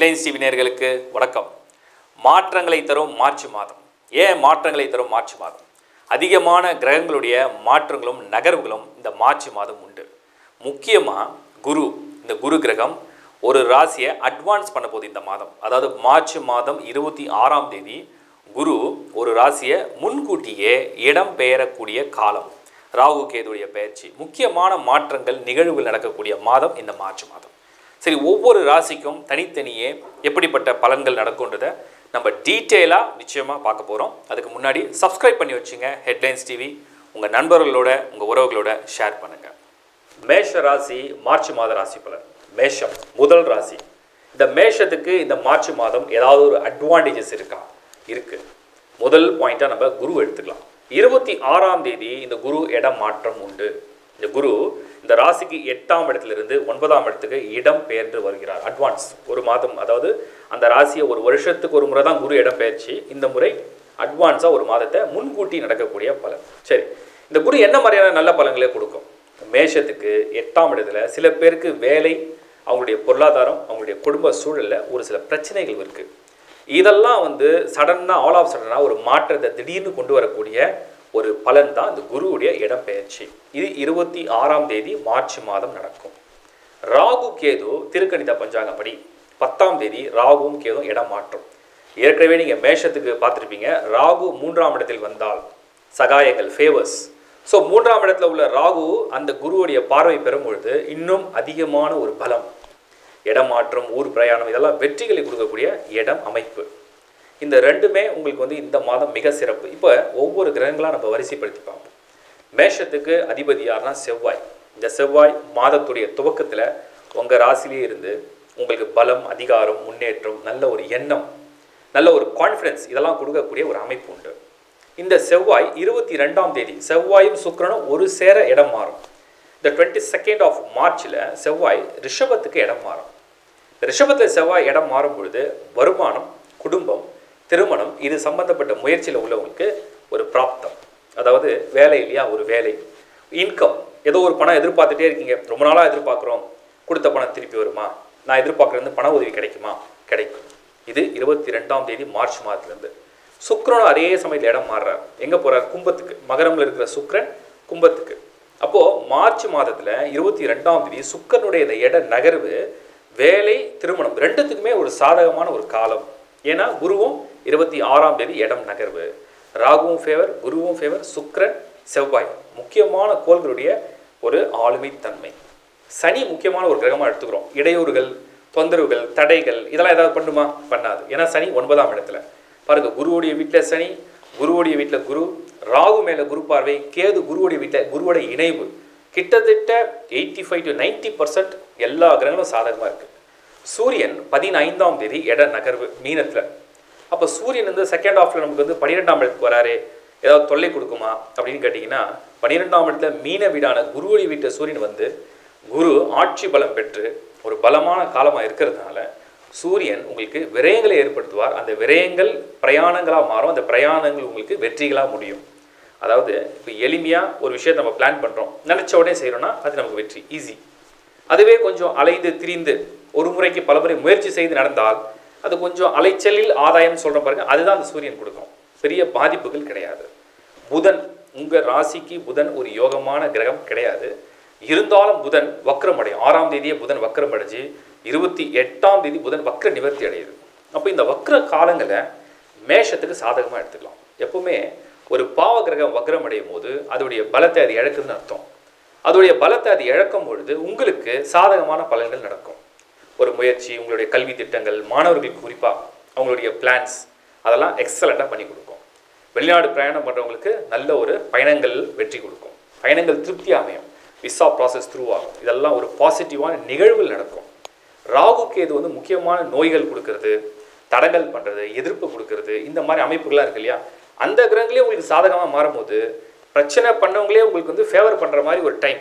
Headlines TV நேயர்களுக்கு வணக்கம் மாற்றங்களை தரும் மார்ச் மாதம் ஏன் மாற்றங்களை தரும் மார்ச் மாதம் அதிகமான கிரகங்களுடைய மாற்றங்களும் நகர்வுகளும் இந்த மார்ச் மாதம் உண்டு முக்கியமாக குரு இந்த குரு கிரகம் ஒரு ராசியை அட்வான்ஸ் பண்ண போகுது இந்த மாதம் அதாவது மார்ச் மாதம் இருபத்தி ஆறாம் தேதி குரு ஒரு ராசியை முன்கூட்டியே இடம் பெயரக்கூடிய காலம் ராகு கேதுடைய பயிற்சி முக்கியமான மாற்றங்கள் நிகழ்வுகள் நடக்கக்கூடிய மாதம் இந்த மார்ச் மாதம் சரி ஒவ்வொரு ராசிக்கும் தனித்தனியே எப்படிப்பட்ட பலன்கள் நடக்கும்ன்றதை நம்ம டீட்டெயிலாக நிச்சயமாக பார்க்க போகிறோம் அதுக்கு முன்னாடி சப்ஸ்கிரைப் பண்ணி வச்சுங்க ஹெட்லைன்ஸ் டிவி உங்கள் நண்பர்களோட உங்கள் உறவுகளோட ஷேர் பண்ணுங்கள் மேஷ ராசி மார்ச் மாத ராசி பலன் மேஷம் முதல் ராசி இந்த மேஷத்துக்கு இந்த மார்ச் மாதம் ஏதாவது ஒரு அட்வான்டேஜஸ் இருக்கா இருக்கு முதல் பாயிண்ட்டாக நம்ம குரு எடுத்துக்கலாம் இருபத்தி ஆறாம் தேதி இந்த குரு இடம் மாற்றம் உண்டு இந்த குரு இந்த ராசிக்கு எட்டாம் இடத்திலிருந்து ஒன்பதாம் இடத்துக்கு இடம் பெயர்ந்து வருகிறார் அட்வான்ஸ் ஒரு மாதம் அதாவது அந்த ராசியை ஒரு வருஷத்துக்கு ஒரு முறை தான் குரு இடம் பெயர்ச்சி இந்த முறை அட்வான்ஸாக ஒரு மாதத்தை முன்கூட்டி நடக்கக்கூடிய பலன் சரி இந்த குரு என்ன மாதிரியான நல்ல பலன்களை கொடுக்கும் மேஷத்துக்கு எட்டாம் இடத்துல சில பேருக்கு வேலை அவங்களுடைய பொருளாதாரம் அவங்களுடைய குடும்ப சூழலில் ஒரு சில பிரச்சனைகள் இருக்குது இதெல்லாம் வந்து சடனாக ஆல் ஆஃப் சடனாக ஒரு மாற்றத்தை திடீர்னு கொண்டு வரக்கூடிய ஒரு பலன் தான் இந்த குருவுடைய இடப்பெயர்ச்சி இது இருபத்தி ஆறாம் தேதி மார்ச் மாதம் நடக்கும் ராகு கேது திருக்கணித பஞ்சாங்கப்படி பத்தாம் தேதி ராகுவும் கேதுவும் இடம் மாற்றும் ஏற்கனவே நீங்கள் மேஷத்துக்கு பார்த்துருப்பீங்க ராகு மூன்றாம் இடத்தில் வந்தால் சகாயங்கள் ஃபேவர்ஸ் ஸோ மூன்றாம் இடத்துல உள்ள ராகு அந்த குருவுடைய பார்வை பெறும் பொழுது இன்னும் அதிகமான ஒரு பலம் இடமாற்றம் ஊர் பிரயாணம் இதெல்லாம் வெற்றிகளை கொடுக்கக்கூடிய இடம் அமைப்பு இந்த ரெண்டுமே உங்களுக்கு வந்து இந்த மாதம் மிக சிறப்பு இப்போ ஒவ்வொரு கிரகங்களாக நம்ம வரிசைப்படுத்தி பார்ப்போம் மேஷத்துக்கு அதிபதி யாருன்னா செவ்வாய் இந்த செவ்வாய் மாதத்துடைய துவக்கத்தில் உங்கள் ராசிலேயே இருந்து உங்களுக்கு பலம் அதிகாரம் முன்னேற்றம் நல்ல ஒரு எண்ணம் நல்ல ஒரு கான்ஃபிடன்ஸ் இதெல்லாம் கொடுக்கக்கூடிய ஒரு அமைப்பு உண்டு இந்த செவ்வாய் இருபத்தி ரெண்டாம் தேதி செவ்வாயும் சுக்கிரனும் ஒரு சேர இடம் மாறும் இந்த டுவெண்ட்டி செகண்ட் ஆஃப் மார்ச்சில் செவ்வாய் ரிஷபத்துக்கு இடம் மாறும் ரிஷபத்தில் செவ்வாய் இடம் மாறும் பொழுது வருமானம் குடும்பம் திருமணம் இது சம்பந்தப்பட்ட முயற்சியில் உள்ளவங்களுக்கு ஒரு பிராப்தம் அதாவது வேலை இல்லையா ஒரு வேலை இன்கம் ஏதோ ஒரு பணம் எதிர்பார்த்துட்டே இருக்கீங்க ரொம்ப நாளாக எதிர்பார்க்குறோம் கொடுத்த பணம் திருப்பி வருமா நான் எதிர்பார்க்குறது பண உதவி கிடைக்குமா கிடைக்கும் இது இருபத்தி ரெண்டாம் தேதி மார்ச் மாதத்துலேருந்து சுக்கிரனும் அதே சமயத்தில் இடம் மாறுறார் எங்கே போகிறார் கும்பத்துக்கு மகரமில் இருக்கிற சுக்கிரன் கும்பத்துக்கு அப்போது மார்ச் மாதத்தில் இருபத்தி ரெண்டாம் தேதி சுக்கரனுடைய இந்த இட நகர்வு வேலை திருமணம் ரெண்டுத்துக்குமே ஒரு சாதகமான ஒரு காலம் ஏன்னா குருவும் இருபத்தி ஆறாம் தேதி இடம் நகர்வு ராகுவும் ஃபேவர் குருவும் ஃபேவர் சுக்கிரன் செவ்வாய் முக்கியமான கோள்களுடைய ஒரு ஆளுமை தன்மை சனி முக்கியமான ஒரு கிரகமாக எடுத்துக்கிறோம் இடையூறுகள் தொந்தரவுகள் தடைகள் இதெல்லாம் ஏதாவது பண்ணுமா பண்ணாது ஏன்னா சனி ஒன்பதாம் இடத்துல பாருங்க குருவுடைய வீட்டில் சனி குருவுடைய வீட்டில் குரு ராகு மேலே குரு பார்வை கேது குருவுடைய வீட்டில் குருவோட இணைவு கிட்டத்தட்ட eighty five to ninety percent எல்லா கிரகங்களும் சாதகமாக இருக்குது சூரியன் பதினைந்தாம் தேதி இட நகர்வு மீனத்தில் அப்போ சூரியன் வந்து செகண்ட் ஹாஃபில் நமக்கு வந்து பன்னிரெண்டாம் இடத்துக்கு வராரு ஏதாவது தொல்லை கொடுக்குமா அப்படின்னு கேட்டிங்கன்னா பன்னிரெண்டாம் இடத்துல மீன வீடான குருவுடைய வீட்டை சூரியன் வந்து குரு ஆட்சி பலம் பெற்று ஒரு பலமான காலமாக இருக்கிறதுனால சூரியன் உங்களுக்கு விரயங்களை ஏற்படுத்துவார் அந்த விரயங்கள் பிரயாணங்களாக மாறும் அந்த பிரயாணங்கள் உங்களுக்கு வெற்றிகளாக முடியும் அதாவது இப்போ எளிமையாக ஒரு விஷயத்தை நம்ம பிளான் பண்ணுறோம் நினச்ச உடனே செய்கிறோன்னா அது நமக்கு வெற்றி ஈஸி அதுவே கொஞ்சம் அலைந்து திரிந்து ஒரு முறைக்கு பல முறை முயற்சி செய்து நடந்தால் அது கொஞ்சம் அலைச்சலில் ஆதாயம் சொல்கிற பாருங்க அதுதான் அந்த சூரியன் கொடுக்கும் பெரிய பாதிப்புகள் கிடையாது புதன் உங்கள் ராசிக்கு புதன் ஒரு யோகமான கிரகம் கிடையாது இருந்தாலும் புதன் வக்ரம் அடையும் ஆறாம் தேதியே புதன் வக்ரம் அடைஞ்சு இருபத்தி எட்டாம் தேதி புதன் வக்ர நிவர்த்தி அடையுது அப்போ இந்த வக்ர காலங்களை மேஷத்துக்கு சாதகமாக எடுத்துக்கலாம் எப்பவுமே ஒரு பாவ கிரகம் வக்ரம் அடையும் போது அதோடைய பலத்தை அது இழக்குதுன்னு அர்த்தம் அதோடைய பலத்தை அது இழக்கும் பொழுது உங்களுக்கு சாதகமான பலன்கள் நடக்கும் ஒரு முயற்சி உங்களுடைய கல்வி திட்டங்கள் மாணவர்களுக்கு குறிப்பாக அவங்களுடைய பிளான்ஸ் அதெல்லாம் எக்ஸலண்ட்டாக பண்ணி கொடுக்கும் வெளிநாடு பிரயாணம் பண்ணுறவங்களுக்கு நல்ல ஒரு பயணங்கள் வெற்றி கொடுக்கும் பயணங்கள் திருப்தியாக அமையும் விசா ப்ராசஸ் த்ரூ ஆகும் இதெல்லாம் ஒரு பாசிட்டிவான நிகழ்வுகள் நடக்கும் ராகு கேது வந்து முக்கியமான நோய்கள் கொடுக்கறது தடங்கல் பண்ணுறது எதிர்ப்பு கொடுக்கறது இந்த மாதிரி அமைப்புகள்லாம் இருக்கு இல்லையா அந்த கிரகங்களே உங்களுக்கு சாதகமாக மாறும்போது பிரச்சனை பண்ணவங்களே உங்களுக்கு வந்து ஃபேவர் பண்ணுற மாதிரி ஒரு டைம்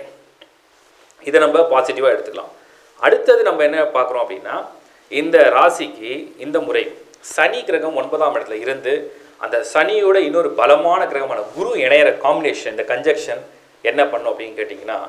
இதை நம்ம பாசிட்டிவாக எடுத்துக்கலாம் அடுத்தது நம்ம என்ன பார்க்குறோம் அப்படின்னா இந்த ராசிக்கு இந்த முறை சனி கிரகம் ஒன்பதாம் இடத்துல இருந்து அந்த சனியோட இன்னொரு பலமான கிரகமான குரு இணையிற காம்பினேஷன் இந்த கன்ஜெக்ஷன் என்ன பண்ணும் அப்படின்னு கேட்டிங்கன்னா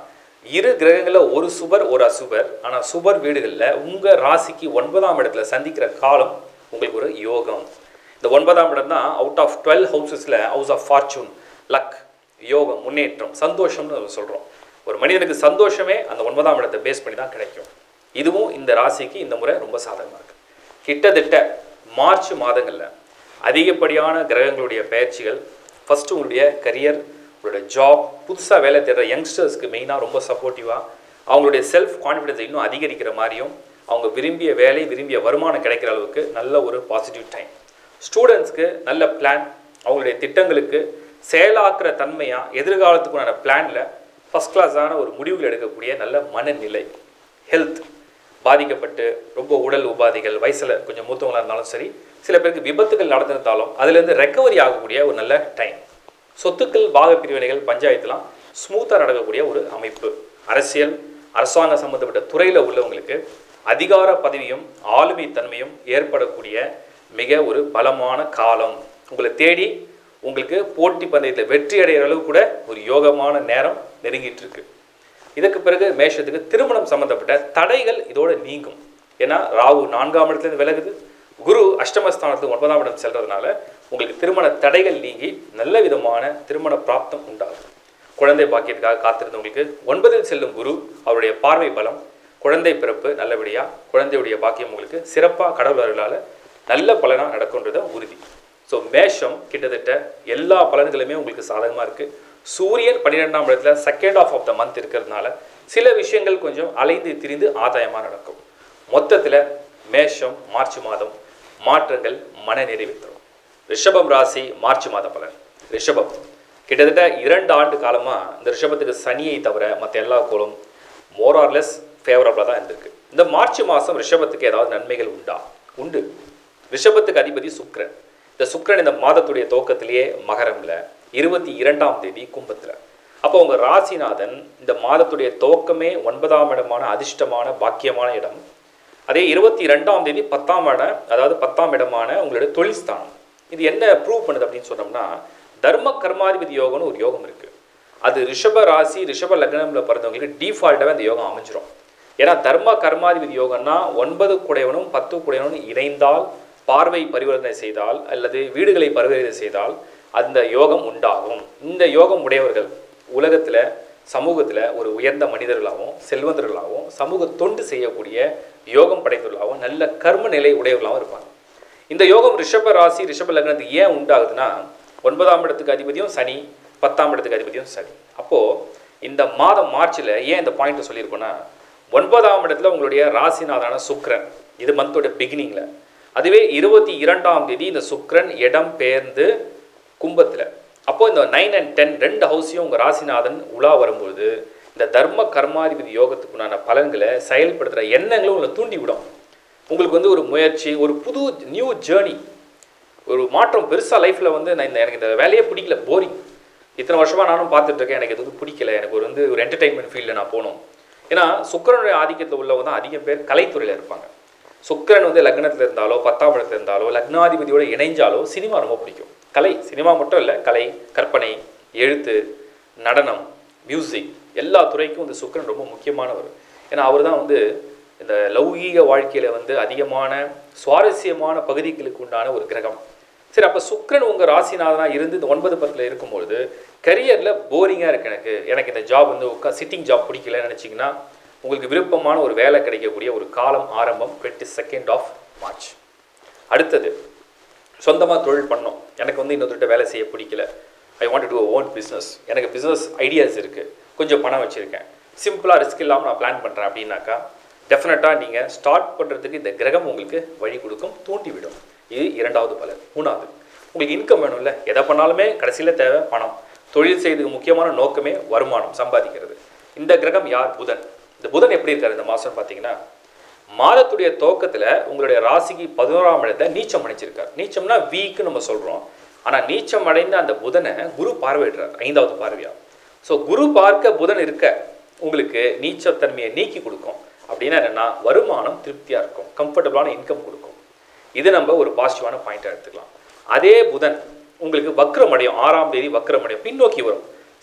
இரு கிரகங்களில் ஒரு சுபர் ஒரு அசுபர் ஆனால் சுபர் வீடுகளில் உங்கள் ராசிக்கு ஒன்பதாம் இடத்துல சந்திக்கிற காலம் உங்களுக்கு ஒரு யோகம் இந்த ஒன்பதாம் இடம் தான் அவுட் ஆஃப் டுவெல் ஹவுசஸில் ஹவுஸ் ஆஃப் ஃபார்ச்சூன் லக் யோகம் முன்னேற்றம் சந்தோஷம்னு நம்ம சொல்கிறோம் ஒரு மனிதனுக்கு சந்தோஷமே அந்த ஒன்பதாம் இடத்தை பேஸ் பண்ணி தான் கிடைக்கும் இதுவும் இந்த ராசிக்கு இந்த முறை ரொம்ப சாதகமாக இருக்குது கிட்டத்தட்ட மார்ச் மாதங்களில் அதிகப்படியான கிரகங்களுடைய பயிற்சிகள் ஃபஸ்ட்டு உங்களுடைய கரியர் உங்களுடைய ஜாப் புதுசாக வேலை தேடுற யங்ஸ்டர்ஸ்க்கு மெயினாக ரொம்ப சப்போர்ட்டிவாக அவங்களுடைய செல்ஃப் கான்ஃபிடென்ஸை இன்னும் அதிகரிக்கிற மாதிரியும் அவங்க விரும்பிய வேலை விரும்பிய வருமானம் கிடைக்கிற அளவுக்கு நல்ல ஒரு பாசிட்டிவ் டைம் ஸ்டூடெண்ட்ஸ்க்கு நல்ல பிளான் அவங்களுடைய திட்டங்களுக்கு செயலாக்குற தன்மையாக எதிர்காலத்துக்குண்டான பிளானில் ஃபஸ்ட் கிளாஸான ஒரு முடிவுகள் எடுக்கக்கூடிய நல்ல மனநிலை ஹெல்த் பாதிக்கப்பட்டு ரொம்ப உடல் உபாதைகள் வயசில் கொஞ்சம் மூத்தவங்களாக இருந்தாலும் சரி சில பேருக்கு விபத்துகள் நடந்திருந்தாலும் அதுலேருந்து ரெக்கவரி ஆகக்கூடிய ஒரு நல்ல டைம் சொத்துக்கள் பாக பிரிவினைகள் பஞ்சாயத்துலாம் ஸ்மூத்தாக நடக்கக்கூடிய ஒரு அமைப்பு அரசியல் அரசாங்கம் சம்மந்தப்பட்ட துறையில் உள்ளவங்களுக்கு அதிகார பதவியும் ஆளுமை தன்மையும் ஏற்படக்கூடிய மிக ஒரு பலமான காலம் உங்களை தேடி உங்களுக்கு போட்டி பந்தயத்தில் வெற்றி அடைகிற அளவு கூட ஒரு யோகமான நேரம் நெருங்கிட்டு இருக்கு இதற்கு பிறகு மேஷத்துக்கு திருமணம் சம்பந்தப்பட்ட தடைகள் இதோட நீங்கும் ஏன்னா ராகு நான்காம் இடத்துலேருந்து விலகுது குரு அஷ்டமஸ்தானத்துக்கு ஒன்பதாம் இடம் செல்றதுனால உங்களுக்கு திருமண தடைகள் நீங்கி நல்ல விதமான திருமண பிராப்தம் உண்டாகும் குழந்தை பாக்கியத்துக்காக காத்திருந்தவங்களுக்கு ஒன்பதில் செல்லும் குரு அவருடைய பார்வை பலம் குழந்தை பிறப்பு நல்லபடியாக குழந்தையுடைய பாக்கியம் உங்களுக்கு சிறப்பாக கடவுளர்களால் நல்ல பலனாக நடக்கும்ன்றத உறுதி ஸோ மேஷம் கிட்டத்தட்ட எல்லா பலன்களுமே உங்களுக்கு சாதகமாக இருக்குது சூரியன் பன்னிரெண்டாம் இடத்துல second of of the month இருக்கிறதுனால சில விஷயங்கள் கொஞ்சம் அலைந்து திரிந்து ஆதாயமாக நடக்கும் மொத்தத்தில் மேஷம் மார்ச் மாதம் மாற்றங்கள் மன நிறைவு தரும் ரிஷபம் ராசி மார்ச் மாத பலன் ரிஷபம் கிட்டத்தட்ட இரண்டு ஆண்டு காலமாக இந்த ரிஷபத்துக்கு சனியை தவிர மற்ற எல்லா கோளும் மோரார்லெஸ் ஃபேவரபுளாக தான் இருந்திருக்கு இந்த மார்ச் மாதம் ரிஷபத்துக்கு ஏதாவது நன்மைகள் உண்டா உண்டு ரிஷபத்துக்கு அதிபதி சுக்கிரன் இந்த சுக்கிரன் இந்த மாதத்துடைய துவக்கத்திலேயே மகரம்ல இருபத்தி இரண்டாம் தேதி கும்பத்தில் அப்போ உங்கள் ராசிநாதன் இந்த மாதத்துடைய துவக்கமே ஒன்பதாம் இடமான அதிர்ஷ்டமான பாக்கியமான இடம் அதே இருபத்தி ரெண்டாம் தேதி பத்தாம் இடம் அதாவது பத்தாம் இடமான உங்களுடைய தொழில் ஸ்தானம் இது என்ன ப்ரூவ் பண்ணுது அப்படின்னு சொன்னோம்னா தர்ம கர்மாதிபதி யோகம்னு ஒரு யோகம் இருக்குது அது ரிஷப ராசி ரிஷப லக்னம்ல பிறந்தவங்களுக்கு டிஃபால்ட்டாகவே அந்த யோகம் அமைஞ்சிரும் ஏன்னா தர்ம கர்மாதிபதி யோகம்னா ஒன்பது குடையவனும் பத்து குடையவனும் இணைந்தால் பார்வை பரிவர்த்தனை செய்தால் அல்லது வீடுகளை பரிவர்த்தனை செய்தால் அந்த யோகம் உண்டாகும் இந்த யோகம் உடையவர்கள் உலகத்தில் சமூகத்தில் ஒரு உயர்ந்த மனிதர்களாகவும் செல்வந்தர்களாகவும் சமூக தொண்டு செய்யக்கூடிய யோகம் படைத்தவர்களாகவும் நல்ல கர்ம நிலை உடையவர்களாகவும் இருப்பாங்க இந்த யோகம் ரிஷப ராசி ரிஷப லக்னத்துக்கு ஏன் உண்டாகுதுன்னா ஒன்பதாம் இடத்துக்கு அதிபதியும் சனி பத்தாம் இடத்துக்கு அதிபதியும் சனி அப்போது இந்த மாதம் மார்ச்சில் ஏன் இந்த பாயிண்ட் சொல்லியிருக்கோன்னா ஒன்பதாம் இடத்துல உங்களுடைய ராசிநாதான சுக்ரன் இது மந்தோட பிகினிங்கில் அதுவே இருபத்தி இரண்டாம் தேதி இந்த சுக்ரன் இடம் பெயர்ந்து கும்பத்தில் அப்போ இந்த நைன் அண்ட் டென் ரெண்டு ஹவுஸையும் உங்கள் ராசிநாதன் உலா வரும்பொழுது இந்த தர்ம கர்மாதிபதி யோகத்துக்குண்டான பலன்களை செயல்படுத்துகிற எண்ணங்களும் உங்களை தூண்டி விடும் உங்களுக்கு வந்து ஒரு முயற்சி ஒரு புது நியூ ஜேர்னி ஒரு மாற்றம் பெருசாக லைஃப்பில் வந்து நான் இந்த எனக்கு இந்த வேலையே பிடிக்கல போரிங் இத்தனை வருஷமாக நானும் பார்த்துட்டு இருக்கேன் எனக்கு எதுவும் பிடிக்கல எனக்கு ஒரு வந்து ஒரு என்டர்டைன்மெண்ட் ஃபீல்டில் நான் போகணும் ஏன்னா சுக்கரனுடைய ஆதிக்கத்தில் உள்ளவங்க தான் அதிகம் பேர் கலைத்துறையில் இருப்பாங்க சுக்கிரன் வந்து லக்னத்தில் இருந்தாலோ பத்தாம் இடத்துல இருந்தாலோ லக்னாதிபதியோட இணைஞ்சாலோ சினிமா ரொம்ப பிடிக்கும் கலை சினிமா மட்டும் இல்லை கலை கற்பனை எழுத்து நடனம் மியூசிக் எல்லா துறைக்கும் இந்த சுக்கிரன் ரொம்ப முக்கியமானவர் ஏன்னா அவர் தான் வந்து இந்த லௌகீக வாழ்க்கையில் வந்து அதிகமான சுவாரஸ்யமான பகுதிகளுக்கு உண்டான ஒரு கிரகம் சரி அப்போ சுக்கிரன் உங்கள் ராசிநாதனாக இருந்து இந்த ஒன்பது பத்தில் இருக்கும்பொழுது கரியரில் போரிங்காக இருக்கு எனக்கு எனக்கு இந்த ஜாப் வந்து உட்கா சிட்டிங் ஜாப் பிடிக்கலன்னு நினச்சிங்கன்னா உங்களுக்கு விருப்பமான ஒரு வேலை கிடைக்கக்கூடிய ஒரு காலம் ஆரம்பம் டுவெண்ட்டி செகண்ட் ஆஃப் மார்ச் அடுத்தது சொந்தமாக தொழில் பண்ணோம் எனக்கு வந்து இன்னொருத்தர்கிட்ட வேலை செய்ய பிடிக்கல I want to own business எனக்கு பிஸ்னஸ் ஐடியாஸ் இருக்குது கொஞ்சம் பணம் வச்சுருக்கேன் சிம்பிளாக ரிஸ்க் இல்லாமல் நான் பிளான் பண்ணுறேன் அப்படின்னாக்கா டெஃபினட்டாக நீங்கள் ஸ்டார்ட் பண்ணுறதுக்கு இந்த கிரகம் உங்களுக்கு வழி கொடுக்கும் தூண்டி விடும் இது இரண்டாவது பலன் மூணாவது உங்களுக்கு இன்கம் வேணும்ல எதை பண்ணாலுமே கடைசியில் தேவை பணம் தொழில் செய்யறதுக்கு முக்கியமான நோக்கமே வருமானம் சம்பாதிக்கிறது இந்த கிரகம் யார் புதன் இந்த புதன் எப்படி இருக்காரு இந்த மாதம் பார்த்தீங்கன்னா மாதத்துடைய துவக்கத்தில் உங்களுடைய ராசிக்கு பதினோராம் இடத்தை நீச்சம் அடைச்சிருக்கார் நீச்சம்னா வீக்கு நம்ம சொல்கிறோம் ஆனால் நீச்சம் அடைந்த அந்த புதனை குரு பார்வையிடுறார் ஐந்தாவது பார்வையா ஸோ குரு பார்க்க புதன் இருக்க உங்களுக்கு நீச்சத்தன்மையை நீக்கி கொடுக்கும் அப்படின்னா என்னென்னா வருமானம் திருப்தியாக இருக்கும் கம்ஃபர்டபுளான இன்கம் கொடுக்கும் இது நம்ம ஒரு பாசிட்டிவான பாயிண்டாக எடுத்துக்கலாம் அதே புதன் உங்களுக்கு வக்ரமடையும் ஆறாம் தேதி வக்ரமடையும் பின்னோக்கி வரும்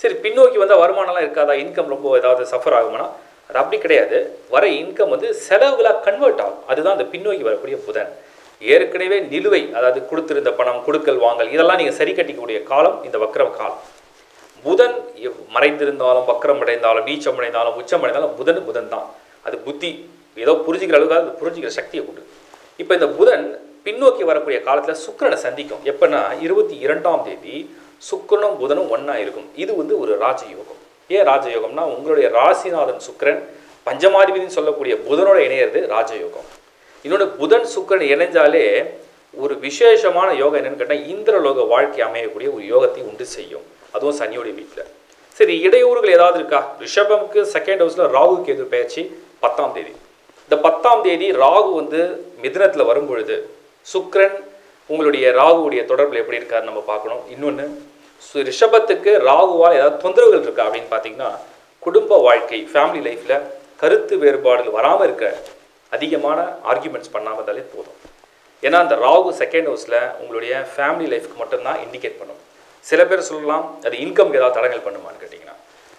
சரி பின்னோக்கி வந்தால் வருமானம்லாம் இருக்காதா இன்கம் ரொம்ப ஏதாவது சஃபர் ஆகுமானா அது அப்படி கிடையாது வர இன்கம் வந்து செலவுகளாக கன்வெர்ட் ஆகும் அதுதான் அந்த பின்னோக்கி வரக்கூடிய புதன் ஏற்கனவே நிலுவை அதாவது கொடுத்திருந்த பணம் கொடுக்கல் வாங்கல் இதெல்லாம் நீங்கள் சரி கட்டிக்கக்கூடிய காலம் இந்த வக்ர காலம் புதன் எவ்- மறைந்திருந்தாலும் வக்ரம் அடைந்தாலும் நீச்சம் அடைந்தாலும் உச்சம் அடைந்தாலும் புதன் புதன் தான் அது புத்தி ஏதோ புரிஞ்சுக்கிற அளவுக்கு அது புரிஞ்சுக்கிற சக்தியை கொண்டு இப்போ இந்த புதன் பின்னோக்கி வரக்கூடிய காலத்தில் சுக்கிரனை சந்திக்கும் எப்பன்னா இருபத்தி இரண்டாம் தேதி சுக்கிரனும் புதனும் ஒன்றா இருக்கும் இது வந்து ஒரு ராஜயோகம் ஏன் ராஜயோகம்னா உங்களுடைய ராசிநாதன் சுக்கிரன் பஞ்சமாதிபதினு சொல்லக்கூடிய புதனோட இணையிறது ராஜயோகம் இன்னொன்று புதன் சுக்கிரன் இணைஞ்சாலே ஒரு விசேஷமான யோகம் என்னன்னு கேட்டால் இந்திரலோக வாழ்க்கை அமையக்கூடிய ஒரு யோகத்தை உண்டு செய்யும் அதுவும் சனியோடைய வீட்டில் சரி இடையூறுகள் ஏதாவது இருக்கா ரிஷபம்க்கு செகண்ட் ஹவுஸில் ராகு கேது பயிற்சி பத்தாம் தேதி இந்த பத்தாம் தேதி ராகு வந்து மிதுனத்தில் வரும்பொழுது சுக்கிரன் உங்களுடைய ராகுவுடைய தொடர்பில் எப்படி இருக்காரு நம்ம பார்க்கணும் இன்னொன்று சு- ரிஷபத்துக்கு ராகுவால் ஏதாவது தொந்தரவுகள் இருக்கா அப்படின்னு பார்த்தீங்கன்னா குடும்ப வாழ்க்கை ஃபேமிலி லைஃப்பில் கருத்து வேறுபாடுகள் வராமல் இருக்க அதிகமான ஆர்கியூமெண்ட்ஸ் பண்ணாமல் இருந்தாலே போதும் ஏன்னா அந்த ராகு செகண்ட் ஹவுஸில் உங்களுடைய ஃபேமிலி லைஃப்க்கு மட்டும்தான் இண்டிகேட் பண்ணும் சில பேர் சொல்லலாம் அது இன்கம்க்கு ஏதாவது தடங்கள் பண்ணுமான்னு கேட்டிங்கன்னா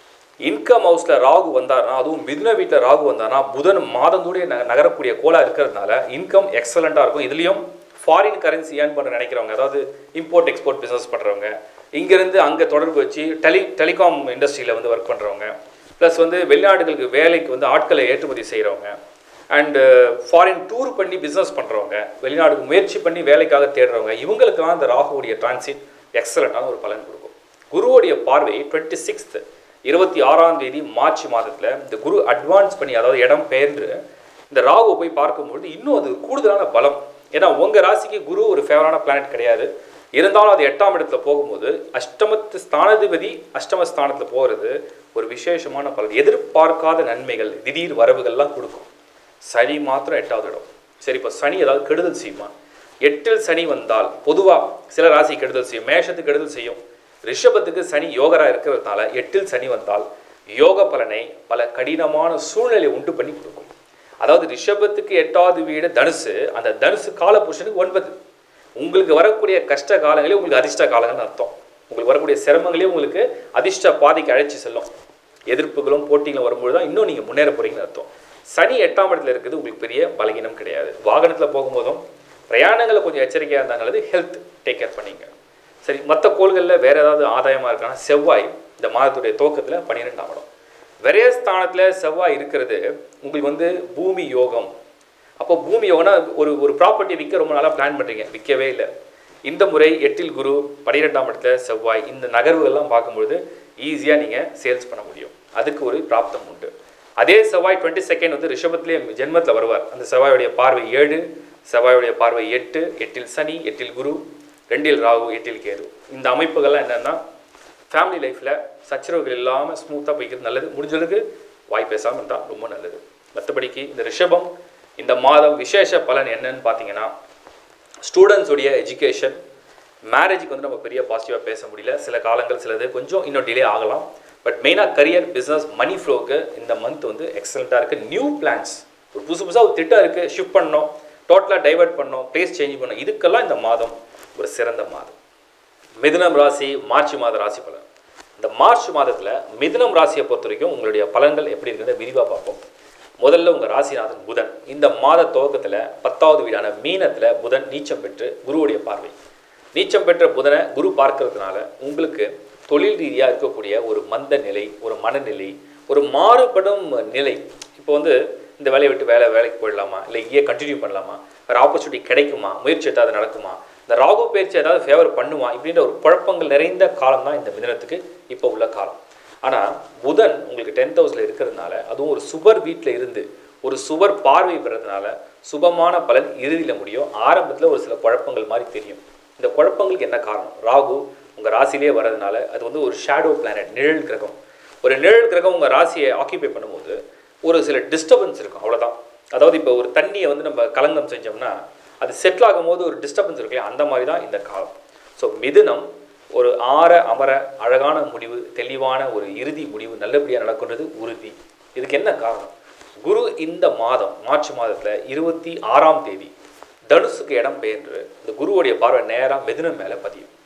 இன்கம் ஹவுஸில் ராகு வந்தார்னா அதுவும் மிதுன வீட்டில் ராகு வந்தார்னா புதன் மாதந்தோடைய ந நகரக்கூடிய கோலா இருக்கிறதுனால இன்கம் எக்ஸலண்ட்டாக இருக்கும் இதுலேயும் ஃபாரின் கரன்சி ஏர்ன் பண்ண நினைக்கிறவங்க அதாவது இம்போர்ட் எக்ஸ்போர்ட் பிஸ்னஸ் பண்ணுறவங்க இங்கேருந்து அங்கே தொடர்பு வச்சு டெலி டெலிகாம் இண்டஸ்ட்ரியில் வந்து ஒர்க் பண்ணுறவங்க ப்ளஸ் வந்து வெளிநாடுகளுக்கு வேலைக்கு வந்து ஆட்களை ஏற்றுமதி செய்கிறவங்க அண்டு ஃபாரின் டூர் பண்ணி பிஸ்னஸ் பண்ணுறவங்க வெளிநாடுக்கு முயற்சி பண்ணி வேலைக்காக தேடுறவங்க இவங்களுக்கெல்லாம் இந்த ராகுவுடைய டிரான்சிட் எக்ஸலண்ட்டான ஒரு பலன் கொடுக்கும் குருவுடைய பார்வை டுவெண்ட்டி சிக்ஸ்த் இருபத்தி ஆறாம் தேதி மார்ச் மாதத்தில் இந்த குரு அட்வான்ஸ் பண்ணி அதாவது இடம் பெயர்ந்து இந்த ராகுவை போய் பார்க்கும்பொழுது இன்னும் அது கூடுதலான பலம் ஏன்னா உங்கள் ராசிக்கு குரு ஒரு ஃபேவரான பிளானட் கிடையாது இருந்தாலும் அது எட்டாம் இடத்துல போகும்போது அஷ்டமத்து ஸ்தானாதிபதி அஷ்டம ஸ்தானத்தில் போகிறது ஒரு விசேஷமான பலன் எதிர்பார்க்காத நன்மைகள் திடீர் வரவுகள்லாம் கொடுக்கும் சனி மாத்திரம் எட்டாவது இடம் சரி இப்போ சனி ஏதாவது கெடுதல் செய்யுமா எட்டில் சனி வந்தால் பொதுவாக சில ராசி கெடுதல் செய்யும் மேஷத்துக்கு கெடுதல் செய்யும் ரிஷபத்துக்கு சனி யோகரா இருக்கிறதுனால எட்டில் சனி வந்தால் யோக பலனை பல கடினமான சூழ்நிலையை உண்டு பண்ணி கொடுக்கும் அதாவது ரிஷபத்துக்கு எட்டாவது வீடு தனுசு அந்த தனுசு காலபுருஷனுக்கு ஒன்பது உங்களுக்கு வரக்கூடிய கஷ்ட காலங்களே உங்களுக்கு அதிர்ஷ்ட காலங்கள்னு அர்த்தம் உங்களுக்கு வரக்கூடிய சிரமங்களே உங்களுக்கு அதிர்ஷ்ட பாதைக்கு அழைச்சி செல்லும் எதிர்ப்புகளும் போட்டிகளும் வரும்பொழுது தான் இன்னும் நீங்கள் முன்னேற போறீங்கன்னு அர்த்தம் சனி எட்டாம் இடத்துல இருக்குது உங்களுக்கு பெரிய பலகீனம் கிடையாது வாகனத்தில் போகும்போதும் பிரயாணங்களில் கொஞ்சம் எச்சரிக்கையாக இருந்தால் நல்லது ஹெல்த் டேக் கேர் பண்ணிங்க சரி மற்ற கோள்களில் வேறு ஏதாவது ஆதாயமாக இருக்கான்னா செவ்வாய் இந்த மாதத்துடைய துவக்கத்தில் பன்னிரெண்டாம் இடம் விரயஸ்தானத்தில் செவ்வாய் இருக்கிறது உங்களுக்கு வந்து பூமி யோகம் அப்போ பூமி யோகம்னா ஒரு ஒரு ப்ராப்பர்ட்டி விற்க ரொம்ப நாளாக பிளான் பண்ணுறீங்க விற்கவே இல்லை இந்த முறை எட்டில் குரு பன்னிரெண்டாம் இடத்துல செவ்வாய் இந்த நகர்வுகள்லாம் பார்க்கும்பொழுது ஈஸியாக நீங்கள் சேல்ஸ் பண்ண முடியும் அதுக்கு ஒரு பிராப்தம் உண்டு அதே செவ்வாய் டுவெண்ட்டி செகண்ட் வந்து ரிஷபத்திலே ஜென்மத்தில் வருவார் அந்த செவ்வாயுடைய பார்வை ஏழு செவ்வாயுடைய பார்வை எட்டு எட்டில் சனி எட்டில் குரு ரெண்டில் ராகு எட்டில் கேது இந்த அமைப்புகள்லாம் என்னென்னா ஃபேமிலி லைஃப்பில் சச்சரவுகள் இல்லாமல் ஸ்மூத்தாக போய்க்கிறது நல்லது முடிஞ்சளவுக்கு வாய் பேசாமல் இருந்தால் ரொம்ப நல்லது மற்றபடிக்கு இந்த ரிஷபம் இந்த மாதம் விசேஷ பலன் என்னன்னு பார்த்தீங்கன்னா ஸ்டூடெண்ட்ஸுடைய எஜுகேஷன் மேரேஜுக்கு வந்து நம்ம பெரிய பாசிட்டிவாக பேச முடியல சில காலங்கள் சிலது கொஞ்சம் இன்னும் டிலே ஆகலாம் பட் மெயினாக கரியர் பிஸ்னஸ் மணி ஃப்ளோக்கு இந்த மந்த் வந்து எக்ஸலண்ட்டாக இருக்குது நியூ பிளான்ஸ் ஒரு புதுசு புதுசாக ஒரு திட்டம் இருக்குது ஷிஃப்ட் பண்ணோம் டோட்டலாக டைவர்ட் பண்ணோம் பிளேஸ் சேஞ்ச் பண்ணோம் இதுக்கெல்லாம் இந்த மாதம் ஒரு சிறந்த மாதம் மிதுனம் ராசி மார்ச் மாத ராசி பலன் இந்த மார்ச் மாதத்தில் மிதுனம் ராசியை பொறுத்த வரைக்கும் உங்களுடைய பலன்கள் எப்படி இருக்கிறத விரிவாக பார்ப்போம் முதல்ல உங்கள் ராசிநாதன் புதன் இந்த மாத துவக்கத்தில் பத்தாவது வீடான மீனத்தில் புதன் நீச்சம் பெற்று குருவுடைய பார்வை நீச்சம் பெற்ற புதனை குரு பார்க்கறதுனால உங்களுக்கு தொழில் ரீதியாக இருக்கக்கூடிய ஒரு மந்த நிலை ஒரு மனநிலை ஒரு மாறுபடும் நிலை இப்போ வந்து இந்த வேலையை விட்டு வேலை வேலைக்கு போயிடலாமா இல்லை இங்கேயே கண்டினியூ பண்ணலாமா வேறு ஆப்பர்ச்சுனிட்டி கிடைக்குமா முயற்சி ஏதாவது நடக்குமா இந்த ராகு பயிற்சி ஏதாவது ஃபேவர் பண்ணுமா இப்படின்ற ஒரு குழப்பங்கள் நிறைந்த காலம் தான் இந்த மிதனத்துக்கு இப்போ உள்ள காலம் ஆனால் புதன் உங்களுக்கு டென்த் ஹவுஸில் இருக்கிறதுனால அதுவும் ஒரு சுபர் வீட்டில் இருந்து ஒரு சுவர் பார்வை பெறதுனால சுபமான பலன் இறுதியில் முடியும் ஆரம்பத்தில் ஒரு சில குழப்பங்கள் மாதிரி தெரியும் இந்த குழப்பங்களுக்கு என்ன காரணம் ராகு உங்கள் ராசியிலே வர்றதுனால அது வந்து ஒரு ஷேடோ பிளானட் நிழல் கிரகம் ஒரு நிழல் கிரகம் உங்கள் ராசியை ஆக்கியபை பண்ணும்போது ஒரு சில டிஸ்டர்பன்ஸ் இருக்கும் அவ்வளவுதான் அதாவது இப்போ ஒரு தண்ணியை வந்து நம்ம கலங்கம் செஞ்சோம்னா அது செட்டில் ஆகும்போது ஒரு டிஸ்டர்பன்ஸ் இருக்கு இல்லையா? அந்த மாதிரி தான் இந்த காலம் ஸோ மிதுனம் ஒரு ஆற அமர அழகான முடிவு தெளிவான ஒரு இறுதி முடிவு நல்லபடியாக நடக்குன்றது உறுதி இதுக்கு என்ன காரணம் குரு இந்த மாதம் மார்ச் மாதத்தில் இருபத்தி ஆறாம் தேதி தனுசுக்கு இடம் பெயர்ந்து இந்த குருவுடைய பார்வை நேராக மிதுனம் மேலே பதியும்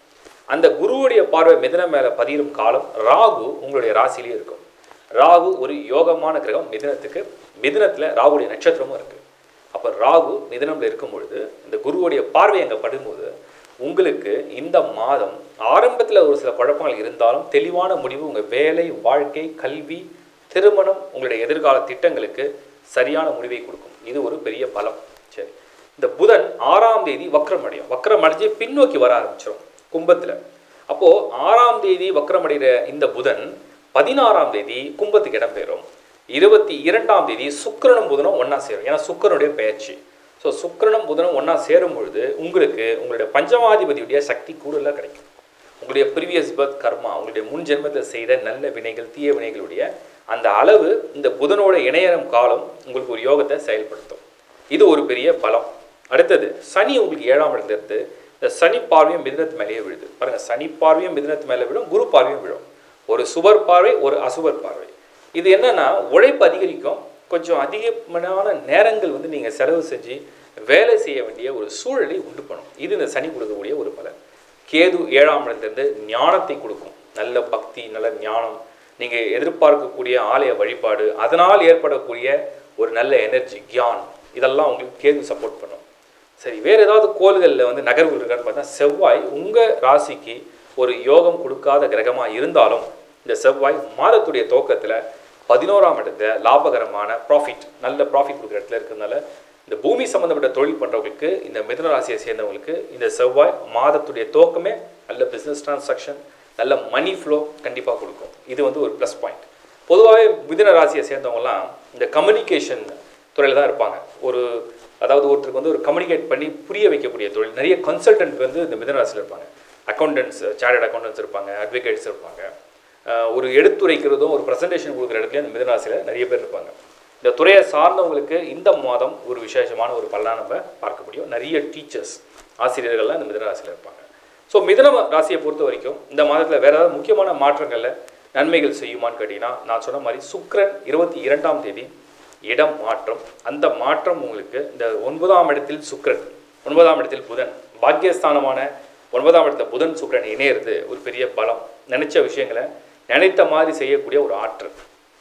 அந்த குருவுடைய பார்வை மிதனம் மேலே பதியும் காலம் ராகு உங்களுடைய ராசியிலே இருக்கும் ராகு ஒரு யோகமான கிரகம் மிதனத்துக்கு மிதனத்தில் ராகுடைய நட்சத்திரமும் இருக்குது அப்போ ராகு மிதனம்ல இருக்கும் பொழுது இந்த குருவுடைய பார்வை அங்கே படும்போது உங்களுக்கு இந்த மாதம் ஆரம்பத்தில் ஒரு சில குழப்பங்கள் இருந்தாலும் தெளிவான முடிவு உங்கள் வேலை வாழ்க்கை கல்வி திருமணம் உங்களுடைய எதிர்கால திட்டங்களுக்கு சரியான முடிவை கொடுக்கும் இது ஒரு பெரிய பலம் சரி இந்த புதன் ஆறாம் தேதி வக்ரம் அடையும் வக்ரம் அடைஞ்சு பின்னோக்கி வர ஆரம்பிச்சிடும் கும்பத்தில் அப்போது ஆறாம் தேதி வக்ரம் அடைகிற இந்த புதன் பதினாறாம் தேதி கும்பத்துக்கு இடம்பெறும் இருபத்தி இரண்டாம் தேதி சுக்கிரனும் புதனும் ஒன்றா சேரும் ஏன்னா சுக்கிரனுடைய பெயர்ச்சி ஸோ சுக்கிரனும் புதனும் ஒன்றா சேரும் பொழுது உங்களுக்கு உங்களுடைய பஞ்சமாதிபதியுடைய சக்தி கூடுதலாக கிடைக்கும் உங்களுடைய ப்ரீவியஸ் பர்த் கர்மா உங்களுடைய முன் ஜென்மத்தில் செய்த நல்ல வினைகள் தீய வினைகளுடைய அந்த அளவு இந்த புதனோட இணையறம் காலம் உங்களுக்கு ஒரு யோகத்தை செயல்படுத்தும் இது ஒரு பெரிய பலம் அடுத்தது சனி உங்களுக்கு ஏழாம் இடத்துல இருந்து இந்த சனி பார்வையும் மிதுனத்து மேலேயே விழுது பாருங்க சனி பார்வையும் மிதுனத்து மேலே விழும் குரு பார்வையும் விழும் ஒரு சுபர் பார்வை ஒரு அசுபர் பார்வை இது என்னன்னா உழைப்பு அதிகரிக்கும் கொஞ்சம் அதிகமான நேரங்கள் வந்து நீங்கள் செலவு செஞ்சு வேலை செய்ய வேண்டிய ஒரு சூழலை உண்டு பண்ணும் இது இந்த சனி கொடுக்கக்கூடிய ஒரு பலன் கேது ஏழாம் இடத்திலிருந்து ஞானத்தை கொடுக்கும் நல்ல பக்தி நல்ல ஞானம் நீங்கள் எதிர்பார்க்கக்கூடிய ஆலய வழிபாடு அதனால் ஏற்படக்கூடிய ஒரு நல்ல எனர்ஜி கியான் இதெல்லாம் உங்களுக்கு கேது சப்போர்ட் பண்ணும் சரி வேறு ஏதாவது கோள்களில் வந்து நகர்வுகள் இருக்கான்னு பார்த்தா செவ்வாய் உங்கள் ராசிக்கு ஒரு யோகம் கொடுக்காத கிரகமாக இருந்தாலும் இந்த செவ்வாய் மாதத்துடைய துவக்கத்தில் பதினோராம் இடத்துல லாபகரமான ப்ராஃபிட் நல்ல ப்ராஃபிட் கொடுக்குற இடத்துல இருக்கிறதுனால இந்த பூமி சம்மந்தப்பட்ட தொழில் பண்ணுறவங்களுக்கு இந்த மிதுன ராசியை சேர்ந்தவங்களுக்கு இந்த செவ்வாய் மாதத்துடைய துவக்கமே நல்ல பிஸ்னஸ் டிரான்சாக்ஷன் நல்ல மணி ஃப்ளோ கண்டிப்பாக கொடுக்கும் இது வந்து ஒரு ப்ளஸ் பாயிண்ட் பொதுவாகவே மிதுன ராசியை சேர்ந்தவங்கலாம் இந்த கம்யூனிகேஷன் துறையில் தான் இருப்பாங்க ஒரு அதாவது ஒருத்தருக்கு வந்து ஒரு கம்யூனிகேட் பண்ணி புரிய வைக்கக்கூடிய தொழில் நிறைய கன்சல்டன்ட் வந்து இந்த மிதுன ராசியில் இருப்பாங்க அக்கௌண்டன்ஸ் சார்டட் அக்கௌண்டன்ஸ் இருப்பாங்க அட்வொகேட்ஸ் இருப்பாங்க அஹ் ஒரு எடுத்துரைக்கிறதும் ஒரு ப்ரெசன்டேஷன் கொடுக்குற இடத்துல இந்த மிதனராசியில் நிறைய பேர் இருப்பாங்க இந்த துறையை சார்ந்தவங்களுக்கு இந்த மாதம் ஒரு விசேஷமான ஒரு பலனாக நம்ம பார்க்க முடியும் நிறைய டீச்சர்ஸ் ஆசிரியர்கள்லாம் இந்த மிதனராசியில் இருப்பாங்க ஸோ மிதன ராசியை பொறுத்த வரைக்கும் இந்த மாதத்தில் வேறு ஏதாவது முக்கியமான மாற்றங்களில் நன்மைகள் செய்யுமான்னு கேட்டிங்கன்னா நான் சொன்ன மாதிரி சுக்கிரன் இருபத்தி இரண்டாம் தேதி இடம் மாற்றம் அந்த மாற்றம் உங்களுக்கு இந்த ஒன்பதாம் இடத்தில் சுக்கிரன் ஒன்பதாம் இடத்தில் புதன் பாக்கியஸ்தானமான ஒன்பதாம் இடத்துல புதன் சுக்கிரன் இணையிறது ஒரு பெரிய பலம் நினைச்ச விஷயங்களை நினைத்த மாதிரி செய்யக்கூடிய ஒரு ஆற்றல்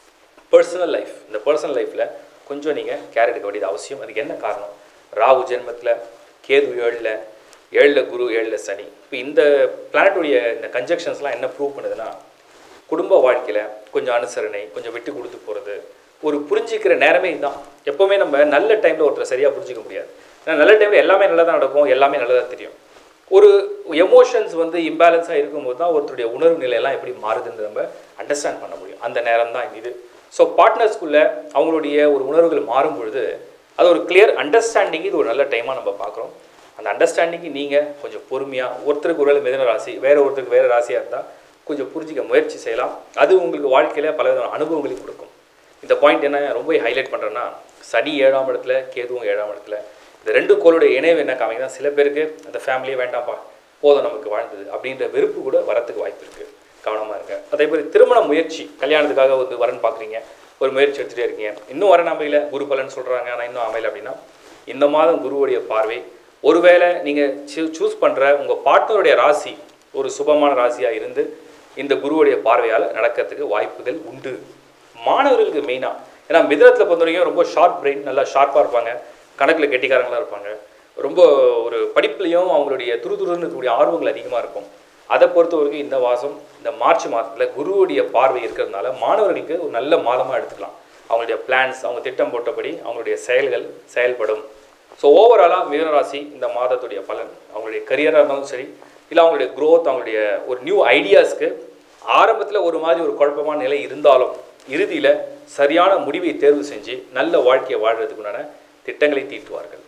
பர்சனல் லைஃப் இந்த பர்சனல் லைஃப்பில் கொஞ்சம் நீங்கள் கேர் எடுக்க வேண்டியது அவசியம் அதுக்கு என்ன காரணம் ராகு ஜென்மத்தில் கேது ஏழில் ஏழில் குரு ஏழில் சனி இப்போ இந்த பிளானட்டுடைய இந்த கன்ஜெக்ஷன்ஸ்லாம் என்ன ப்ரூவ் பண்ணுதுன்னா குடும்ப வாழ்க்கையில் கொஞ்சம் அனுசரணை கொஞ்சம் விட்டு கொடுத்து போகிறது ஒரு புரிஞ்சிக்கிற நேரமே இதுதான் எப்போவுமே நம்ம நல்ல டைமில் ஒருத்தரை சரியாக புரிஞ்சிக்க முடியாது ஏன்னா நல்ல டைமில் எல்லாமே நல்லதாக நடக்கும் எல்லாமே நல்லதாக தெரியும் ஒரு எமோஷன்ஸ் வந்து இம்பேலன்ஸாக இருக்கும்போது தான் ஒருத்தருடைய உணர்வு நிலையெல்லாம் எப்படி மாறுதுன்னு நம்ம அண்டர்ஸ்டாண்ட் பண்ண முடியும் அந்த நேரம் தான் இது ஸோ பார்ட்னர்ஸ்குள்ளே அவங்களுடைய ஒரு உணர்வுகள் மாறும் பொழுது அது ஒரு கிளியர் அண்டர்ஸ்டாண்டிங் இது ஒரு நல்ல டைமாக நம்ம பார்க்குறோம் அந்த அண்டர்ஸ்டாண்டிங்கு நீங்கள் கொஞ்சம் பொறுமையாக ஒருத்தருக்கு ஒரு மிதன ராசி வேறு ஒருத்தருக்கு வேறு ராசியாக இருந்தால் கொஞ்சம் புரிஞ்சிக்க முயற்சி செய்யலாம் அது உங்களுக்கு வாழ்க்கையில் பல விதமான அனுபவங்களையும் கொடுக்கும் இந்த பாயிண்ட் என்ன ரொம்ப ஹைலைட் பண்ணுறேன்னா சனி ஏழாம் இடத்துல கேதுவும் ஏழாம் இடத்துல இந்த ரெண்டு கோளுடைய இணைவு என்ன காமிக்குதுன்னா சில பேருக்கு அந்த ஃபேமிலியே வேண்டாம்ப்பா போதும் நமக்கு வாழ்ந்தது அப்படின்ற வெறுப்பு கூட வரத்துக்கு வாய்ப்பு இருக்குது கவனமாக இருங்க அதே மாதிரி திருமண முயற்சி கல்யாணத்துக்காக வந்து வரன் பார்க்குறீங்க ஒரு முயற்சி எடுத்துகிட்டே இருக்கீங்க இன்னும் வரன் அமையல குரு பலன் சொல்கிறாங்க ஆனால் இன்னும் அமையல அப்படின்னா இந்த மாதம் குருவுடைய பார்வை ஒருவேளை நீங்கள் சூஸ் பண்ணுற உங்கள் பார்ட்னருடைய ராசி ஒரு சுபமான ராசியாக இருந்து இந்த குருவுடைய பார்வையால் நடக்கிறதுக்கு வாய்ப்புகள் உண்டு மாணவர்களுக்கு மெயினாக ஏன்னா மிதனத்தில் பொறுத்த வரைக்கும் ரொம்ப ஷார்ப் பிரெயின் நல்லா ஷார்ப்பாக இருப்பாங்க கணக்கில் கெட்டிக்காரங்களாக இருப்பாங்க ரொம்ப ஒரு படிப்புலையும் அவங்களுடைய துருதுருன்னு இருக்கக்கூடிய ஆர்வங்கள் அதிகமாக இருக்கும் அதை பொறுத்த வரைக்கும் இந்த மாதம் இந்த மார்ச் மாதத்தில் குருவுடைய பார்வை இருக்கிறதுனால மாணவர்களுக்கு ஒரு நல்ல மாதமாக எடுத்துக்கலாம் அவங்களுடைய பிளான்ஸ் அவங்க திட்டம் போட்டபடி அவங்களுடைய செயல்கள் செயல்படும் ஸோ ஓவராலாக மிதனராசி இந்த மாதத்துடைய பலன் அவங்களுடைய கரியராக இருந்தாலும் சரி இல்லை அவங்களுடைய க்ரோத் அவங்களுடைய ஒரு நியூ ஐடியாஸ்க்கு ஆரம்பத்தில் ஒரு மாதிரி ஒரு குழப்பமான நிலை இருந்தாலும் இறுதியில் சரியான முடிவை தேர்வு செஞ்சு நல்ல வாழ்க்கையை வாழ்கிறதுக்கு உண்டான திட்டங்களை தீட்டுவார்கள்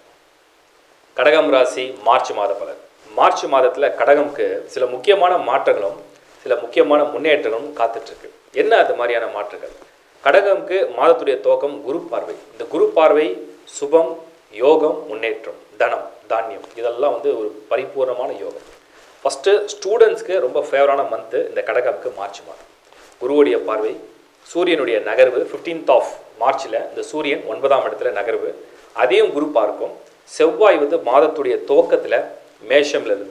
கடகம் ராசி மார்ச் மாத பலன் மார்ச் மாதத்தில் கடகம்க்கு சில முக்கியமான மாற்றங்களும் சில முக்கியமான முன்னேற்றங்களும் காத்துட்ருக்கு என்ன அது மாதிரியான மாற்றங்கள் கடகம்க்கு மாதத்துடைய துவக்கம் குரு பார்வை இந்த குரு பார்வை சுபம் யோகம் முன்னேற்றம் தனம் தானியம் இதெல்லாம் வந்து ஒரு பரிபூர்ணமான யோகம் ஃபஸ்ட்டு ஸ்டூடெண்ட்ஸ்க்கு ரொம்ப ஃபேவரான மந்த்து இந்த கடகம்க்கு மார்ச் மாதம் குருவுடைய பார்வை சூரியனுடைய நகர்வு ஃபிஃப்டீன்த் ஆஃப் மார்ச்சில் இந்த சூரியன் ஒன்பதாம் இடத்துல நகர்வு அதையும் குரு பார்க்கும் செவ்வாய் வந்து மாதத்துடைய துவக்கத்தில் மேஷம்ல இருந்து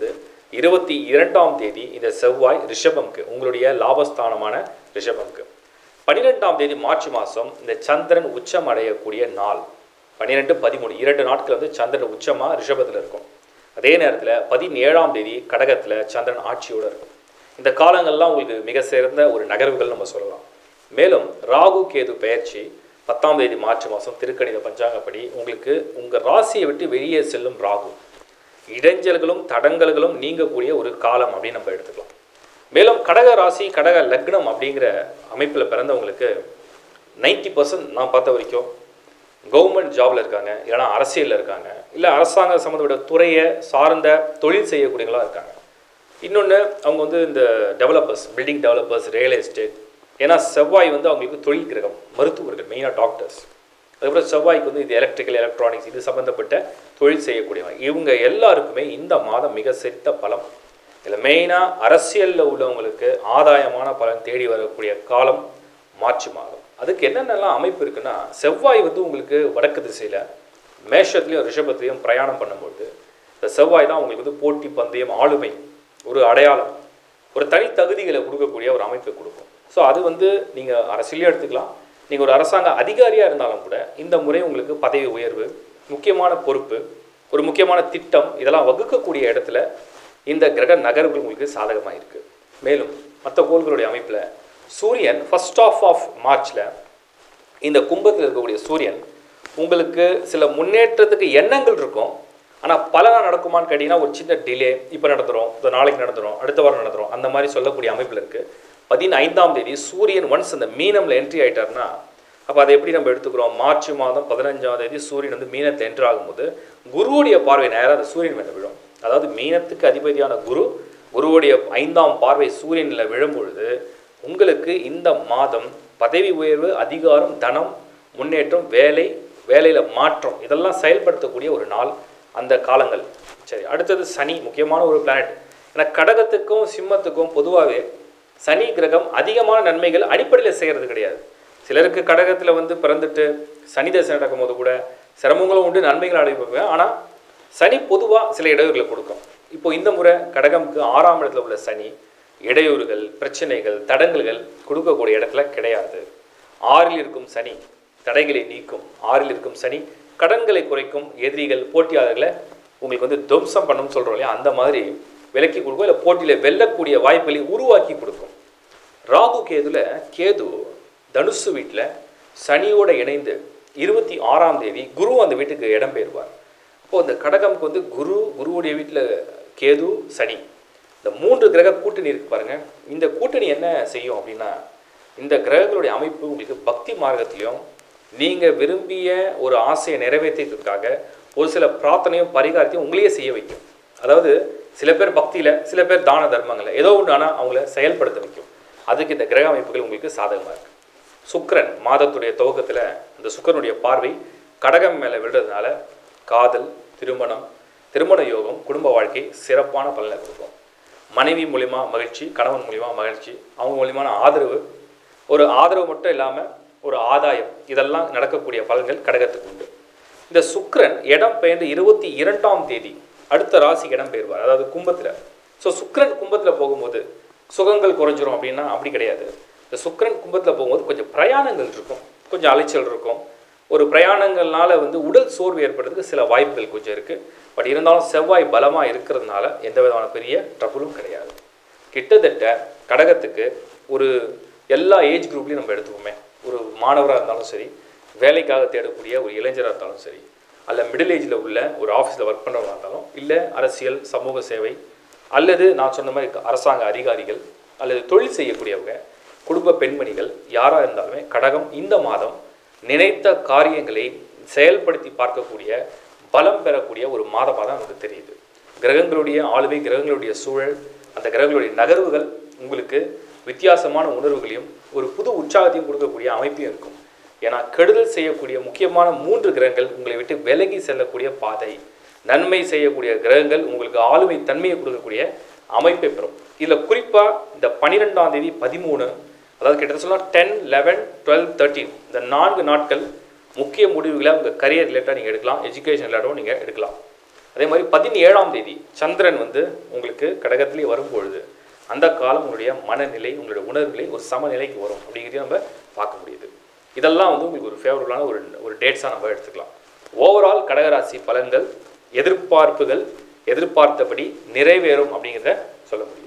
இருபத்தி இரண்டாம் தேதி இந்த செவ்வாய் ரிஷபம்க்கு உங்களுடைய லாபஸ்தானமான ரிஷபம்க்கு பன்னிரெண்டாம் தேதி மார்ச் மாதம் இந்த சந்திரன் உச்சம் அடையக்கூடிய நாள் பன்னிரெண்டு பதிமூணு இரண்டு நாட்கள் வந்து சந்திரன் உச்சமாக ரிஷபத்தில் இருக்கும் அதே நேரத்தில் பதினேழாம் தேதி கடகத்தில் சந்திரன் ஆட்சியோடு இருக்கும் இந்த காலங்கள்லாம் உங்களுக்கு மிக சிறந்த ஒரு நகர்வுகள் நம்ம சொல்லலாம் மேலும் ராகு கேது பெயர்ச்சி பத்தாம் தேதி மார்ச் மாதம் திருக்கணித பஞ்சாங்கப்படி உங்களுக்கு உங்கள் ராசியை விட்டு வெளியே செல்லும் ராகு இடைஞ்சல்களும் தடங்கல்களும் நீங்கக்கூடிய ஒரு காலம் அப்படின்னு நம்ம எடுத்துக்கலாம் மேலும் கடக ராசி கடக லக்னம் அப்படிங்கிற அமைப்பில் பிறந்தவங்களுக்கு நைன்டி பர்சன்ட் நான் பார்த்த வரைக்கும் கவர்மெண்ட் ஜாபில் இருக்காங்க இல்லைனா அரசியலில் இருக்காங்க இல்லை அரசாங்க சம்மந்தப்பட்ட துறையை சார்ந்த தொழில் செய்யக்கூடியவங்களா இருக்காங்க இன்னொன்று அவங்க வந்து இந்த developers building developers real estate ஏன்னா செவ்வாய் வந்து அவங்களுக்கு தொழில் கிரகம் மருத்துவர்கள் மெயினாக டாக்டர்ஸ் அதுக்கப்புறம் செவ்வாய்க்கு வந்து இது எலக்ட்ரிக்கல் எலக்ட்ரானிக்ஸ் இது சம்மந்தப்பட்ட தொழில் செய்யக்கூடியவங்க இவங்க எல்லாருக்குமே இந்த மாதம் மிக சிறந்த பலம் இதில் மெயினாக அரசியலில் உள்ளவங்களுக்கு ஆதாயமான பலன் தேடி வரக்கூடிய காலம் மார்ச் மாதம் அதுக்கு என்னென்னலாம் அமைப்பு இருக்குன்னா செவ்வாய் வந்து உங்களுக்கு வடக்கு திசையில் மேஷத்துலேயும் ரிஷபத்துலேயும் பிரயாணம் பண்ணும்போது இந்த செவ்வாய் தான் உங்களுக்கு வந்து போட்டி பந்தயம் ஆளுமை ஒரு அடையாளம் ஒரு தனி தகுதிகளை கொடுக்கக்கூடிய ஒரு அமைப்பை கொடுக்கும் ஸோ அது வந்து நீங்கள் அரசியலையும் எடுத்துக்கலாம் நீங்கள் ஒரு அரசாங்க அதிகாரியாக இருந்தாலும் கூட இந்த முறை உங்களுக்கு பதவி உயர்வு முக்கியமான பொறுப்பு ஒரு முக்கியமான திட்டம் இதெல்லாம் வகுக்கக்கூடிய இடத்துல இந்த கிரக நகர்வுகள் உங்களுக்கு சாதகமாக இருக்குது மேலும் மற்ற கோள்களுடைய அமைப்பில் சூரியன் ஃபர்ஸ்ட் ஆஃப் ஆஃப் மார்ச்சில் இந்த கும்பத்தில் இருக்கக்கூடிய சூரியன் உங்களுக்கு சில முன்னேற்றத்துக்கு எண்ணங்கள் இருக்கும் ஆனால் பலனாக நடக்குமான்னு கேட்டிங்கன்னா ஒரு சின்ன டிலே இப்போ நடந்துரும் இந்த நாளைக்கு நடந்துரும் அடுத்த வாரம் நடந்துரும் அந்த மாதிரி சொல்லக்கூடிய அமைப்பில் இருக்குது பதினைந்தாம் தேதி சூரியன் ஒன்ஸ் அந்த மீனமில் என்ட்ரி ஆயிட்டாருன்னா அப்போ அதை எப்படி நம்ம எடுத்துக்கிறோம் மார்ச் மாதம் பதினஞ்சாம் தேதி சூரியன் வந்து மீனத்தை என்ட்ரு ஆகும்போது குருவுடைய பார்வை நேராக அந்த சூரியன் மேலே விழும் அதாவது மீனத்துக்கு அதிபதியான குரு குருவுடைய ஐந்தாம் பார்வை சூரியனில் விழும்பொழுது உங்களுக்கு இந்த மாதம் பதவி உயர்வு அதிகாரம் தனம் முன்னேற்றம் வேலை வேலையில் மாற்றம் இதெல்லாம் செயல்படுத்தக்கூடிய ஒரு நாள் அந்த காலங்கள் சரி அடுத்தது சனி முக்கியமான ஒரு பிளானட் ஏன்னா கடகத்துக்கும் சிம்மத்துக்கும் பொதுவாகவே சனி கிரகம் அதிகமான நன்மைகள் அடிப்படையில் செய்கிறது கிடையாது சிலருக்கு கடகத்தில் வந்து பிறந்துட்டு சனி தசை நடக்கும்போது கூட சிரமங்களும் உண்டு நன்மைகள் அடைப்பாங்க ஆனால் சனி பொதுவாக சில இடையூறுகளை கொடுக்கும் இப்போ இந்த முறை கடகம்க்கு ஆறாம் இடத்துல உள்ள சனி இடையூறுகள் பிரச்சனைகள் தடங்கல்கள் கொடுக்கக்கூடிய இடத்துல கிடையாது ஆறில் இருக்கும் சனி தடைகளை நீக்கும் ஆறில் இருக்கும் சனி கடன்களை குறைக்கும் எதிரிகள் போட்டியாளர்களை உங்களுக்கு வந்து துவம்சம் பண்ணணும்னு சொல்கிறோம் இல்லையா அந்த மாதிரி விலக்கி கொடுக்கும் இல்லை போட்டியில் வெல்லக்கூடிய வாய்ப்புகளை உருவாக்கி கொடுக்கும் ராகு கேதுல கேது தனுசு வீட்டில் சனியோட இணைந்து இருபத்தி ஆறாம் தேதி குரு அந்த வீட்டுக்கு இடம் பெயர்வார் அப்போது இந்த கடகம்க்கு வந்து குரு குருவுடைய வீட்டில் கேது சனி இந்த மூன்று கிரக கூட்டணி இருக்கு பாருங்க இந்த கூட்டணி என்ன செய்யும் அப்படின்னா இந்த கிரகங்களுடைய அமைப்பு உங்களுக்கு பக்தி மார்க்கத்திலையும் நீங்கள் விரும்பிய ஒரு ஆசையை நிறைவேற்றியதுக்காக ஒரு சில பிரார்த்தனையும் பரிகாரத்தையும் உங்களையே செய்ய வைக்கும் அதாவது சில பேர் பக்தியில் சில பேர் தான தர்மங்களில் ஏதோ ஒன்று ஆனால் அவங்கள செயல்படுத்த வைக்கும் அதுக்கு இந்த கிரக அமைப்புகள் உங்களுக்கு சாதகமாக இருக்கு சுக்கிரன் மாதத்துடைய துவக்கத்தில் இந்த சுக்கிரனுடைய பார்வை கடகம் மேலே விழுறதுனால காதல் திருமணம் திருமண யோகம் குடும்ப வாழ்க்கை சிறப்பான பலனை கொடுக்கும் மனைவி மூலிமா மகிழ்ச்சி கணவன் மூலிமா மகிழ்ச்சி அவங்க மூலியமான ஆதரவு ஒரு ஆதரவு மட்டும் இல்லாமல் ஒரு ஆதாயம் இதெல்லாம் நடக்கக்கூடிய பலன்கள் கடகத்துக்கு உண்டு இந்த சுக்கிரன் இடம் பெயர்ந்து இருபத்தி இரண்டாம் தேதி அடுத்த ராசிக்கு இடம் பெயர்வார் அதாவது கும்பத்தில் ஸோ சுக்கிரன் கும்பத்தில் போகும்போது சுகங்கள் குறைஞ்சிரும் அப்படின்னா அப்படி கிடையாது இந்த சுக்கிரன் கும்பத்தில் போகும்போது கொஞ்சம் பிரயாணங்கள் இருக்கும் கொஞ்சம் அலைச்சல் இருக்கும் ஒரு பிரயாணங்கள்னால வந்து உடல் சோர்வு ஏற்படுறதுக்கு சில வாய்ப்புகள் கொஞ்சம் இருக்குது பட் இருந்தாலும் செவ்வாய் பலமாக இருக்கிறதுனால எந்த விதமான பெரிய ட்ரபுளும் கிடையாது கிட்டத்தட்ட கடகத்துக்கு ஒரு எல்லா ஏஜ் குரூப்லையும் நம்ம எடுத்துக்கோமே ஒரு மாணவராக இருந்தாலும் சரி வேலைக்காக தேடக்கூடிய ஒரு இளைஞராக இருந்தாலும் சரி அல்ல மிடில் ஏஜில் உள்ள ஒரு ஆஃபீஸில் ஒர்க் பண்ணுறவங்க இருந்தாலும் இல்லை அரசியல் சமூக சேவை அல்லது நான் சொன்ன மாதிரி அரசாங்க அதிகாரிகள் அல்லது தொழில் செய்யக்கூடியவங்க குடும்ப பெண்மணிகள் யாராக இருந்தாலுமே கடகம் இந்த மாதம் நினைத்த காரியங்களை செயல்படுத்தி பார்க்கக்கூடிய பலம் பெறக்கூடிய ஒரு மாதமாக தான் நமக்கு தெரியுது கிரகங்களுடைய ஆளுமை கிரகங்களுடைய சூழல் அந்த கிரகங்களுடைய நகர்வுகள் உங்களுக்கு வித்தியாசமான உணர்வுகளையும் ஒரு புது உற்சாகத்தையும் கொடுக்கக்கூடிய அமைப்பையும் இருக்கும் ஏன்னா கெடுதல் செய்யக்கூடிய முக்கியமான மூன்று கிரகங்கள் உங்களை விட்டு விலகி செல்லக்கூடிய பாதை நன்மை செய்யக்கூடிய கிரகங்கள் உங்களுக்கு ஆளுமை தன்மையை கொடுக்கக்கூடிய அமைப்பை பெறும் இதில் குறிப்பாக இந்த பன்னிரெண்டாம் தேதி பதிமூணு அதாவது கிட்டத்தட்ட சொல்லலாம் டென் லெவன் டுவெல் தேர்ட்டீன் இந்த நான்கு நாட்கள் முக்கிய முடிவுகளை உங்கள் கரியர் ரிலேட்டாக நீங்கள் எடுக்கலாம் எஜுகேஷன் ரிலேட்டாகவும் நீங்கள் எடுக்கலாம் அதே மாதிரி பதினேழாம் தேதி சந்திரன் வந்து உங்களுக்கு கடகத்திலே வரும்பொழுது அந்த காலம் உங்களுடைய மனநிலை உங்களுடைய உணர்வுகளை ஒரு சமநிலைக்கு வரும் அப்படிங்கிறதையும் நம்ம பார்க்க முடியுது இதெல்லாம் வந்து உங்களுக்கு ஒரு ஃபேவரபுளான ஒரு ஒரு டேட்ஸாக நம்ம எடுத்துக்கலாம் ஓவரால் கடகராசி பலன்கள் எதிர்பார்ப்புகள் எதிர்பார்த்தபடி நிறைவேறும் அப்படிங்கிறத சொல்ல முடியும்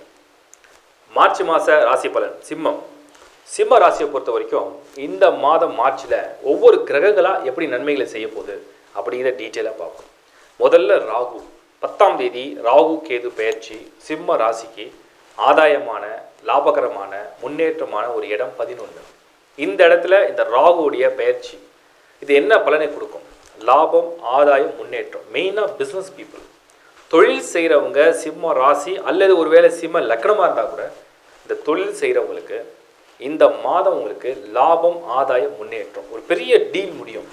மார்ச் மாத ராசி பலன் சிம்மம் சிம்ம ராசியை பொறுத்த வரைக்கும் இந்த மாதம் மார்ச்சில் ஒவ்வொரு கிரகங்களாக எப்படி நன்மைகளை செய்ய போகுது அப்படிங்கிற டீட்டெயிலாக பார்ப்போம் முதல்ல ராகு பத்தாம் தேதி ராகு கேது பெயர்ச்சி சிம்ம ராசிக்கு ஆதாயமான லாபகரமான முன்னேற்றமான ஒரு இடம் பதினொன்று இந்த இடத்துல இந்த ராகுவுடைய பெயர்ச்சி இது என்ன பலனை கொடுக்கும் லாபம் ஆதாயம் முன்னேற்றம் மெயினாக பிஸ்னஸ் பீப்புள் தொழில் செய்கிறவங்க சிம்ம ராசி அல்லது ஒருவேளை சிம்ம லக்னமாக இருந்தால் கூட இந்த தொழில் செய்கிறவங்களுக்கு இந்த மாதம் உங்களுக்கு லாபம் ஆதாயம் முன்னேற்றம் ஒரு பெரிய டீல் முடியும்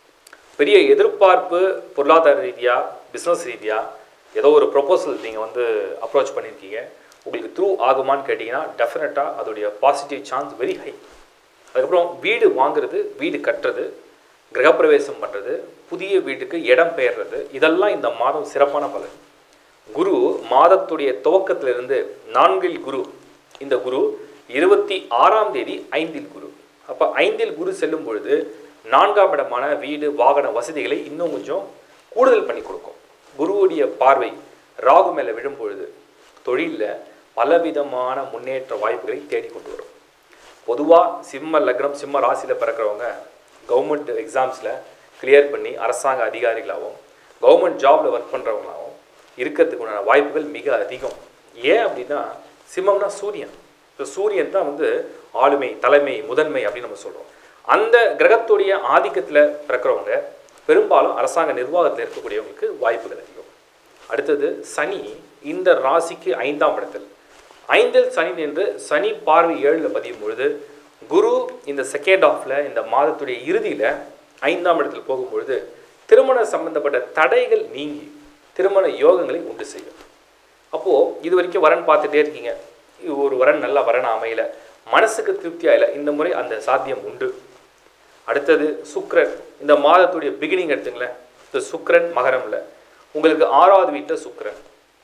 பெரிய எதிர்பார்ப்பு பொருளாதார ரீதியாக பிஸ்னஸ் ரீதியாக ஏதோ ஒரு ப்ரொபோசல் நீங்கள் வந்து அப்ரோச் பண்ணியிருக்கீங்க உங்களுக்கு த்ரூ ஆகுமான்னு கேட்டிங்கன்னா டெஃபினட்டாக அதோடைய பாசிட்டிவ் சான்ஸ் வெரி ஹை அதுக்கப்புறம் வீடு வாங்குறது வீடு கட்டுறது கிரகப்பிரவேசம் பண்ணுறது புதிய வீட்டுக்கு இடம் பெயர்றது இதெல்லாம் இந்த மாதம் சிறப்பான பலன் குரு மாதத்துடைய துவக்கத்திலிருந்து நான்கில் குரு இந்த குரு இருபத்தி ஆறாம் தேதி ஐந்தில் குரு அப்போ ஐந்தில் குரு செல்லும் பொழுது நான்காம் இடமான வீடு வாகன வசதிகளை இன்னும் கொஞ்சம் கூடுதல் பண்ணி கொடுக்கும் குருவுடைய பார்வை ராகு மேலே விழும் பொழுது தொழிலில் பலவிதமான முன்னேற்ற வாய்ப்புகளை தேடி கொண்டு வரும் பொதுவாக சிம்ம லக்னம் சிம்ம ராசியில் பிறக்கிறவங்க கவர்மெண்ட் எக்ஸாம்ஸில் கிளியர் பண்ணி அரசாங்க அதிகாரிகளாகவும் கவர்மெண்ட் ஜாபில் ஒர்க் பண்ணுறவங்களாகவும் இருக்கிறதுக்கு உண்டான வாய்ப்புகள் மிக அதிகம் ஏன் அப்படின்னா சிம்மம்னா சூரியன் இப்போ சூரியன் தான் வந்து ஆளுமை தலைமை முதன்மை அப்படின்னு நம்ம சொல்கிறோம் அந்த கிரகத்துடைய ஆதிக்கத்தில் பிறக்கிறவங்க பெரும்பாலும் அரசாங்க நிர்வாகத்தில் இருக்கக்கூடியவங்களுக்கு வாய்ப்புகள் அதிகம் அடுத்தது சனி இந்த ராசிக்கு ஐந்தாம் இடத்தில் ஐந்தில் சனி நின்று சனி பார்வை ஏழில் பதியும் பொழுது குரு இந்த செகண்ட் ஆஃப்ல இந்த மாதத்துடைய இறுதியில் ஐந்தாம் இடத்தில் போகும்பொழுது திருமண சம்பந்தப்பட்ட தடைகள் நீங்கி திருமண யோகங்களை உண்டு செய்யும் அப்போது இது வரைக்கும் வரன் பார்த்துட்டே இருக்கீங்க இது ஒரு வரன் நல்ல வரன் அமையல மனசுக்கு திருப்தியாக இல்லை இந்த முறை அந்த சாத்தியம் உண்டு அடுத்தது சுக்கிரன் இந்த மாதத்துடைய பிகினிங் எடுத்துங்களேன் இந்த சுக்கிரன் மகரம்ல உங்களுக்கு ஆறாவது வீட்டில் சுக்கிரன்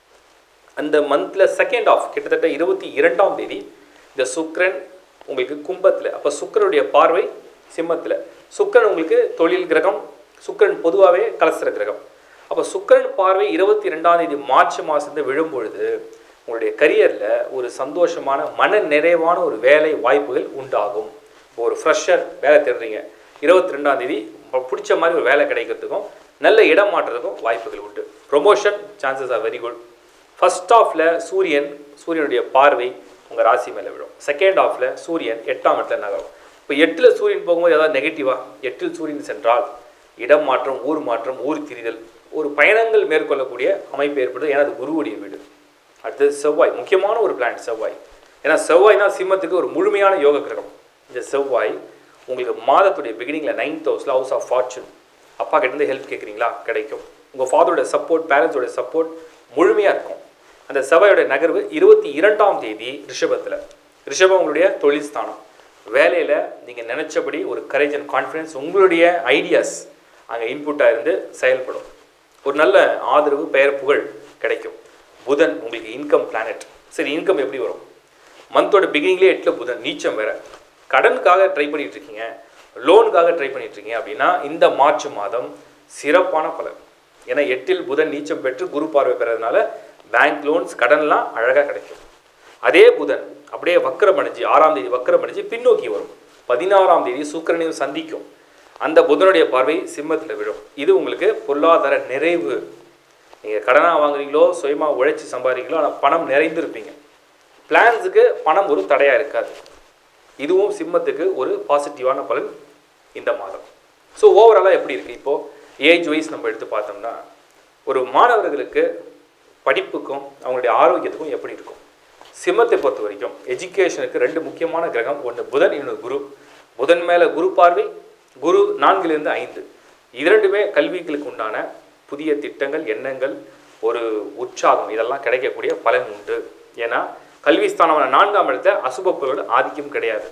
அந்த மந்தில் செகண்ட் ஆஃப் கிட்டத்தட்ட இருபத்தி இரண்டாம் தேதி இந்த சுக்கிரன் உங்களுக்கு கும்பத்தில் அப்போ சுக்கிரனுடைய பார்வை சிம்மத்தில் சுக்கிரன் உங்களுக்கு தொழில் கிரகம் சுக்கிரன் பொதுவாகவே கலசர கிரகம் அப்போ சுக்கிரன் பார்வை இருபத்தி ரெண்டாம் தேதி மார்ச் மாதத்துல விழும் பொழுது உங்களுடைய கரியரில் ஒரு சந்தோஷமான மன நிறைவான ஒரு வேலை வாய்ப்புகள் உண்டாகும் இப்போ ஒரு ஃப்ரெஷர் வேலை தேடுறீங்க இருபத்தி ரெண்டாம் தேதி பிடிச்ச மாதிரி ஒரு வேலை கிடைக்கிறதுக்கும் நல்ல இடம் மாற்றுறதுக்கும் வாய்ப்புகள் உண்டு promotion chances are very good first ஆஃப்ல சூரியன் சூரியனுடைய பார்வை உங்கள் ராசி மேலே விடும் செகண்ட் ஆஃப்ல சூரியன் எட்டாம் இடத்துல நகரும் இப்போ எட்டில் சூரியன் போகும்போது ஏதாவது நெகட்டிவா எட்டில் சூரியன் சென்றால் இடம் மாற்றம் ஊர் மாற்றம் ஊர் திரிதல் ஒரு பயணங்கள் மேற்கொள்ளக்கூடிய அமைப்பு ஏற்படுது ஏன்னா அது குருவுடைய வீடு அடுத்தது செவ்வாய் முக்கியமான ஒரு பிளானட் செவ்வாய் ஏன்னா செவ்வாய் தான் சிம்மத்துக்கு ஒரு முழுமையான யோக கிரகம் இந்த செவ்வாய் உங்களுக்கு மாதத்துடைய பிகினிங்கில் நைன்த் ஹவுஸில் ஹவுஸ் ஆஃப் ஃபார்ச்சூன் அப்பா கிட்டேருந்து ஹெல்ப் கேட்குறீங்களா கிடைக்கும் உங்கள் ஃபாதரோட சப்போர்ட் பேரண்ட்ஸோட சப்போர்ட் முழுமையாக இருக்கும் அந்த செவ்வாயோட நகர்வு இருபத்தி இரண்டாம் தேதி ரிஷபத்தில் ரிஷபம் உங்களுடைய தொழில் ஸ்தானம் வேலையில் நீங்கள் நினச்சபடி ஒரு கரேஜ் அண்ட் கான்ஃபிடன்ஸ் உங்களுடைய ஐடியாஸ் அங்கே இன்புட்டாக இருந்து செயல்படும் ஒரு நல்ல ஆதரவு பெயர் புகழ் கிடைக்கும் புதன் உங்களுக்கு இன்கம் பிளானட் சரி இன்கம் எப்படி வரும் மந்தோட பிகினிங்லேயே எட்டில் புதன் நீச்சம் வேற கடனுக்காக ட்ரை பண்ணிட்டு இருக்கீங்க லோனுக்காக ட்ரை பண்ணிட்டு இருக்கீங்க அப்படின்னா இந்த மார்ச் மாதம் சிறப்பான பலன் ஏன்னா எட்டில் புதன் நீச்சம் பெற்று குரு பார்வை பெறதுனால பேங்க் லோன்ஸ் கடன்லாம் அழகாக கிடைக்கும் அதே புதன் அப்படியே வக்கரம் அடைஞ்சு ஆறாம் தேதி வக்கரம் அடைஞ்சு பின்னோக்கி வரும் பதினாறாம் தேதி சுக்கிரனையும் சந்திக்கும் அந்த புதனுடைய பார்வை சிம்மத்தில் விழும் இது உங்களுக்கு பொருளாதார நிறைவு நீங்கள் கடனாக வாங்குறீங்களோ சுயமாக உழைச்சி சம்பாதிக்கிறீங்களோ ஆனால் பணம் நிறைந்திருப்பீங்க பிளான்ஸுக்கு பணம் ஒரு தடையாக இருக்காது இதுவும் சிம்மத்துக்கு ஒரு பாசிட்டிவான பலன் இந்த மாதம் ஸோ ஓவராலாக எப்படி இருக்குது இப்போது ஏஜ் வைஸ் நம்ம எடுத்து பார்த்தோம்னா ஒரு மாணவர்களுக்கு படிப்புக்கும் அவங்களுடைய ஆரோக்கியத்துக்கும் எப்படி இருக்கும் சிம்மத்தை பொறுத்த வரைக்கும் எஜுகேஷனுக்கு ரெண்டு முக்கியமான கிரகம் ஒன்று புதன் இன்னொன்று குரு புதன் மேலே குரு பார்வை குரு நான்கிலிருந்து ஐந்து இரண்டுமே கல்விகளுக்கு உண்டான புதிய திட்டங்கள் எண்ணங்கள் ஒரு உற்சாகம் இதெல்லாம் கிடைக்கக்கூடிய பலன் உண்டு ஏன்னா கல்வி ஸ்தானமான நான்காம் இடத்துல அசுபப்பொருள் ஆதிக்கம் கிடையாது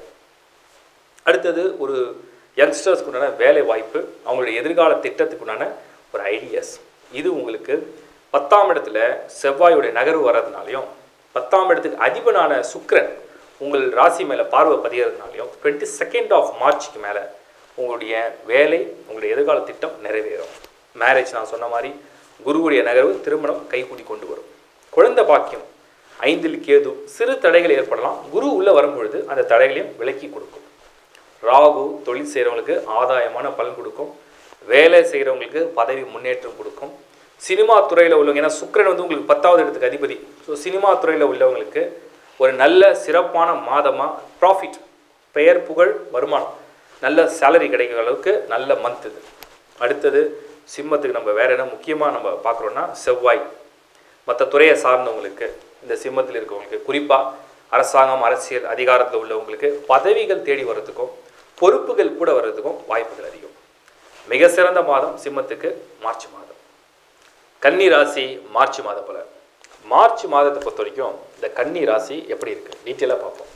அடுத்தது ஒரு யங்ஸ்டர்ஸ்க்கு உண்டான வேலை வாய்ப்பு அவங்களுடைய எதிர்கால திட்டத்துக்கு உண்டான ஒரு ஐடியாஸ் இது உங்களுக்கு பத்தாம் இடத்துல செவ்வாயுடைய நகர்வு வர்றதுனாலையும் பத்தாம் இடத்துக்கு அதிபனான சுக்கிரன் உங்கள் ராசி மேலே பார்வை பதியறதுனாலையும் டுவெண்ட்டி செகண்ட் ஆஃப் மார்ச்சுக்கு மேலே உங்களுடைய வேலை உங்களுடைய எதிர்கால திட்டம் நிறைவேறும் மேரேஜ் நான் சொன்ன மாதிரி குருவுடைய நகர்வு திருமணம் கைகூடி கொண்டு வரும் குழந்தை பாக்கியம் ஐந்தில் கேது சிறு தடைகள் ஏற்படலாம் குரு உள்ளே வரும்பொழுது அந்த தடைகளையும் விலக்கி கொடுக்கும் ராகு தொழில் செய்கிறவங்களுக்கு ஆதாயமான பலன் கொடுக்கும் வேலை செய்கிறவங்களுக்கு பதவி முன்னேற்றம் கொடுக்கும் சினிமா துறையில் உள்ளவங்க ஏன்னா சுக்கிரன் வந்து உங்களுக்கு பத்தாவது இடத்துக்கு அதிபதி ஸோ சினிமா துறையில் உள்ளவங்களுக்கு ஒரு நல்ல சிறப்பான மாதமாக ப்ராஃபிட் பெயர் புகழ் வருமானம் நல்ல சேலரி கிடைக்கிற அளவுக்கு நல்ல மந்த் இது அடுத்தது சிம்மத்துக்கு நம்ம வேற என்ன முக்கியமாக நம்ம பார்க்குறோன்னா செவ்வாய் மற்ற துறையை சார்ந்தவங்களுக்கு இந்த சிம்மத்தில் இருக்கவங்களுக்கு குறிப்பாக அரசாங்கம் அரசியல் அதிகாரத்தில் உள்ளவங்களுக்கு பதவிகள் தேடி வர்றதுக்கும் பொறுப்புகள் கூட வர்றதுக்கும் வாய்ப்புகள் அதிகம் மிக சிறந்த மாதம் சிம்மத்துக்கு மார்ச் மாதம் கன்னி ராசி மார்ச் மாத போல மார்ச் மாதத்தை பொறுத்த வரைக்கும் இந்த கன்னி ராசி எப்படி இருக்குது டீட்டெயிலாக பார்ப்போம்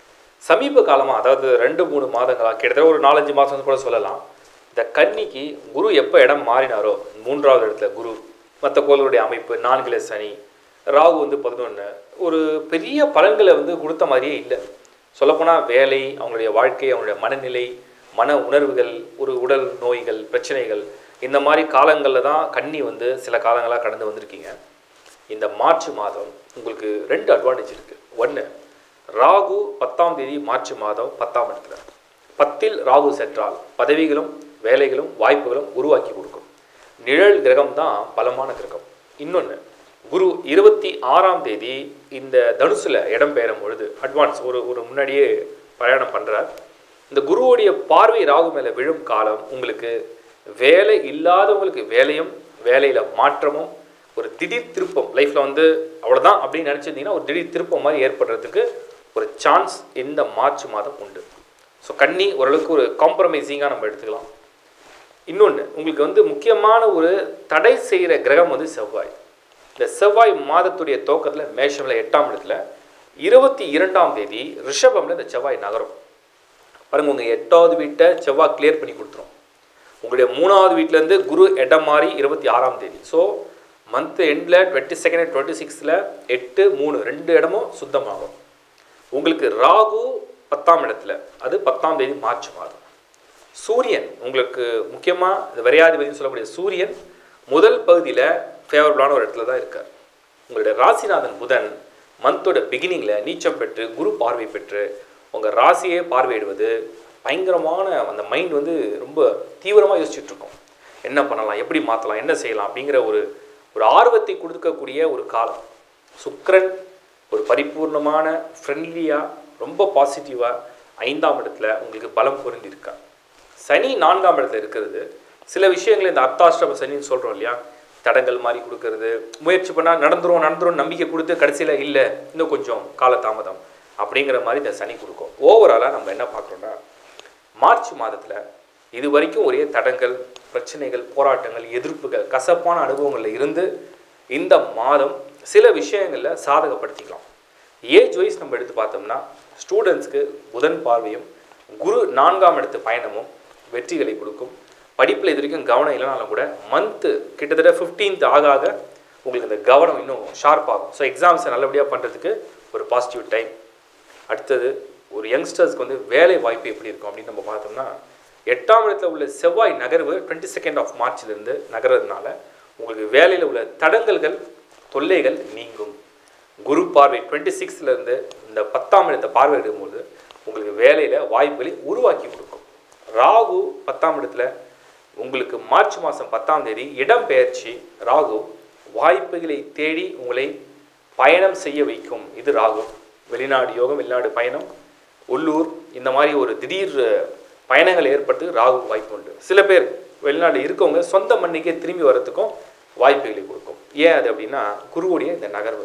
சமீப காலமாக அதாவது ரெண்டு மூணு மாதங்களாக கிட்டத்தட்ட ஒரு நாலஞ்சு மாதம் கூட சொல்லலாம் இந்த கன்னிக்கு குரு எப்போ இடம் மாறினாரோ மூன்றாவது இடத்துல குரு மற்ற கோள்களுடைய அமைப்பு நான்கில சனி ராகு வந்து பதினொன்று ஒரு பெரிய பலன்களை வந்து கொடுத்த மாதிரியே இல்லை சொல்லப்போனால் வேலை அவங்களுடைய வாழ்க்கை அவங்களுடைய மனநிலை மன உணர்வுகள் ஒரு உடல் நோய்கள் பிரச்சனைகள் இந்த மாதிரி காலங்களில் தான் கன்னி வந்து சில காலங்களாக கடந்து வந்திருக்கீங்க இந்த மார்ச் மாதம் உங்களுக்கு ரெண்டு அட்வான்டேஜ் இருக்குது ஒன்று ராகு பத்தாம் தேதி மார்ச் மாதம் பத்தாம் இடத்துல பத்தில் ராகு சென்றால் பதவிகளும் வேலைகளும் வாய்ப்புகளும் உருவாக்கி கொடுக்கும் நிழல் கிரகம் தான் பலமான கிரகம் இன்னொன்று குரு இருபத்தி ஆறாம் தேதி இந்த தனுசுல இடம் பெயரும் பொழுது அட்வான்ஸ் ஒரு ஒரு முன்னாடியே பிரயாணம் பண்ணுறார் இந்த குருவுடைய பார்வை ராகு மேலே விழும் காலம் உங்களுக்கு வேலை இல்லாதவங்களுக்கு வேலையும் வேலையில் மாற்றமும் ஒரு திடீர் திருப்பம் லைஃப்பில் வந்து அவ்வளோதான் அப்படின்னு நினச்சிருந்தீங்கன்னா ஒரு திடீர் திருப்பம் மாதிரி ஏற்படுறதுக்கு ஒரு சான்ஸ் இந்த மார்ச் மாதம் உண்டு ஸோ கன்னி ஓரளவுக்கு ஒரு காம்ப்ரமைசிங்காக நம்ம எடுத்துக்கலாம் இன்னொன்று உங்களுக்கு வந்து முக்கியமான ஒரு தடை செய்கிற கிரகம் வந்து செவ்வாய் இந்த செவ்வாய் மாதத்துடைய துவக்கத்தில் மேஷமில் எட்டாம் இடத்துல இருபத்தி இரண்டாம் தேதி ரிஷபமில் இந்த செவ்வாய் நகரும் பாருங்க உங்கள் எட்டாவது வீட்டை செவ்வாய் கிளியர் பண்ணி கொடுத்துரும் உங்களுடைய மூணாவது வீட்டிலேருந்து குரு இடம் மாறி இருபத்தி ஆறாம் தேதி ஸோ மந்த் எண்டில் டுவெண்ட்டி செகண்ட் டுவெண்ட்டி சிக்ஸில் எட்டு மூணு ரெண்டு இடமும் சுத்தமாகும் உங்களுக்கு ராகு பத்தாம் இடத்துல அது பத்தாம் தேதி மார்ச் மாதம் சூரியன் உங்களுக்கு முக்கியமாக இந்த விரையாதிபதினு சொல்லக்கூடிய சூரியன் முதல் பகுதியில் ஃபேவரபுளான ஒரு இடத்துல தான் இருக்கார் உங்களுடைய ராசிநாதன் புதன் மந்தோட பிகினிங்கில் நீச்சம் பெற்று குரு பார்வை பெற்று உங்கள் ராசியே பார்வையிடுவது பயங்கரமான அந்த மைண்ட் வந்து ரொம்ப தீவிரமாக யோசிச்சுட்டு இருக்கோம் என்ன பண்ணலாம் எப்படி மாற்றலாம் என்ன செய்யலாம் அப்படிங்கிற ஒரு ஒரு ஆர்வத்தை கொடுக்கக்கூடிய ஒரு காலம் சுக்கிரன் ஒரு பரிபூர்ணமான ஃப்ரெண்ட்லியாக ரொம்ப பாசிட்டிவாக ஐந்தாம் இடத்துல உங்களுக்கு பலம் பொருந்தி இருக்கா சனி நான்காம் இடத்துல இருக்கிறது சில விஷயங்கள் இந்த அர்த்தாஷ்டம சனின்னு சொல்கிறோம் இல்லையா தடங்கள் மாதிரி கொடுக்கறது முயற்சி பண்ணால் நடந்துரும் நடந்துரும் நம்பிக்கை கொடுத்து கடைசியில் இல்லை இன்னும் கொஞ்சம் காலதாமதம் அப்படிங்கிற மாதிரி இந்த சனி கொடுக்கும் ஓவராலாக நம்ம என்ன பார்க்குறோன்னா மார்ச் மாதத்தில் இது வரைக்கும் ஒரே தடங்கள் பிரச்சனைகள் போராட்டங்கள் எதிர்ப்புகள் கசப்பான அனுபவங்களில் இருந்து இந்த மாதம் சில விஷயங்களில் சாதகப்படுத்திக்கலாம் ஏஜ் வைஸ் நம்ம எடுத்து பார்த்தோம்னா ஸ்டூடெண்ட்ஸ்க்கு புதன் பார்வையும் குரு நான்காம் இடத்து பயணமும் வெற்றிகளை கொடுக்கும் படிப்பில் இது வரைக்கும் கவனம் இல்லைனாலும் கூட மந்த்து கிட்டத்தட்ட ஃபிஃப்டீன்த் ஆக ஆக உங்களுக்கு இந்த கவனம் இன்னும் ஷார்ப் ஆகும் ஸோ எக்ஸாம்ஸை நல்லபடியாக பண்ணுறதுக்கு ஒரு பாசிட்டிவ் டைம் அடுத்தது ஒரு யங்ஸ்டர்ஸ்க்கு வந்து வேலை வாய்ப்பு எப்படி இருக்கும் அப்படின்னு நம்ம பார்த்தோம்னா எட்டாம் இடத்துல உள்ள செவ்வாய் நகர்வு டுவெண்ட்டி செகண்ட் ஆஃப் மார்ச்லேருந்து நகர்றதுனால உங்களுக்கு வேலையில் உள்ள தடங்கல்கள் தொல்லைகள் நீங்கும் குரு பார்வை டுவெண்ட்டி சிக்ஸ்லேருந்து இந்த பத்தாம் இடத்தை பார்வையிடும்போது உங்களுக்கு வேலையில் வாய்ப்புகளை உருவாக்கி கொடுக்கும் ராகு பத்தாம் இடத்துல உங்களுக்கு மார்ச் மாதம் பத்தாம் தேதி இடம் பெயர்ச்சி ராகு வாய்ப்புகளை தேடி உங்களை பயணம் செய்ய வைக்கும் இது ராகு வெளிநாடு யோகம் வெளிநாடு பயணம் உள்ளூர் இந்த மாதிரி ஒரு திடீர் பயணங்கள் ஏற்பட்டு ராகு வாய்ப்பு உண்டு சில பேர் வெளிநாடு இருக்கவங்க சொந்த மண்ணுக்கே திரும்பி வர்றதுக்கும் வாய்ப்புகளை கொடுக்கும் ஏன் அது அப்படின்னா குருவுடைய இந்த நகர்வு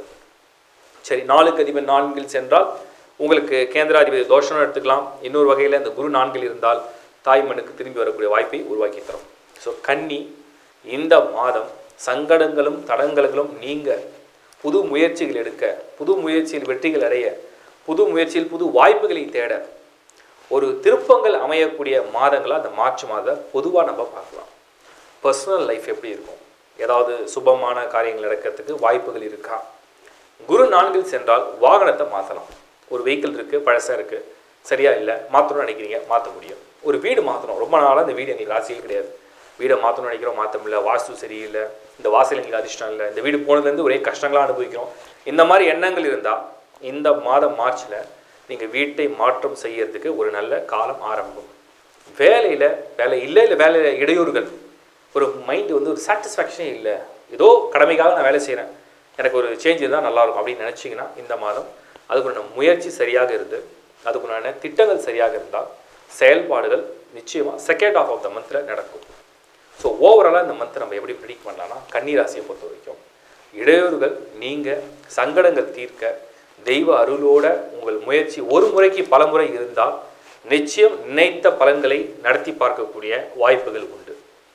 சரி நாளுக்கு அதிபர் நான்கில் சென்றால் உங்களுக்கு கேந்திராதிபதி தோஷம் எடுத்துக்கலாம் இன்னொரு வகையில் இந்த குரு நான்கில் இருந்தால் தாய் மண்ணுக்கு திரும்பி வரக்கூடிய வாய்ப்பை உருவாக்கி தரும் ஸோ கன்னி இந்த மாதம் சங்கடங்களும் தடங்கல்களும் நீங்க புது முயற்சிகள் எடுக்க புது முயற்சியில் வெற்றிகள் அடைய புது முயற்சியில் புது வாய்ப்புகளை தேட ஒரு திருப்பங்கள் அமையக்கூடிய மாதங்களாக அந்த மார்ச் மாதம் பொதுவாக நம்ம பார்க்கலாம் பர்சனல் லைஃப் எப்படி இருக்கும் ஏதாவது சுபமான காரியங்கள் நடக்கிறதுக்கு வாய்ப்புகள் இருக்கா குரு நான்கில் சென்றால் வாகனத்தை மாற்றலாம் ஒரு வெஹிக்கிள் இருக்குது பழசாக இருக்குது சரியா இல்லை மாற்றணும்னு நினைக்கிறீங்க மாற்ற முடியும் ஒரு வீடு மாற்றணும் ரொம்ப நாளாக இந்த வீடு எங்களுக்கு ராசியில் கிடையாது வீடை மாற்றணும்னு நினைக்கிறோம் மாற்ற முடியல வாஸ்து சரியில்லை இந்த வாசல் எங்களுக்கு அதிர்ஷ்டம் இல்லை இந்த வீடு போனதுலேருந்து ஒரே கஷ்டங்களாக அனுபவிக்கிறோம் இந்த மாதிரி எண்ணங்கள் இருந்தால் இந்த மாதம் மார்ச்சில் நீங்கள் வீட்டை மாற்றம் செய்யறதுக்கு ஒரு நல்ல காலம் ஆரம்பம் வேலையில் வேலை இல்லை இல்லை வேலையில் இடையூறுகள் ஒரு மைண்டு வந்து ஒரு சாட்டிஸ்ஃபேக்ஷனே இல்லை ஏதோ கடமைக்காக நான் வேலை செய்கிறேன் எனக்கு ஒரு சேஞ்ச் இருந்தால் நல்லாயிருக்கும் அப்படின்னு நினச்சிங்கன்னா இந்த மாதம் அதுக்குண்டான முயற்சி சரியாக இருந்து அதுக்குண்டான திட்டங்கள் சரியாக இருந்தால் செயல்பாடுகள் நிச்சயமாக செகண்ட் ஆஃப் ஆஃப் த மந்தில் நடக்கும் ஸோ ஓவராலாக இந்த மந்த் நம்ம எப்படி ப்ரிடிக் பண்ணலாம்னா கன்னிராசியை பொறுத்த வரைக்கும் இடையூறுகள் நீங்கள் சங்கடங்கள் தீர்க்க தெய்வ அருளோட உங்கள் முயற்சி ஒரு முறைக்கு பல முறை இருந்தால் நிச்சயம் நினைத்த பலன்களை நடத்தி பார்க்கக்கூடிய வாய்ப்புகள் உண்டு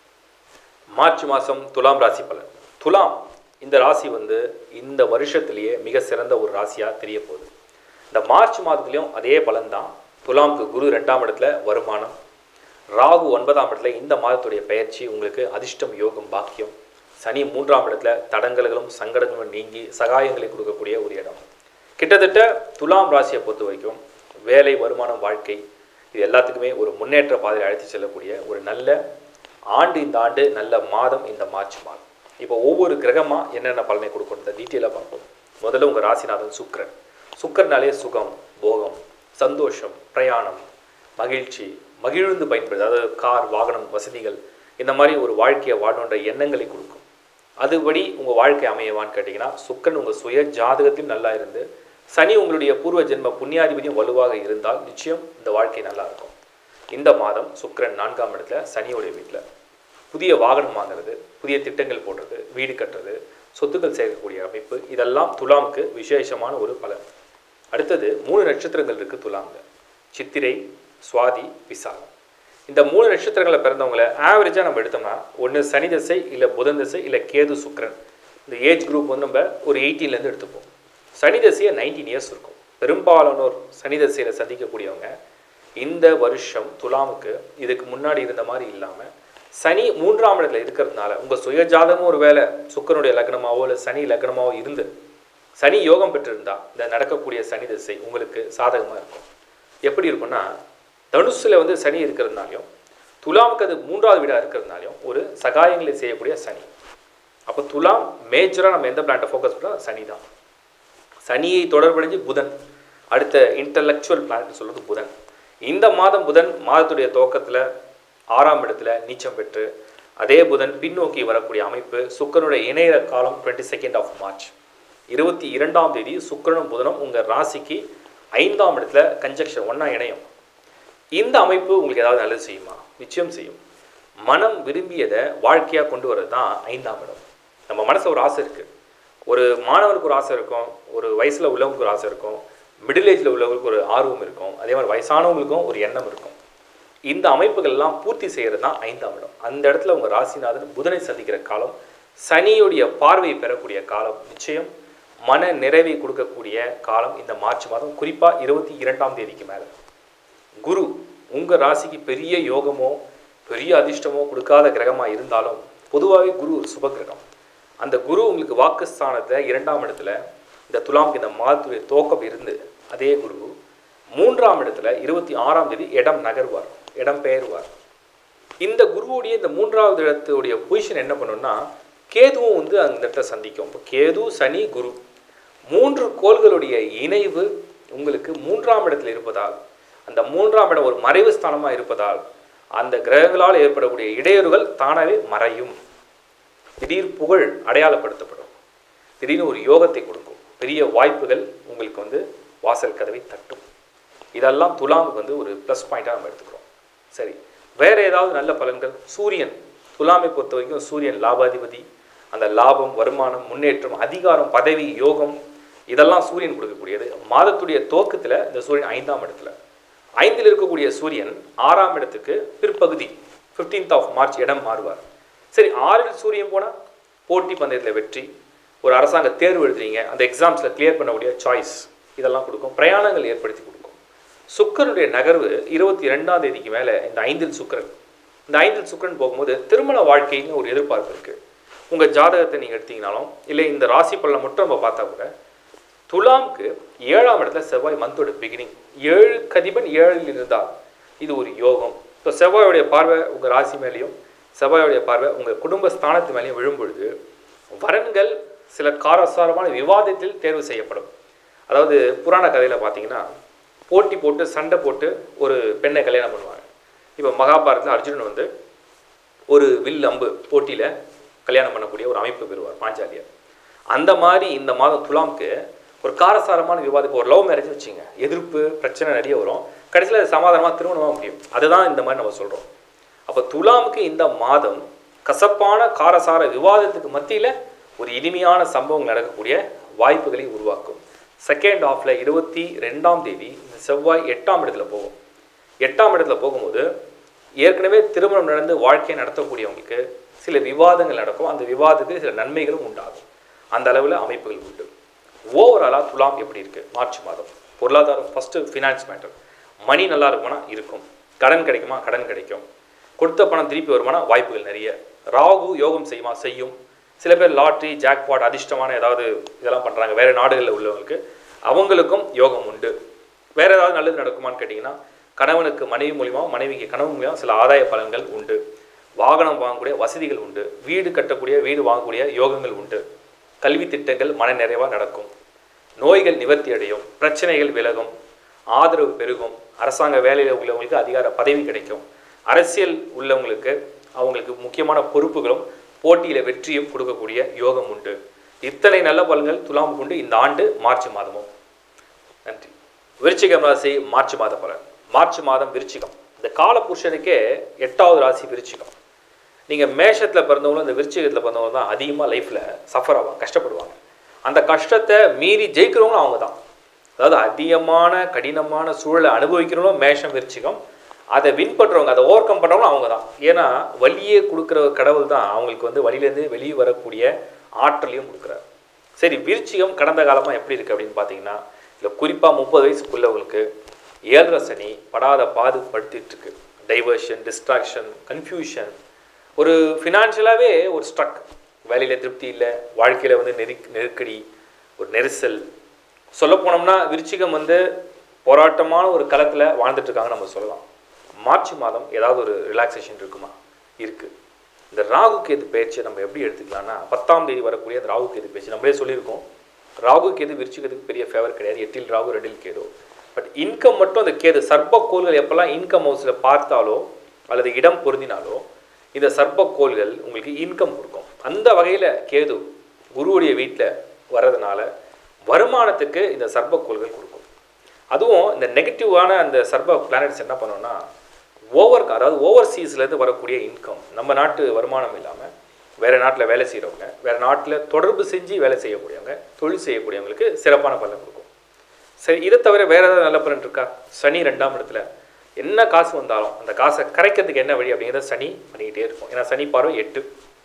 மார்ச் மாதம் துலாம் ராசி பலன் துலாம் இந்த ராசி வந்து இந்த வருஷத்திலேயே மிக சிறந்த ஒரு ராசியாக தெரிய போகுது இந்த மார்ச் மாதத்துலேயும் அதே பலன்தான் துலாமுக்கு குரு ரெண்டாம் இடத்துல வருமானம் ராகு ஒன்பதாம் இடத்துல இந்த மாதத்துடைய பெயர்ச்சி உங்களுக்கு அதிர்ஷ்டம் யோகம் பாக்கியம் சனி மூன்றாம் இடத்துல தடங்கல்களும் சங்கடங்களும் நீங்கி சகாயங்களை கொடுக்கக்கூடிய ஒரு இடம் கிட்டத்தட்ட துலாம் ராசியை பொறுத்த வரைக்கும் வேலை வருமானம் வாழ்க்கை இது எல்லாத்துக்குமே ஒரு முன்னேற்ற பாதையில் அழைத்து செல்லக்கூடிய ஒரு நல்ல ஆண்டு இந்த ஆண்டு நல்ல மாதம் இந்த மார்ச் மாதம் இப்போ ஒவ்வொரு கிரகமாக என்னென்ன பலனை கொடுக்கும் டீட்டெயிலாக பார்ப்போம் முதல்ல உங்கள் ராசிநாதன் சுக்கிரன் சுக்கரனாலே சுகம் போகம் சந்தோஷம் பிரயாணம் மகிழ்ச்சி மகிழ்ந்து பயன்படுது அதாவது கார் வாகனம் வசதிகள் இந்த மாதிரி ஒரு வாழ்க்கையை வாழணுன்ற எண்ணங்களை கொடுக்கும் அதுபடி உங்கள் வாழ்க்கை அமையவான்னு கேட்டிங்கன்னா சுக்கரன் உங்கள் சுய ஜாதகத்தையும் நல்லா இருந்து சனி உங்களுடைய பூர்வ ஜென்ம புண்ணியாதிபதியும் வலுவாக இருந்தால் நிச்சயம் இந்த வாழ்க்கை நல்லா இருக்கும் இந்த மாதம் சுக்கிரன் நான்காம் இடத்துல சனியோடைய வீட்டில் புதிய வாகனம் வாங்குறது புதிய திட்டங்கள் போடுறது வீடு கட்டுறது சொத்துக்கள் சேர்க்கக்கூடிய அமைப்பு இதெல்லாம் துலாமுக்கு விசேஷமான ஒரு பலன் அடுத்தது மூணு நட்சத்திரங்கள் இருக்குது துலாம்ல சித்திரை சுவாதி விசாகம் இந்த மூணு நட்சத்திரங்களை பிறந்தவங்களை ஆவரேஜாக நம்ம எடுத்தோம்னா ஒன்று சனி திசை இல்லை புதன் திசை இல்லை கேது சுக்கிரன் இந்த ஏஜ் குரூப் வந்து நம்ம ஒரு 18 ல இருந்து எடுத்துப்போம் சனி தசையை நைன்டீன் இயர்ஸ் இருக்கும் பெரும்பாலானோர் சனி தசையில் சந்திக்கக்கூடியவங்க இந்த வருஷம் துலாமுக்கு இதுக்கு முன்னாடி இருந்த மாதிரி இல்லாமல் சனி மூன்றாம் இடத்துல இருக்கிறதுனால உங்கள் சுயஜாதமும் ஒரு வேளை சுக்கரனுடைய லக்னமாவோ இல்லை சனி லக்னமாவோ இருந்து சனி யோகம் பெற்றிருந்தா இந்த நடக்கக்கூடிய சனி திசை உங்களுக்கு சாதகமாக இருக்கும் எப்படி இருக்கும்னா தனுசுல வந்து சனி இருக்கிறதுனாலையும் துலாமுக்கு அது மூன்றாவது வீடாக இருக்கிறதுனாலையும் ஒரு சகாயங்களை செய்யக்கூடிய சனி அப்போ துலாம் மேஜராக நம்ம எந்த பிளான்ட்டை ஃபோக்கஸ் பண்ணால் சனி தான் சனியை தொடர்படைஞ்சு புதன் அடுத்த இன்டலெக்சுவல் பிளானட் சொல்றது புதன் இந்த மாதம் புதன் மாதத்துடைய துவக்கத்தில் ஆறாம் இடத்துல நீச்சம் பெற்று அதே புதன் பின்னோக்கி வரக்கூடிய அமைப்பு சுக்கரனுடைய இணைய காலம் டுவெண்ட்டி செகண்ட் ஆஃப் மார்ச் இருபத்தி இரண்டாம் தேதி சுக்கிரனும் புதனும் உங்கள் ராசிக்கு ஐந்தாம் இடத்துல கன்ஜெக்ஷன் ஒன்றா இணையும் இந்த அமைப்பு உங்களுக்கு ஏதாவது நல்லது செய்யுமா நிச்சயம் செய்யும் மனம் விரும்பியதை வாழ்க்கையாக கொண்டு வர்றது தான் ஐந்தாம் இடம் நம்ம மனசில் ஒரு ஆசை இருக்குது ஒரு மாணவனுக்கு ஒரு ஆசை இருக்கும் ஒரு வயசில் உள்ளவங்களுக்கு ஒரு ஆசை இருக்கும் மிடில் ஏஜில் உள்ளவங்களுக்கு ஒரு ஆர்வம் இருக்கும் அதே மாதிரி வயசானவங்களுக்கும் ஒரு எண்ணம் இருக்கும் இந்த அமைப்புகள்லாம் பூர்த்தி செய்கிறது தான் ஐந்தாம் இடம் அந்த இடத்துல உங்கள் ராசிநாதன் புதனை சந்திக்கிற காலம் சனியுடைய பார்வை பெறக்கூடிய காலம் நிச்சயம் மன நிறைவை கொடுக்கக்கூடிய காலம் இந்த மார்ச் மாதம் குறிப்பாக இருபத்தி இரண்டாம் தேதிக்கு மேலே குரு உங்கள் ராசிக்கு பெரிய யோகமோ பெரிய அதிர்ஷ்டமோ கொடுக்காத கிரகமாக இருந்தாலும் பொதுவாகவே குரு ஒரு சுப கிரகம் அந்த குரு உங்களுக்கு வாக்குஸ்தானத்தில் இரண்டாம் இடத்துல இந்த துலாமுக்கு இந்த மாதத்துடைய துவக்கம் இருந்து அதே குரு மூன்றாம் இடத்துல இருபத்தி ஆறாம் தேதி இடம் நகர்வார் இடம் பெயர்வார் இந்த குருவுடைய இந்த மூன்றாவது இடத்துடைய பொசிஷன் என்ன பண்ணுன்னா கேதுவும் வந்து அந்த இடத்துல சந்திக்கும் இப்போ கேது சனி குரு மூன்று கோள்களுடைய இணைவு உங்களுக்கு மூன்றாம் இடத்துல இருப்பதால் அந்த மூன்றாம் இடம் ஒரு மறைவு ஸ்தானமாக இருப்பதால் அந்த கிரகங்களால் ஏற்படக்கூடிய இடையூறுகள் தானாகவே மறையும் திடீர் புகழ் அடையாளப்படுத்தப்படும் திடீர்னு ஒரு யோகத்தை கொடுக்கும் பெரிய வாய்ப்புகள் உங்களுக்கு வந்து வாசல் கதவை தட்டும் இதெல்லாம் துலாமுக்கு வந்து ஒரு ப்ளஸ் பாயிண்ட்டாக நம்ம எடுத்துக்கிறோம் சரி வேற ஏதாவது நல்ல பலன்கள் சூரியன் துலாமை பொறுத்த வரைக்கும் சூரியன் லாபாதிபதி அந்த லாபம் வருமானம் முன்னேற்றம் அதிகாரம் பதவி யோகம் இதெல்லாம் சூரியன் கொடுக்கக்கூடியது மாதத்துடைய துவக்கத்தில் இந்த சூரியன் ஐந்தாம் இடத்துல ஐந்தில் இருக்கக்கூடிய சூரியன் ஆறாம் இடத்துக்கு பிற்பகுதி 15th ஆஃப் மார்ச் இடம் மாறுவார் சரி ஆறில் சூரியன் போனால் போட்டி பந்தயத்தில் வெற்றி ஒரு அரசாங்க தேர்வு எழுதுறீங்க அந்த எக்ஸாம்ஸில் கிளியர் பண்ணக்கூடிய சாய்ஸ் இதெல்லாம் கொடுக்கும் பிரயாணங்கள் ஏற்படுத்தி கொடுக்கும் சுக்கரனுடைய நகர்வு இருபத்தி ரெண்டாம் தேதிக்கு மேலே இந்த ஐந்தில் சுக்கிரன் இந்த ஐந்தில் சுக்கிரன் போகும்போது திருமண வாழ்க்கைன்னு ஒரு எதிர்பார்ப்பு இருக்குது உங்கள் ஜாதகத்தை நீங்கள் எடுத்தீங்கனாலும் இல்லை இந்த ராசி பலனை மட்டும் நம்ம பார்த்தா கூட துலாம்க்கு ஏழாம் இடத்துல செவ்வாய் மந்தோட பிகினிங் ஏழு கதிபன் ஏழில் இருந்தால் இது ஒரு யோகம் ஸோ செவ்வாயுடைய பார்வை உங்கள் ராசி மேலேயும் செவ்வாயுடைய பார்வை உங்கள் குடும்ப ஸ்தானத்து மேலேயும் விழும்பொழுது வரன்கள் சில காரசாரமான விவாதத்தில் தேர்வு செய்யப்படும் அதாவது புராண கதையில் பார்த்தீங்கன்னா போட்டி போட்டு சண்டை போட்டு ஒரு பெண்ணை கல்யாணம் பண்ணுவாங்க இப்போ மகாபாரதத்தில் அர்ஜுனன் வந்து ஒரு வில் அம்பு போட்டியில் கல்யாணம் பண்ணக்கூடிய ஒரு அமைப்பு பெறுவார் பாஞ்சாலியர் அந்த மாதிரி இந்த மாதம் துலாம்க்கு ஒரு காரசாரமான விவாதம் இப்போ ஒரு லவ் மேரேஜ் வச்சுங்க எதிர்ப்பு பிரச்சனை நிறைய வரும் கடைசியில் அது சமாதானமாக திருமணமாக முடியும் அதுதான் இந்த மாதிரி நம்ம சொல்கிறோம் அப்போ துலாமுக்கு இந்த மாதம் கசப்பான காரசார விவாதத்துக்கு மத்தியில் ஒரு இனிமையான சம்பவங்கள் நடக்கக்கூடிய வாய்ப்புகளை உருவாக்கும் செகண்ட் ஹாஃபில் இருபத்தி ரெண்டாம் தேதி இந்த செவ்வாய் எட்டாம் இடத்துல போகும் எட்டாம் இடத்துல போகும்போது ஏற்கனவே திருமணம் நடந்து வாழ்க்கையை நடத்தக்கூடியவங்களுக்கு சில விவாதங்கள் நடக்கும் அந்த விவாதத்துக்கு சில நன்மைகளும் உண்டாகும் அந்த அளவில் அமைப்புகள் உண்டு ஓவராலாக துலாம் எப்படி இருக்குது மார்ச் மாதம் பொருளாதாரம் ஃபஸ்ட்டு ஃபினான்ஸ் மேட்டர் மணி நல்லா இருக்குமானா இருக்கும் கடன் கிடைக்குமா கடன் கிடைக்கும் கொடுத்த பணம் திருப்பி வருமானா வாய்ப்புகள் நிறைய ராகு யோகம் செய்யுமா செய்யும் சில பேர் லாட்ரி ஜாக்பாட் அதிர்ஷ்டமான ஏதாவது இதெல்லாம் பண்ணுறாங்க வேறு நாடுகளில் உள்ளவங்களுக்கு அவங்களுக்கும் யோகம் உண்டு வேறு ஏதாவது நல்லது நடக்குமான்னு கேட்டிங்கன்னா கணவனுக்கு மனைவி மூலியமாக மனைவிக்கு கணவன் மூலியமாக சில ஆதாய பலன்கள் உண்டு வாகனம் வாங்கக்கூடிய வசதிகள் உண்டு வீடு கட்டக்கூடிய வீடு வாங்கக்கூடிய யோகங்கள் உண்டு கல்வி திட்டங்கள் மன நிறைவாக நடக்கும் நோய்கள் நிவர்த்தி அடையும் பிரச்சனைகள் விலகும் ஆதரவு பெருகும் அரசாங்க வேலையில் உள்ளவங்களுக்கு அதிகார பதவி கிடைக்கும் அரசியல் உள்ளவங்களுக்கு அவங்களுக்கு முக்கியமான பொறுப்புகளும் போட்டியில் வெற்றியும் கொடுக்கக்கூடிய யோகம் உண்டு இத்தனை நல்ல பலன்கள் துலாம் கொண்டு இந்த ஆண்டு மார்ச் மாதமும் நன்றி விருச்சிகம் ராசி மார்ச் மாத பலன் மார்ச் மாதம் விருச்சிகம் இந்த கால புருஷனுக்கே எட்டாவது ராசி விருச்சிகம் நீங்கள் மேஷத்தில் பிறந்தவங்களும் இந்த விருச்சிகத்தில் பிறந்தவங்க தான் அதிகமாக லைஃப்பில் சஃபர் ஆவாங்க கஷ்டப்படுவாங்க அந்த கஷ்டத்தை மீறி ஜெயிக்கிறவங்களும் அவங்க தான் அதாவது அதிகமான கடினமான சூழலை அனுபவிக்கிறவங்களும் மேஷம் விருச்சிகம் அதை வின் பண்ணுறவங்க அதை ஓவர் கம் பண்ணுறவங்களும் அவங்க தான் ஏன்னா வழியே கொடுக்குற கடவுள் தான் அவங்களுக்கு வந்து வழியிலேருந்து வெளியே வரக்கூடிய ஆற்றலையும் கொடுக்குறாரு சரி விருச்சிகம் கடந்த காலமாக எப்படி இருக்குது அப்படின்னு பார்த்தீங்கன்னா இல்லை குறிப்பாக முப்பது வயசுக்குள்ளவங்களுக்கு ஏழரை சனி படாத பாது படுத்திட்டு இருக்கு டைவர்ஷன் டிஸ்ட்ராக்ஷன் கன்ஃபியூஷன் ஒரு ஃபினான்ஷியலாகவே ஒரு ஸ்ட்ரக் வேலையில் திருப்தி இல்லை வாழ்க்கையில் வந்து நெரு நெருக்கடி ஒரு நெரிசல் சொல்ல போனோம்னா விருச்சிகம் வந்து போராட்டமான ஒரு களத்தில் வாழ்ந்துட்டு இருக்காங்க நம்ம சொல்லலாம் மார்ச் மாதம் ஏதாவது ஒரு ரிலாக்ஸேஷன் இருக்குமா இருக்குது இந்த ராகு கேது பயிற்சியை நம்ம எப்படி எடுத்துக்கலாம்னா பத்தாம் தேதி வரக்கூடிய அந்த ராகு கேது பயிற்சி நம்மளே சொல்லியிருக்கோம் ராகு கேது விருச்சிகத்துக்கு பெரிய ஃபேவர் கிடையாது எட்டில் ராகு ரெண்டில் கேது பட் இன்கம் மட்டும் அந்த கேது சர்ப்ப கோள்கள் எப்போல்லாம் இன்கம் ஹவுஸில் பார்த்தாலோ அல்லது இடம் பொருந்தினாலோ இந்த சர்ப்ப கோள்கள் உங்களுக்கு இன்கம் கொடுக்கும் அந்த வகையில் கேது குருவுடைய வீட்டில் வர்றதுனால வருமானத்துக்கு இந்த சர்ப்ப கோள்கள் கொடுக்கும் அதுவும் இந்த நெகட்டிவான அந்த சர்ப்ப பிளானட்ஸ் என்ன பண்ணோம்னா ஓவர் அதாவது ஓவர்சீஸ்லேருந்து வரக்கூடிய இன்கம் நம்ம நாட்டு வருமானம் இல்லாமல் வேறு நாட்டில் வேலை செய்கிறவங்க வேறு நாட்டில் தொடர்பு செஞ்சு வேலை செய்யக்கூடியவங்க தொழில் செய்யக்கூடியவங்களுக்கு சிறப்பான பலன் கொடுக்கும் சரி இதை தவிர வேறு ஏதாவது நல்ல பலன் இருக்கா சனி ரெண்டாம் இடத்துல என்ன காசு வந்தாலும் அந்த காசை கரைக்கிறதுக்கு என்ன வழி அப்படிங்கிறத சனி பண்ணிக்கிட்டே இருக்கும் ஏன்னா சனி பார்வை எட்டு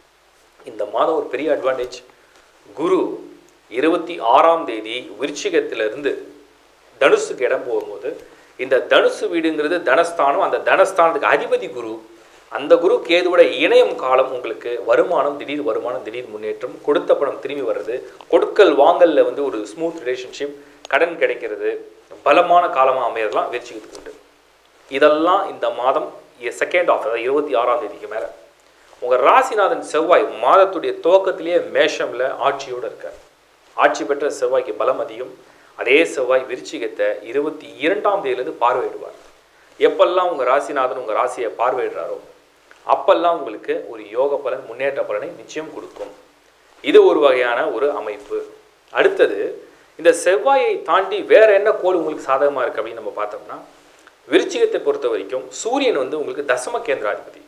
இந்த மாதம் ஒரு பெரிய அட்வான்டேஜ் குரு இருபத்தி ஆறாம் தேதி விருச்சிகத்திலிருந்து தனுசுக்கு இடம் போகும்போது இந்த தனுசு வீடுங்கிறது தனஸ்தானம் அந்த தனஸ்தானத்துக்கு அதிபதி குரு அந்த குரு கேதுவோட இணையம் காலம் உங்களுக்கு வருமானம் திடீர் வருமானம் திடீர் முன்னேற்றம் கொடுத்த பணம் திரும்பி வர்றது கொடுக்கல் வாங்கல்ல வந்து ஒரு ஸ்மூத் ரிலேஷன்ஷிப் கடன் கிடைக்கிறது பலமான காலமாக அமையறதுலாம் விருச்சிகத்துக்கு உண்டு இதெல்லாம் இந்த மாதம் செகண்ட் ஆஃப் அதாவது இருபத்தி ஆறாம் தேதிக்கு மேலே உங்கள் ராசிநாதன் செவ்வாய் மாதத்துடைய துவக்கத்திலேயே மேஷமில் ஆட்சியோடு இருக்கார் ஆட்சி பெற்ற செவ்வாய்க்கு பலம் அதிகம் அதே செவ்வாய் விருச்சிகத்தை இருபத்தி இரண்டாம் தேதியிலேருந்து பார்வையிடுவார் எப்பெல்லாம் உங்கள் ராசிநாதன் உங்கள் ராசியை பார்வையிடுறாரோ அப்பெல்லாம் உங்களுக்கு ஒரு யோக பலன் முன்னேற்ற பலனை நிச்சயம் கொடுக்கும் இது ஒரு வகையான ஒரு அமைப்பு அடுத்தது இந்த செவ்வாயை தாண்டி வேற என்ன கோள் உங்களுக்கு சாதகமாக இருக்குது அப்படின்னு நம்ம பார்த்தோம்னா விருச்சிகத்தை பொறுத்த வரைக்கும் சூரியன் வந்து உங்களுக்கு தசம கேந்திராதிபதி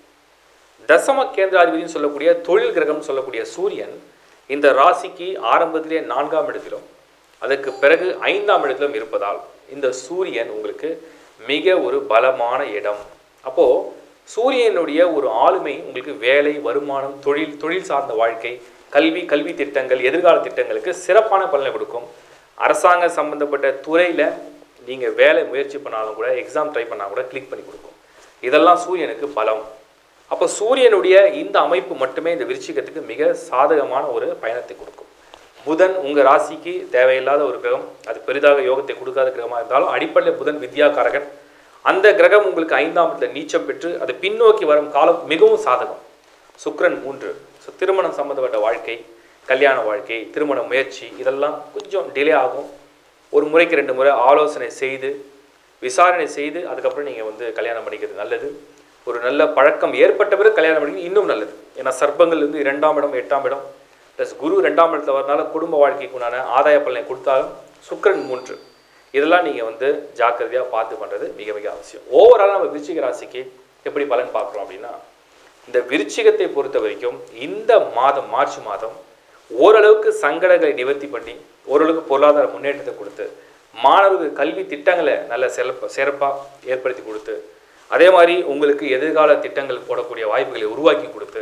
தசம கேந்திராதிபதினு சொல்லக்கூடிய தொழில் கிரகம்னு சொல்லக்கூடிய சூரியன் இந்த ராசிக்கு ஆரம்பத்திலே நான்காம் இடத்திலும் அதற்கு பிறகு ஐந்தாம் இடத்திலும் இருப்பதால் இந்த சூரியன் உங்களுக்கு மிக ஒரு பலமான இடம் அப்போது சூரியனுடைய ஒரு ஆளுமை உங்களுக்கு வேலை வருமானம் தொழில் தொழில் சார்ந்த வாழ்க்கை கல்வி கல்வி திட்டங்கள் எதிர்கால திட்டங்களுக்கு சிறப்பான பலனை கொடுக்கும் அரசாங்க சம்பந்தப்பட்ட துறையில் நீங்கள் வேலை முயற்சி பண்ணாலும் கூட எக்ஸாம் ட்ரை பண்ணால் கூட கிளிக் பண்ணி கொடுக்கும் இதெல்லாம் சூரியனுக்கு பலம் அப்போ சூரியனுடைய இந்த அமைப்பு மட்டுமே இந்த விருச்சிகத்துக்கு மிக சாதகமான ஒரு பயணத்தை கொடுக்கும் புதன் உங்கள் ராசிக்கு தேவையில்லாத ஒரு கிரகம் அது பெரிதாக யோகத்தை கொடுக்காத கிரகமாக இருந்தாலும் அடிப்படையில் புதன் வித்யாகாரகன் அந்த கிரகம் உங்களுக்கு ஐந்தாம் இடத்துல நீச்சம் பெற்று அது பின்னோக்கி வரும் காலம் மிகவும் சாதகம் சுக்கிரன் மூன்று ஸோ திருமணம் சம்மந்தப்பட்ட வாழ்க்கை கல்யாண வாழ்க்கை திருமண முயற்சி இதெல்லாம் கொஞ்சம் டிலே ஆகும் ஒரு முறைக்கு ரெண்டு முறை ஆலோசனை செய்து விசாரணை செய்து அதுக்கப்புறம் நீங்கள் வந்து கல்யாணம் பண்ணிக்கிறது நல்லது ஒரு நல்ல பழக்கம் ஏற்பட்ட பிறகு கல்யாணம் பண்ணிக்கிறது இன்னும் நல்லது ஏன்னா சர்ப்பங்கள் வந்து இரண்டாம் இடம் எட்டாம் இடம் ப்ளஸ் குரு ரெண்டாம் இடத்துல வரனால குடும்ப வாழ்க்கைக்கு உண்டான ஆதாய பலனை கொடுத்தாலும் சுக்கிரன் மூன்று இதெல்லாம் நீங்கள் வந்து ஜாக்கிரதையாக பார்த்து பண்ணுறது மிக மிக அவசியம் ஓவரால் நம்ம விருச்சிக ராசிக்கு எப்படி பலன் பார்க்குறோம் அப்படின்னா இந்த விருச்சிகத்தை பொறுத்த வரைக்கும் இந்த மாதம் மார்ச் மாதம் ஓரளவுக்கு சங்கடங்களை நிவர்த்தி பண்ணி ஓரளவுக்கு பொருளாதார முன்னேற்றத்தை கொடுத்து மாணவர்கள் கல்வி திட்டங்களை நல்ல சிறப்ப சிறப்பாக ஏற்படுத்தி கொடுத்து அதே மாதிரி உங்களுக்கு எதிர்கால திட்டங்கள் போடக்கூடிய வாய்ப்புகளை உருவாக்கி கொடுத்து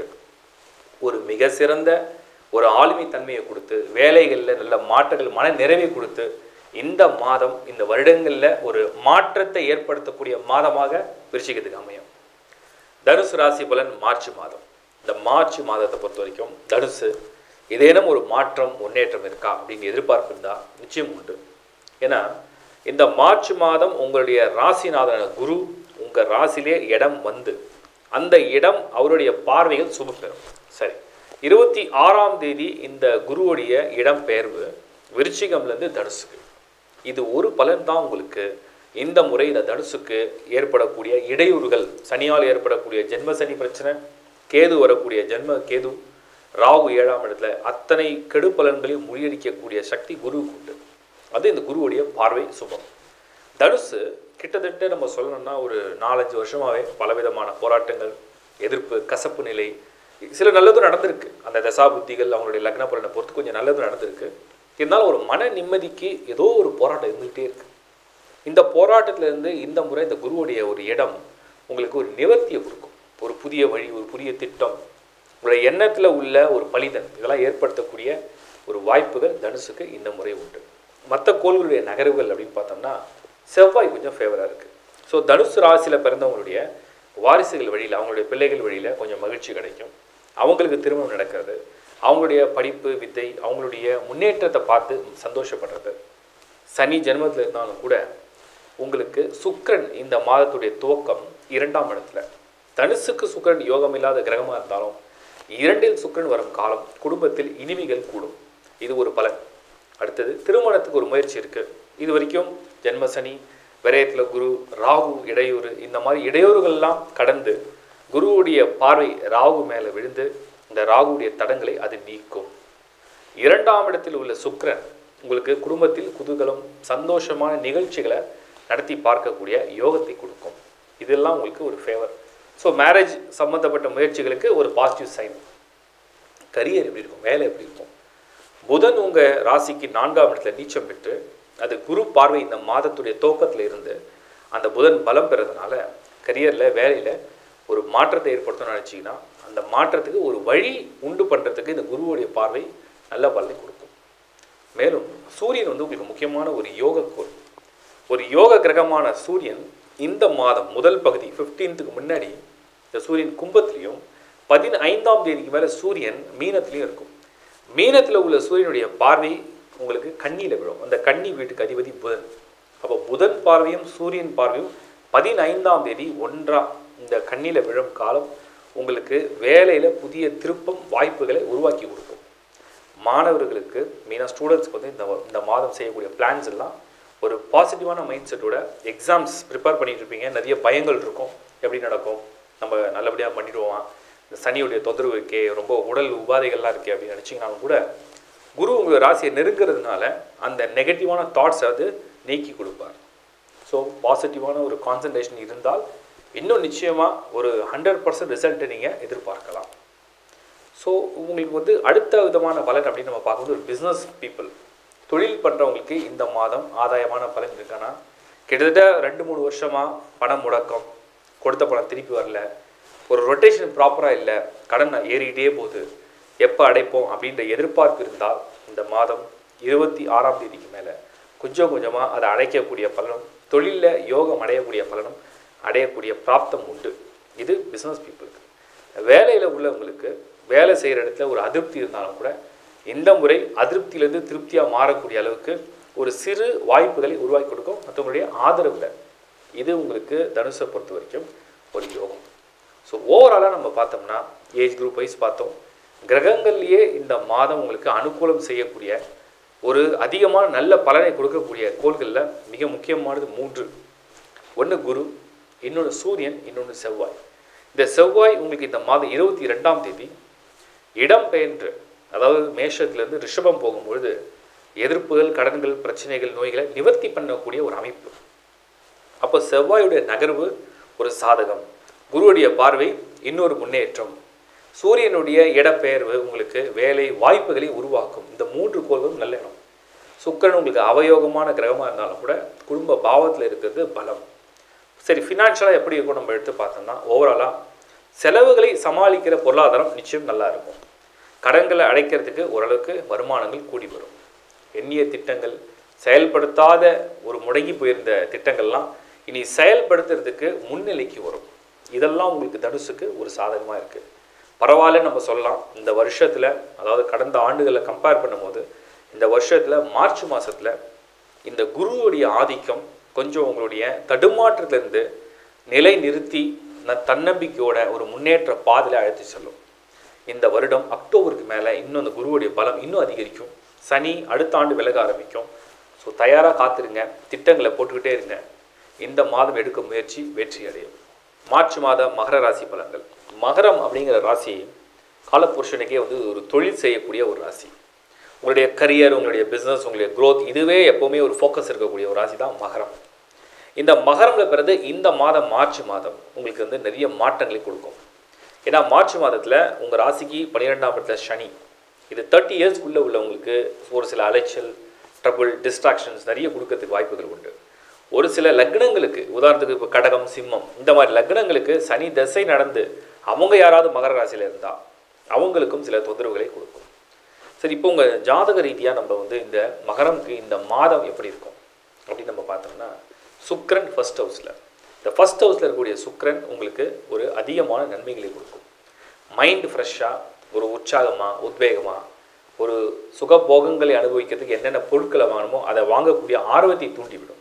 ஒரு மிக சிறந்த ஒரு ஆளுமை தன்மையை கொடுத்து வேலைகளில் நல்ல மாற்றங்கள் மன நிறைவை கொடுத்து இந்த மாதம் இந்த வருடங்களில் ஒரு மாற்றத்தை ஏற்படுத்தக்கூடிய மாதமாக விருச்சிகத்துக்கு அமையும் தனுசு ராசி பலன் மார்ச் மாதம் இந்த மார்ச் மாதத்தை பொறுத்த வரைக்கும் தனுசு ஏதேனும் ஒரு மாற்றம் முன்னேற்றம் இருக்கா அப்படின்னு எதிர்பார்ப்பு இருந்தால் நிச்சயம் உண்டு ஏன்னா இந்த மார்ச் மாதம் உங்களுடைய ராசிநாதன குரு உங்கள் ராசியிலே இடம் வந்து அந்த இடம் அவருடைய பார்வைகள் சுபம் பெறும் சரி இருபத்தி ஆறாம் தேதி இந்த குருவுடைய இடம் பெயர்வு விருச்சிகம்லேருந்து தனுசுக்கு இது ஒரு பலன் தான் உங்களுக்கு இந்த முறை இந்த தனுசுக்கு ஏற்படக்கூடிய இடையூறுகள் சனியால் ஏற்படக்கூடிய ஜென்ம சனி பிரச்சனை கேது வரக்கூடிய ஜென்ம கேது ராகு ஏழாம் இடத்துல அத்தனை கெடு பலன்களையும் முறியடிக்கக்கூடிய சக்தி குருவுக்கு உண்டு அது இந்த குருவுடைய பார்வை சுபம் தனுசு கிட்டத்தட்ட நம்ம சொல்லணும்னா ஒரு நாலஞ்சு வருஷமாகவே பலவிதமான போராட்டங்கள் எதிர்ப்பு கசப்பு நிலை சில நல்லதும் நடந்திருக்கு அந்த தசா புத்திகள் அவங்களுடைய லக்ன பலனை பொறுத்து கொஞ்சம் நல்லதும் நடந்திருக்கு இருந்தாலும் ஒரு மன நிம்மதிக்கு ஏதோ ஒரு போராட்டம் இருந்துகிட்டே இருக்கு இந்த போராட்டத்திலிருந்து இந்த முறை இந்த குருவுடைய ஒரு இடம் உங்களுக்கு ஒரு நிவர்த்தியை கொடுக்கும் ஒரு புதிய வழி ஒரு புதிய திட்டம் உங்களுடைய எண்ணத்தில் உள்ள ஒரு பலிதன் இதெல்லாம் ஏற்படுத்தக்கூடிய ஒரு வாய்ப்புகள் தனுசுக்கு இந்த முறை உண்டு மற்ற கோள்களுடைய நகர்வுகள் அப்படின்னு பார்த்தோம்னா செவ்வாய் கொஞ்சம் ஃபேவராக இருக்குது ஸோ தனுசு ராசியில் பிறந்தவங்களுடைய வாரிசுகள் வழியில் அவங்களுடைய பிள்ளைகள் வழியில் கொஞ்சம் மகிழ்ச்சி கிடைக்கும் அவங்களுக்கு திருமணம் நடக்கிறது அவங்களுடைய படிப்பு வித்தை அவங்களுடைய முன்னேற்றத்தை பார்த்து சந்தோஷப்படுறது சனி ஜென்மத்தில் இருந்தாலும் கூட உங்களுக்கு சுக்கிரன் இந்த மாதத்துடைய துவக்கம் இரண்டாம் இடத்துல தனுசுக்கு சுக்கிரன் யோகம் இல்லாத கிரகமாக இருந்தாலும் இரண்டில் சுக்கிரன் வரும் காலம் குடும்பத்தில் இனிமைகள் கூடும் இது ஒரு பலன் அடுத்தது திருமணத்துக்கு ஒரு முயற்சி இருக்குது இது வரைக்கும் ஜென்மசனி விரயத்தில் குரு ராகு இடையூறு இந்த மாதிரி இடையூறுகள்லாம் கடந்து குருவுடைய பார்வை ராகு மேலே விழுந்து இந்த ராகுடைய தடங்களை அது நீக்கும் இரண்டாம் இடத்தில் உள்ள சுக்கிரன் உங்களுக்கு குடும்பத்தில் குதூகலம் சந்தோஷமான நிகழ்ச்சிகளை நடத்தி பார்க்கக்கூடிய யோகத்தை கொடுக்கும் இதெல்லாம் உங்களுக்கு ஒரு ஃபேவர் ஸோ மேரேஜ் சம்மந்தப்பட்ட முயற்சிகளுக்கு ஒரு பாசிட்டிவ் சைன் கரியர் எப்படி இருக்கும் வேலை எப்படி இருக்கும் புதன் உங்கள் ராசிக்கு நான்காம் இடத்துல நீச்சம் பெற்று அது குரு பார்வை இந்த மாதத்துடைய துவக்கத்தில் இருந்து அந்த புதன் பலம் பெறதுனால கரியரில் வேலையில் ஒரு மாற்றத்தை ஏற்படுத்தணும்னு நினச்சிங்கன்னா அந்த மாற்றத்துக்கு ஒரு வழி உண்டு பண்ணுறதுக்கு இந்த குருவுடைய பார்வை நல்ல பலனை கொடுக்கும் மேலும் சூரியன் வந்து உங்களுக்கு முக்கியமான ஒரு யோக கோள் ஒரு யோக கிரகமான சூரியன் இந்த மாதம் முதல் பகுதி 15th க்கு முன்னாடி இந்த சூரியன் கும்பத்திலையும் பதினைந்தாம் தேதிக்கு மேலே சூரியன் மீனத்திலையும் இருக்கும் மீனத்தில் உள்ள சூரியனுடைய பார்வை உங்களுக்கு கண்ணியில் விழும் அந்த கன்னி வீட்டுக்கு அதிபதி புதன் அப்போ புதன் பார்வையும் சூரியன் பார்வையும் பதினைந்தாம் தேதி ஒன்றா இந்த கண்ணியில் விழும் காலம் உங்களுக்கு வேலையில் புதிய திருப்பம் வாய்ப்புகளை உருவாக்கி கொடுக்கும் மாணவர்களுக்கு மெயினாக ஸ்டூடெண்ட்ஸ்க்கு வந்து இந்த இந்த மாதம் செய்யக்கூடிய பிளான்ஸ் எல்லாம் ஒரு பாசிட்டிவான மைண்ட் செட்டோட எக்ஸாம்ஸ் ப்ரிப்பேர் பண்ணிட்டு இருப்பீங்க நிறைய பயங்கள் இருக்கும் எப்படி நடக்கும் நம்ம நல்லபடியாக பண்ணிடுவோம் இந்த சனியுடைய தொந்தரவு இருக்கே ரொம்ப உடல் உபாதைகள்லாம் இருக்கே அப்படின்னு நினச்சிங்கனாலும் கூட குரு உங்கள் ராசியை நெருங்கிறதுனால அந்த நெகட்டிவான தாட்ஸ் அது நீக்கி கொடுப்பார் ஸோ பாசிட்டிவான ஒரு கான்சன்ட்ரேஷன் இருந்தால் இன்னும் நிச்சயமாக ஒரு ஹண்ட்ரட் பர்சன்ட் ரிசல்ட்டை நீங்கள் எதிர்பார்க்கலாம் ஸோ உங்களுக்கு வந்து அடுத்த விதமான பலன் அப்படின்னு நம்ம பார்க்கும்போது ஒரு பிஸ்னஸ் பீப்புள் தொழில் பண்ணுறவங்களுக்கு இந்த மாதம் ஆதாயமான பலன் இருக்கான்னா கிட்டத்தட்ட ரெண்டு மூணு வருஷமாக பணம் முடக்கம் கொடுத்த பணம் திருப்பி வரல ஒரு ரொட்டேஷன் ப்ராப்பராக இல்லை கடன் ஏறிக்கிட்டே போகுது எப்போ அடைப்போம் அப்படின்ற எதிர்பார்ப்பு இருந்தால் இந்த மாதம் இருபத்தி ஆறாம் தேதிக்கு மேலே கொஞ்சம் கொஞ்சமாக அதை அடைக்கக்கூடிய பலனும் தொழிலில் யோகம் அடையக்கூடிய பலனும் அடையக்கூடிய பிராப்தம் உண்டு இது பிஸ்னஸ் பீப்புளுக்கு வேலையில் உள்ளவங்களுக்கு வேலை செய்கிற இடத்துல ஒரு அதிருப்தி இருந்தாலும் கூட இந்த முறை அதிருப்தியிலேருந்து திருப்தியாக மாறக்கூடிய அளவுக்கு ஒரு சிறு வாய்ப்புகளை உருவாக்கி கொடுக்கும் மற்றவங்களுடைய ஆதரவில் இது உங்களுக்கு தனுஷை பொறுத்த வரைக்கும் ஒரு யோகம் ஸோ ஓவராலாக நம்ம பார்த்தோம்னா ஏஜ் குரூப் வைஸ் பார்த்தோம் கிரகங்கள்லேயே இந்த மாதம் உங்களுக்கு அனுகூலம் செய்யக்கூடிய ஒரு அதிகமான நல்ல பலனை கொடுக்கக்கூடிய கோள்களில் மிக முக்கியமானது மூன்று ஒன்று குரு இன்னொன்று சூரியன் இன்னொன்று செவ்வாய் இந்த செவ்வாய் உங்களுக்கு இந்த மாதம் இருபத்தி ரெண்டாம் தேதி இடம் பெயன்று அதாவது மேஷத்துலேருந்து ரிஷபம் போகும்பொழுது எதிர்ப்புகள் கடன்கள் பிரச்சனைகள் நோய்களை நிவர்த்தி பண்ணக்கூடிய ஒரு அமைப்பு அப்போ செவ்வாயுடைய நகர்வு ஒரு சாதகம் குருவுடைய பார்வை இன்னொரு முன்னேற்றம் சூரியனுடைய இடப்பெயர்வு உங்களுக்கு வேலை வாய்ப்புகளை உருவாக்கும் இந்த மூன்று கோள்களும் நல்ல எண்ணம் சுக்கிரன் உங்களுக்கு அவயோகமான கிரகமாக இருந்தாலும் கூட குடும்ப பாவத்தில் இருக்கிறது பலம் சரி ஃபினான்ஷியலாக எப்படி இருக்கும் நம்ம எடுத்து பார்த்தோம்னா ஓவராலாக செலவுகளை சமாளிக்கிற பொருளாதாரம் நிச்சயம் நல்லா இருக்கும் கடன்களை அடைக்கிறதுக்கு ஓரளவுக்கு வருமானங்கள் கூடி வரும் எண்ணிய திட்டங்கள் செயல்படுத்தாத ஒரு முடங்கி போயிருந்த திட்டங்கள்லாம் இனி செயல்படுத்துறதுக்கு முன்னிலைக்கு வரும் இதெல்லாம் உங்களுக்கு தனுசுக்கு ஒரு சாதகமாக இருக்குது பரவாயில்லன்னு நம்ம சொல்லலாம் இந்த வருஷத்தில் அதாவது கடந்த ஆண்டுகளை கம்பேர் பண்ணும்போது இந்த வருஷத்தில் மார்ச் மாதத்தில் இந்த குருவுடைய ஆதிக்கம் கொஞ்சம் உங்களுடைய தடுமாற்றத்திலிருந்து நிலை நிறுத்தி ந- தன்னம்பிக்கையோட ஒரு முன்னேற்ற பாதையில் அழைத்து செல்லும் இந்த வருடம் அக்டோபருக்கு மேலே இன்னும் அந்த குருவுடைய பலம் இன்னும் அதிகரிக்கும் சனி அடுத்த ஆண்டு விலக ஆரம்பிக்கும் ஸோ தயாராக காத்திருங்க திட்டங்களை போட்டுக்கிட்டே இருங்க இந்த மாதம் எடுக்கும் முயற்சி வெற்றி அடையும் மார்ச் மாத மகர ராசி பலன்கள் மகரம் அப்படிங்கிற ராசி காலப்புருஷனுக்கே வந்து ஒரு தொழில் செய்யக்கூடிய ஒரு ராசி உங்களுடைய கரியர் உங்களுடைய பிஸ்னஸ் உங்களுடைய growth இதுவே எப்போவுமே ஒரு ஃபோக்கஸ் இருக்கக்கூடிய ஒரு ராசி தான் மகரம் இந்த மகரம்ல பிறகு இந்த மாதம் மார்ச் மாதம் உங்களுக்கு வந்து நிறைய மாற்றங்களை கொடுக்கும் ஏன்னா மார்ச் மாதத்தில் உங்கள் ராசிக்கு பன்னிரெண்டாம் இடத்துல சனி இது தேர்ட்டி இயர்ஸ்க்குள்ளே உள்ளவங்களுக்கு ஒரு சில அலைச்சல் ட்ரபுள் டிஸ்ட்ராக்ஷன்ஸ் நிறைய கொடுக்கறதுக்கு வாய்ப்புகள் உண்டு ஒரு சில லக்னங்களுக்கு உதாரணத்துக்கு இப்போ கடகம் சிம்மம் இந்த மாதிரி லக்னங்களுக்கு சனி தசை நடந்து அவங்க யாராவது மகர ராசியில் இருந்தால் அவங்களுக்கும் சில தொந்தரவுகளை கொடுக்கும் சரி இப்போ உங்கள் ஜாதக ரீதியாக நம்ம வந்து இந்த மகரம்க்கு இந்த மாதம் எப்படி இருக்கும் அப்படின்னு நம்ம பார்த்தோம்னா சுக்கிரன் ஃபர்ஸ்ட் ஹவுஸில் இந்த ஃபர்ஸ்ட் ஹவுஸில் இருக்கக்கூடிய சுக்கிரன் உங்களுக்கு ஒரு அதிகமான நன்மைகளை கொடுக்கும் மைண்ட் ஃப்ரெஷ்ஷாக ஒரு உற்சாகமாக உத்வேகமாக ஒரு சுகபோகங்களை அனுபவிக்கிறதுக்கு என்னென்ன பொருட்களை வாங்கணுமோ அதை வாங்கக்கூடிய ஆர்வத்தை தூண்டிவிடும்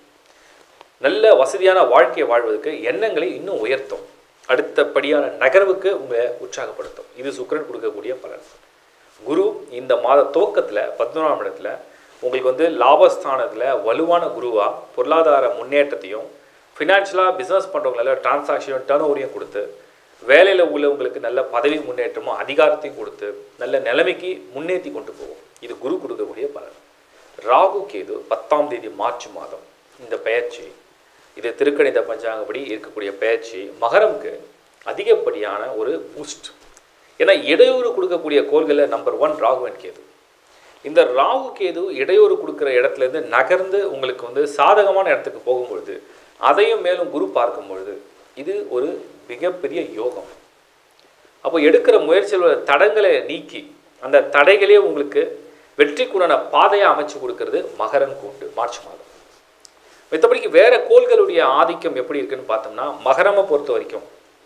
நல்ல வசதியான வாழ்க்கையை வாழ்வதற்கு எண்ணங்களை இன்னும் உயர்த்தும் அடுத்தபடியான நகர்வுக்கு உங்களை உற்சாகப்படுத்தும் இது சுக்கிரன் கொடுக்கக்கூடிய பலன் குரு இந்த மாத துவக்கத்தில் பதினோராம் இடத்துல உங்களுக்கு வந்து லாபஸ்தானத்தில் வலுவான குருவாக பொருளாதார முன்னேற்றத்தையும் ஃபினான்ஷியலாக பிஸ்னஸ் பண்ணுறவங்களால டிரான்சாக்ஷனும் டேர்ன் ஓவரையும் கொடுத்து வேலையில் உள்ளவங்களுக்கு நல்ல பதவி முன்னேற்றமும் அதிகாரத்தையும் கொடுத்து நல்ல நிலைமைக்கு முன்னேற்றி கொண்டு போகும் இது குரு கொடுக்கக்கூடிய பலன் ராகு கேது பத்தாம் தேதி மார்ச் மாதம் இந்த பெயர்ச்சி இது திருக்கணித பஞ்சாங்கப்படி இருக்கக்கூடிய பெயர்ச்சி மகரம்க்கு அதிகப்படியான ஒரு பூஸ்ட் ஏன்னா இடையூறு கொடுக்கக்கூடிய கோள்களில் number one Rahu and Ketu இந்த ராகு கேது இடையூறு கொடுக்குற இடத்துலேருந்து நகர்ந்து உங்களுக்கு வந்து சாதகமான இடத்துக்கு போகும்பொழுது அதையும் மேலும் குரு பார்க்கும் பொழுது இது ஒரு மிகப்பெரிய யோகம் அப்போ எடுக்கிற முயற்சியில் உள்ள தடங்களை நீக்கி அந்த தடைகளே உங்களுக்கு வெற்றிக்குண்டான பாதையை அமைச்சு கொடுக்கறது மகரன் கூண்டு மார்ச் மாதம் மற்றபடிக்கு வேற கோள்களுடைய ஆதிக்கம் எப்படி இருக்குன்னு பார்த்தோம்னா மகரமை பொறுத்த வரைக்கும்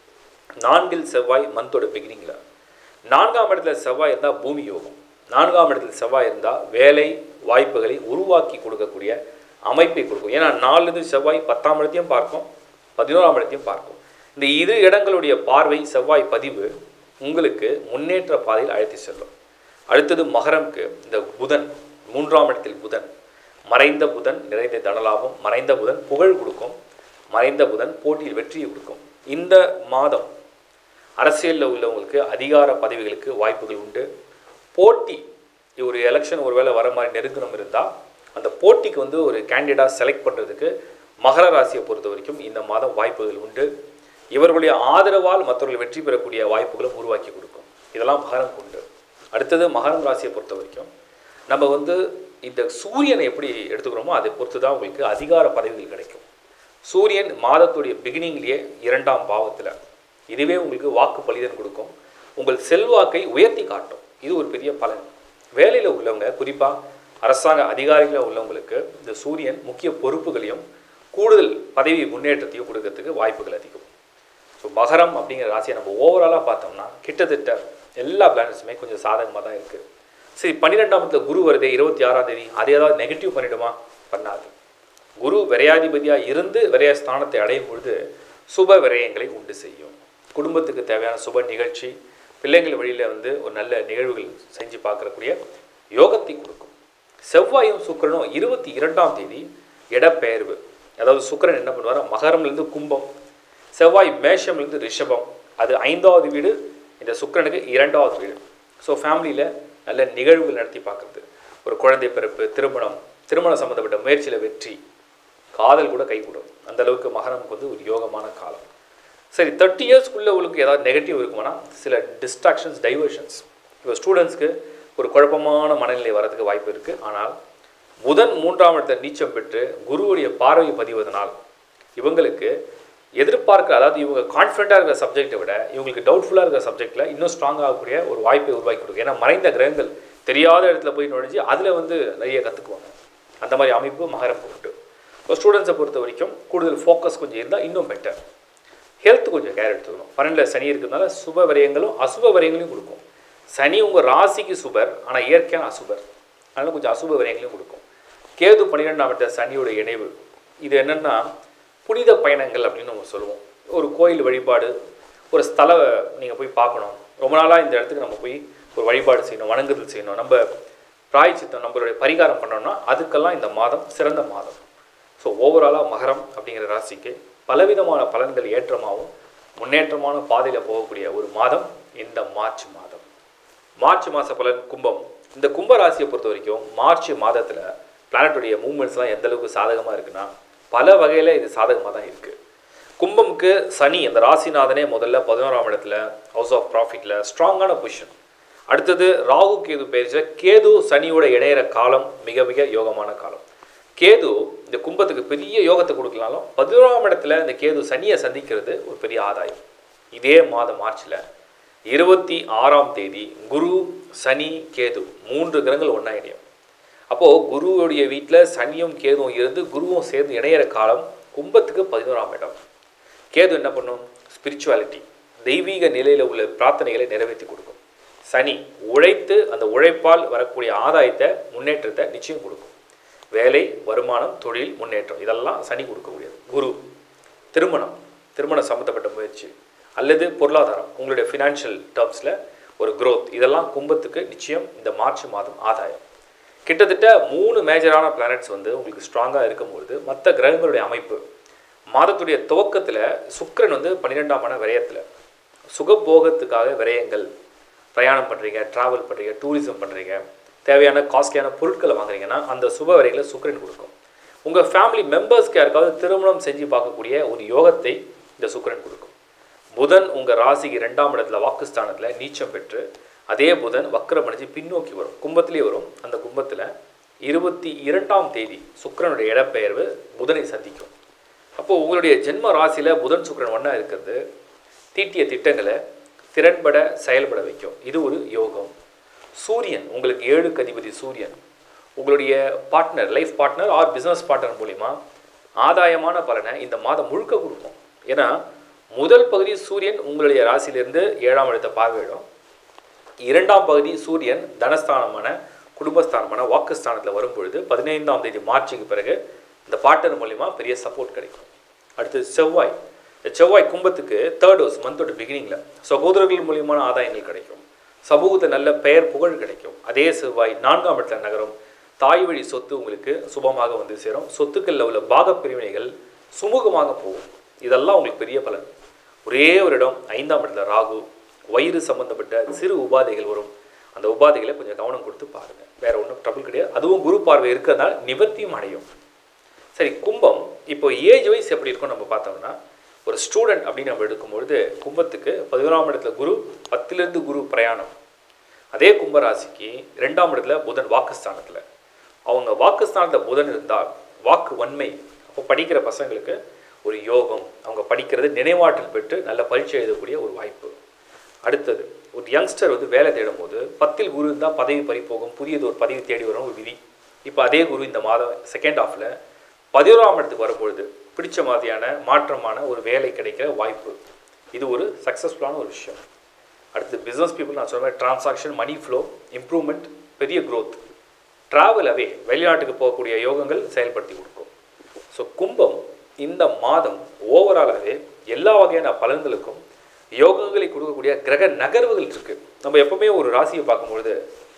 நான்கில் செவ்வாய் மந்தோட பிகினிங்கில் நான்காம் இடத்துல செவ்வாய் இருந்தால் பூமி யோகம் நான்காம் இடத்துல செவ்வாய் இருந்தால் வேலை வாய்ப்புகளை உருவாக்கி கொடுக்கக்கூடிய அமைப்பை கொடுக்கும் ஏன்னா நாலுலேருந்து செவ்வாய் பத்தாம் இடத்தையும் பார்க்கும் பதினோராம் இடத்தையும் பார்க்கும் இந்த இரு இடங்களுடைய பார்வை செவ்வாய் பதிவு உங்களுக்கு முன்னேற்ற பாதையில் அழைத்து செல்லும் அடுத்தது மகரம்க்கு இந்த புதன் மூன்றாம் இடத்தில் புதன் மறைந்த புதன் நிறைந்த தனலாபம் மறைந்த புதன் புகழ் கொடுக்கும் மறைந்த புதன் போட்டியில் வெற்றியை கொடுக்கும் இந்த மாதம் அரசியலில் உள்ளவங்களுக்கு அதிகார பதவிகளுக்கு வாய்ப்புகள் உண்டு போட்டி ஒரு எலெக்ஷன் ஒருவேளை வர மாதிரி நெருக்கணும் இருந்தால் அந்த போட்டிக்கு வந்து ஒரு கேண்டிடேட்டாக செலக்ட் பண்ணுறதுக்கு மகர ராசியை பொறுத்த வரைக்கும் இந்த மாதம் வாய்ப்புகள் உண்டு இவர்களுடைய ஆதரவால் மற்றவர்கள் வெற்றி பெறக்கூடிய வாய்ப்புகளும் உருவாக்கி கொடுக்கும் இதெல்லாம் மகரம் உண்டு அடுத்தது மகரம் ராசியை பொறுத்த வரைக்கும் நம்ம வந்து இந்த சூரியனை எப்படி எடுத்துக்கிறோமோ அதை பொறுத்து தான் உங்களுக்கு அதிகார பதவிகள் கிடைக்கும் சூரியன் மாதத்துடைய பிகினிங்லேயே இரண்டாம் பாவத்தில் இதுவே உங்களுக்கு வாக்கு பலிதன் கொடுக்கும் உங்கள் செல்வாக்கை உயர்த்தி காட்டும் இது ஒரு பெரிய பலன் வேலையில் உள்ளவங்க குறிப்பாக அரசாங்க அதிகாரிகளில் உள்ளவங்களுக்கு இந்த சூரியன் முக்கிய பொறுப்புகளையும் கூடுதல் பதவி முன்னேற்றத்தையும் கொடுக்கறதுக்கு வாய்ப்புகள் அதிகம் ஸோ மகரம் அப்படிங்கிற ராசியை நம்ம ஓவராலாக பார்த்தோம்னா கிட்டத்தட்ட எல்லா பிளானட்ஸுமே கொஞ்சம் சாதகமாக தான் இருக்குது சரி பன்னிரெண்டாம் இடத்துல குரு வருதே இருபத்தி ஆறாம் தேதி அது ஏதாவது நெகட்டிவ் பண்ணிடுமா பண்ணாது குரு விரையாதிபதியாக இருந்து விரைய ஸ்தானத்தை அடையும் பொழுது சுப விரயங்களை உண்டு செய்யும் குடும்பத்துக்கு தேவையான சுப நிகழ்ச்சி பிள்ளைங்கள் வழியில் வந்து ஒரு நல்ல நிகழ்வுகள் செஞ்சு பார்க்கக்கூடிய யோகத்தை கொடுக்கும் செவ்வாயும் சுக்கிரனும் இருபத்தி இரண்டாம் தேதி இடப்பெயர்வு அதாவது சுக்கிரன் என்ன பண்ணுவார் மகரம்லேருந்து கும்பம் செவ்வாய் மேஷம்லேருந்து ரிஷபம் அது ஐந்தாவது வீடு இந்த சுக்கிரனுக்கு இரண்டாவது வீடு ஸோ ஃபேமிலியில் நல்ல நிகழ்வுகள் நடத்தி பார்க்குறது ஒரு குழந்தை பிறப்பு திருமணம் திருமணம் சம்மந்தப்பட்ட முயற்சியில் வெற்றி காதல் கூட கைகூடும் அந்த அளவுக்கு மகரமுக்கு வந்து ஒரு யோகமான காலம் சரி தேர்ட்டி இயர்ஸ்க்குள்ளே உங்களுக்கு ஏதாவது நெகட்டிவ் இருக்குமானா சில டிஸ்ட்ராக்ஷன்ஸ் டைவர்ஷன்ஸ் இப்போ ஸ்டூடெண்ட்ஸ்க்கு ஒரு குழப்பமான மனநிலை வரதுக்கு வாய்ப்பு இருக்குது ஆனால் புதன் மூன்றாம் இடத்தை நீச்சம் பெற்று குருவுடைய பார்வை பதிவதனால் இவங்களுக்கு எதிர்பார்க்க அதாவது இவங்க கான்ஃபிடண்ட்டாக இருக்கிற சப்ஜெக்டை விட இவங்களுக்கு டவுட்ஃபுல்லாக இருக்கிற சப்ஜெக்டில் இன்னும் ஸ்ட்ராங் ஆகக்கூடிய ஒரு வாய்ப்பை உருவாக்கி கொடுக்கும் ஏன்னா மறைந்த கிரகங்கள் தெரியாத இடத்துல போய் நுழைஞ்சு அதில் வந்து நிறைய கற்றுக்குவாங்க அந்த மாதிரி அமைப்பு மகரம் உண்டு இப்போ ஸ்டூடெண்ட்ஸை பொறுத்த வரைக்கும் கூடுதல் ஃபோக்கஸ் கொஞ்சம் இருந்தால் இன்னும் பெட்டர் ஹெல்த் கொஞ்சம் கேர் எடுத்துக்கணும் பன்னெண்டில் சனி இருக்கிறதுனால சுப விரயங்களும் அசுப விரயங்களையும் கொடுக்கும் சனி உங்கள் ராசிக்கு சுபர் ஆனால் இயற்கையான அசுபர் அதனால் கொஞ்சம் அசுப விரயங்களையும் கொடுக்கும் கேது பன்னிரெண்டாம் இடத்த சனியோட இணைவு இது என்னென்னா புனித பயணங்கள் அப்படின்னு நம்ம சொல்லுவோம் ஒரு கோயில் வழிபாடு ஒரு ஸ்தல நீங்கள் போய் பார்க்கணும் ரொம்ப நாளாக இந்த இடத்துக்கு நம்ம போய் ஒரு வழிபாடு செய்யணும் வணங்குதல் செய்யணும் நம்ம பிராய்ச்சித்தம் நம்மளுடைய பரிகாரம் பண்ணோம்னா அதுக்கெல்லாம் இந்த மாதம் சிறந்த மாதம் ஸோ ஓவராலாக மகரம் அப்படிங்கிற ராசிக்கு பலவிதமான பலன்கள் ஏற்றமாகவும் முன்னேற்றமான பாதையில் போகக்கூடிய ஒரு மாதம் இந்த மார்ச் மாதம் மார்ச் மாத பலன் கும்பம் இந்த கும்ப ராசியை பொறுத்த வரைக்கும் மார்ச் மாதத்தில் பிளானட்டுடைய மூவ்மெண்ட்ஸ்லாம் எந்த அளவுக்கு சாதகமாக இருக்குன்னா பல வகையில் இது சாதகமாக தான் இருக்குது கும்பமுக்கு சனி அந்த ராசிநாதனே முதல்ல பதினோராம் இடத்துல ஹவுஸ் ஆஃப் ப்ராஃபிட்டில் ஸ்ட்ராங்கான பொசிஷன் அடுத்தது ராகு கேது பயிற்சியில் கேது சனியோட இணையிற காலம் மிக மிக யோகமான காலம் கேது இந்த கும்பத்துக்கு பெரிய யோகத்தை கொடுக்கலாலும் பதினோராம் இடத்துல இந்த கேது சனியை சந்திக்கிறது ஒரு பெரிய ஆதாயம் இதே மாதம் மார்ச்சில் இருபத்தி ஆறாம் தேதி குரு சனி கேது மூன்று கிரகங்கள் ஒன்றா இணையும் அப்போது குருவுடைய வீட்டில் சனியும் கேதுவும் இருந்து குருவும் சேர்ந்து இணையிற காலம் கும்பத்துக்கு பதினோராம் இடம் கேது என்ன பண்ணும் ஸ்பிரிச்சுவாலிட்டி தெய்வீக நிலையில் உள்ள பிரார்த்தனைகளை நிறைவேற்றி கொடுக்கும் சனி உழைத்து அந்த உழைப்பால் வரக்கூடிய ஆதாயத்தை முன்னேற்றத்தை நிச்சயம் கொடுக்கும் வேலை வருமானம் தொழில் முன்னேற்றம் இதெல்லாம் சனி கொடுக்கக்கூடியது குரு திருமணம் திருமணம் சம்மந்தப்பட்ட முயற்சி அல்லது பொருளாதாரம் உங்களுடைய ஃபினான்ஷியல் டேர்ம்ஸில் ஒரு growth இதெல்லாம் கும்பத்துக்கு நிச்சயம் இந்த மார்ச் மாதம் ஆதாயம் கிட்டத்தட்ட மூணு மேஜரான பிளானட்ஸ் வந்து உங்களுக்கு ஸ்ட்ராங்காக இருக்கும்பொழுது மற்ற கிரகங்களுடைய அமைப்பு மாதத்துடைய துவக்கத்தில் சுக்கிரன் வந்து பன்னிரெண்டாம் மன விரயத்தில் சுகபோகத்துக்காக விரயங்கள் பிரயாணம் பண்ணுறீங்க ட்ராவல் பண்ணுறீங்க டூரிசம் பண்ணுறீங்க தேவையான காஸ்ட்லியான பொருட்களை வாங்குறீங்கன்னா அந்த சுப வரைகளை சுக்கிரன் கொடுக்கும் உங்கள் ஃபேமிலி மெம்பர்ஸ்க்கு யாருக்காவது திருமணம் செஞ்சு பார்க்கக்கூடிய ஒரு யோகத்தை இந்த சுக்கிரன் கொடுக்கும் புதன் உங்கள் ராசிக்கு ரெண்டாம் இடத்துல வாக்குஸ்தானத்தில் நீச்சம் பெற்று அதே புதன் வக்கரமடைஞ்சு பின்னோக்கி வரும் கும்பத்திலே வரும் அந்த கும்பத்தில் இருபத்தி இரண்டாம் தேதி சுக்கிரனுடைய இடப்பெயர்வு புதனை சந்திக்கும் அப்போது உங்களுடைய ஜென்ம ராசியில் புதன் சுக்கிரன் ஒன்றா இருக்கிறது தீட்டிய திட்டங்களை திறன்பட செயல்பட வைக்கும் இது ஒரு யோகம் சூரியன் உங்களுக்கு ஏழுக்கு அதிபதி சூரியன் உங்களுடைய partner life partner or business partner மூலிமா ஆதாயமான பலனை இந்த மாதம் முழுக்க கொடுக்கும் ஏன்னா முதல் பகுதி சூரியன் உங்களுடைய ராசியிலிருந்து ஏழாம் இடத்தை பார்வையிடும் இரண்டாம் பகுதி சூரியன் தனஸ்தானமான குடும்பஸ்தானமான வாக்குஸ்தானத்தில் வரும்பொழுது பதினைந்தாம் தேதி மார்ச்சுக்கு பிறகு இந்த பார்ட்னர் மூலிமா பெரிய சப்போர்ட் கிடைக்கும் அடுத்து செவ்வாய் இந்த செவ்வாய் கும்பத்துக்கு தேர்ட் ஹவுஸ் மந்தோட பிகினிங்கில் சகோதரர்கள் மூலியமான ஆதாயங்கள் கிடைக்கும் சமூகத்தில் நல்ல பெயர் புகழ் கிடைக்கும் அதே செவ்வாய் நான்காம் இடத்துல நகரும் தாய் வழி சொத்து உங்களுக்கு சுபமாக வந்து சேரும் சொத்துக்களில் உள்ள பாக பிரிவினைகள் சுமூகமாக போகும் இதெல்லாம் உங்களுக்கு பெரிய பலன் ஒரே ஒரு இடம் ஐந்தாம் இடத்துல ராகு வயிறு சம்பந்தப்பட்ட சிறு உபாதைகள் வரும் அந்த உபாதைகளை கொஞ்சம் கவனம் கொடுத்து பாருங்கள் வேற ஒன்றும் ட்ரபிள் கிடையாது அதுவும் குரு பார்வை இருக்கிறதுனால நிவர்த்தியும் அடையும் சரி கும்பம் இப்போ ஏஜ் வைஸ் எப்படி இருக்கும் நம்ம பார்த்தோம்னா ஒரு ஸ்டூடெண்ட் அப்படின்னு நம்ம எடுக்கும்பொழுது கும்பத்துக்கு பதினோராம் இடத்துல குரு பத்திலிருந்து குரு பிரயாணம் அதே கும்பராசிக்கு ரெண்டாம் இடத்துல புதன் வாக்குஸ்தானத்தில் அவங்க வாக்குஸ்தானத்தில் புதன் இருந்தால் வாக்கு வன்மை அப்போ படிக்கிற பசங்களுக்கு ஒரு யோகம் அவங்க படிக்கிறது நினைவாற்றல் பெற்று நல்ல பரீட்சை எழுதக்கூடிய ஒரு வாய்ப்பு அடுத்தது ஒரு யங்ஸ்டர் வந்து வேலை தேடும் போது பத்தில் குரு இருந்தால் பதவி பறி போகும் புதியது ஒரு பதவி தேடி வரும் ஒரு விதி இப்போ அதே குரு இந்த மாதம் செகண்ட் ஹாஃபில் பதினோராம் இடத்துக்கு வரும்பொழுது பிடிச்ச மாதிரியான மாற்றமான ஒரு வேலை கிடைக்கிற வாய்ப்பு இது ஒரு சக்ஸஸ்ஃபுல்லான ஒரு விஷயம் அடுத்து பிஸ்னஸ் பீப்புள் நான் சொன்ன மாதிரி டிரான்சாக்ஷன் மணி ஃப்ளோ இம்ப்ரூவ்மெண்ட் பெரிய growth travel அவே வெளிநாட்டுக்கு போகக்கூடிய யோகங்கள் செயல்படுத்தி கொடுக்கும் ஸோ கும்பம் இந்த மாதம் ஓவராலாகவே எல்லா வகையான பலன்களுக்கும் யோகங்களை கொடுக்கக்கூடிய கிரக நகர்வுகள் இருக்கு நம்ம எப்பவுமே ஒரு ராசியை பார்க்கும்பொழுது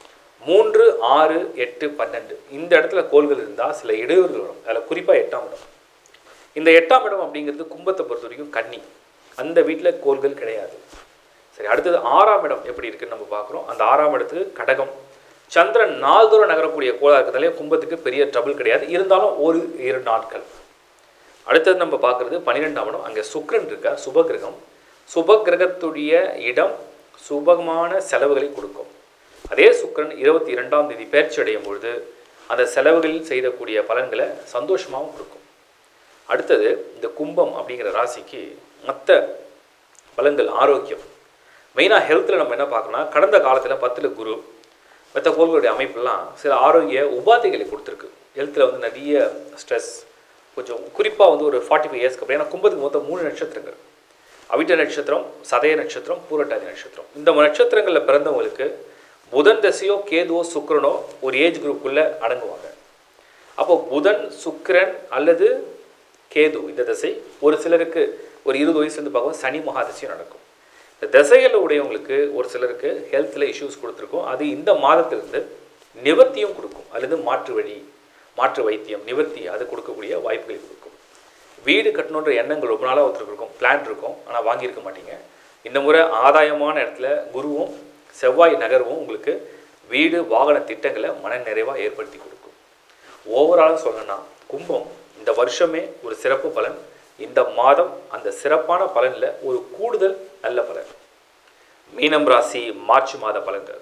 மூன்று ஆறு எட்டு பன்னெண்டு இந்த இடத்துல கோள்கள் இருந்தால் சில இடையூறுகள் வரும் அதில் குறிப்பாக எட்டாம் இடம் இந்த எட்டாம் இடம் அப்படிங்கிறது கும்பத்தை பொறுத்த வரைக்கும் கன்னி அந்த வீட்டில் கோள்கள் கிடையாது சரி அடுத்தது ஆறாம் இடம் எப்படி இருக்குன்னு நம்ம பார்க்குறோம் அந்த ஆறாம் இடத்துக்கு கடகம் சந்திரன் நாள்தோறும் நகரக்கூடிய கோளாக இருக்கிறதாலே கும்பத்துக்கு பெரிய ட்ரபிள் கிடையாது இருந்தாலும் ஒரு இரு நாட்கள் அடுத்தது நம்ம பார்க்குறது பன்னிரெண்டாம் இடம் அங்கே சுக்கிரன் இருக்கா சுபகிரகம் சுபகிரகத்துடைய இடம் சுபமான செலவுகளை கொடுக்கும் அதே சுக்கிரன் இருபத்தி இரண்டாம் தேதி பயிற்சி அடையும் பொழுது அந்த செலவுகளில் செய்யக்கூடிய பலன்களை சந்தோஷமாகவும் கொடுக்கும் அடுத்தது இந்த கும்பம் அப்படிங்கிற ராசிக்கு மற்ற பலன்கள் ஆரோக்கியம் மெயினாக ஹெல்த்தில் நம்ம என்ன பார்க்கணும்னா கடந்த காலத்தில் பத்தில் குரு மற்ற கோள்களுடைய அமைப்பெல்லாம் சில ஆரோக்கிய உபாதைகளை கொடுத்துருக்கு ஹெல்த்தில் வந்து நிறைய ஸ்ட்ரெஸ் கொஞ்சம் குறிப்பாக வந்து ஒரு ஃபார்ட்டி ஃபைவ் இயர்ஸ்க்கு அப்புறம் ஏன்னா கும்பத்துக்கு மொத்தம் மூணு நட்சத்திரங்கள் அவிட்ட நட்சத்திரம் சதய நட்சத்திரம் பூரட்டாதி நட்சத்திரம் இந்த நட்சத்திரங்களில் பிறந்தவங்களுக்கு புதன் தசையோ கேதுவோ சுக்கிரனோ ஒரு ஏஜ் குரூப்புக்குள்ளே அடங்குவாங்க அப்போ புதன் சுக்கிரன் அல்லது கேது இந்த திசை ஒரு சிலருக்கு ஒரு இருபது வயசுலேருந்து பார்க்கும்போது சனி மகாதசையும் நடக்கும் இந்த திசைகளில் உடையவங்களுக்கு ஒரு சிலருக்கு ஹெல்த்தில் இஷ்யூஸ் கொடுத்துருக்கும் அது இந்த மாதத்திலிருந்து நிவர்த்தியும் கொடுக்கும் அல்லது மாற்று வழி மாற்று வைத்தியம் நிவர்த்தி அது கொடுக்கக்கூடிய வாய்ப்புகளை கொடுக்கும் வீடு கட்டணுன்ற எண்ணங்கள் ரொம்ப நாளாக ஒருத்தருக்கு இருக்கும் பிளான் இருக்கும் ஆனால் வாங்கியிருக்க மாட்டீங்க இந்த முறை ஆதாயமான இடத்துல குருவும் செவ்வாய் நகர்வும் உங்களுக்கு வீடு வாகன திட்டங்களை மன நிறைவாக ஏற்படுத்தி கொடுக்கும் ஓவராலாக சொல்லணும்னா கும்பம் இந்த வருஷமே ஒரு சிறப்பு பலன் இந்த மாதம் அந்த சிறப்பான பலனில் ஒரு கூடுதல் நல்ல பலன் மீனம் ராசி மார்ச் மாத பலன்கள்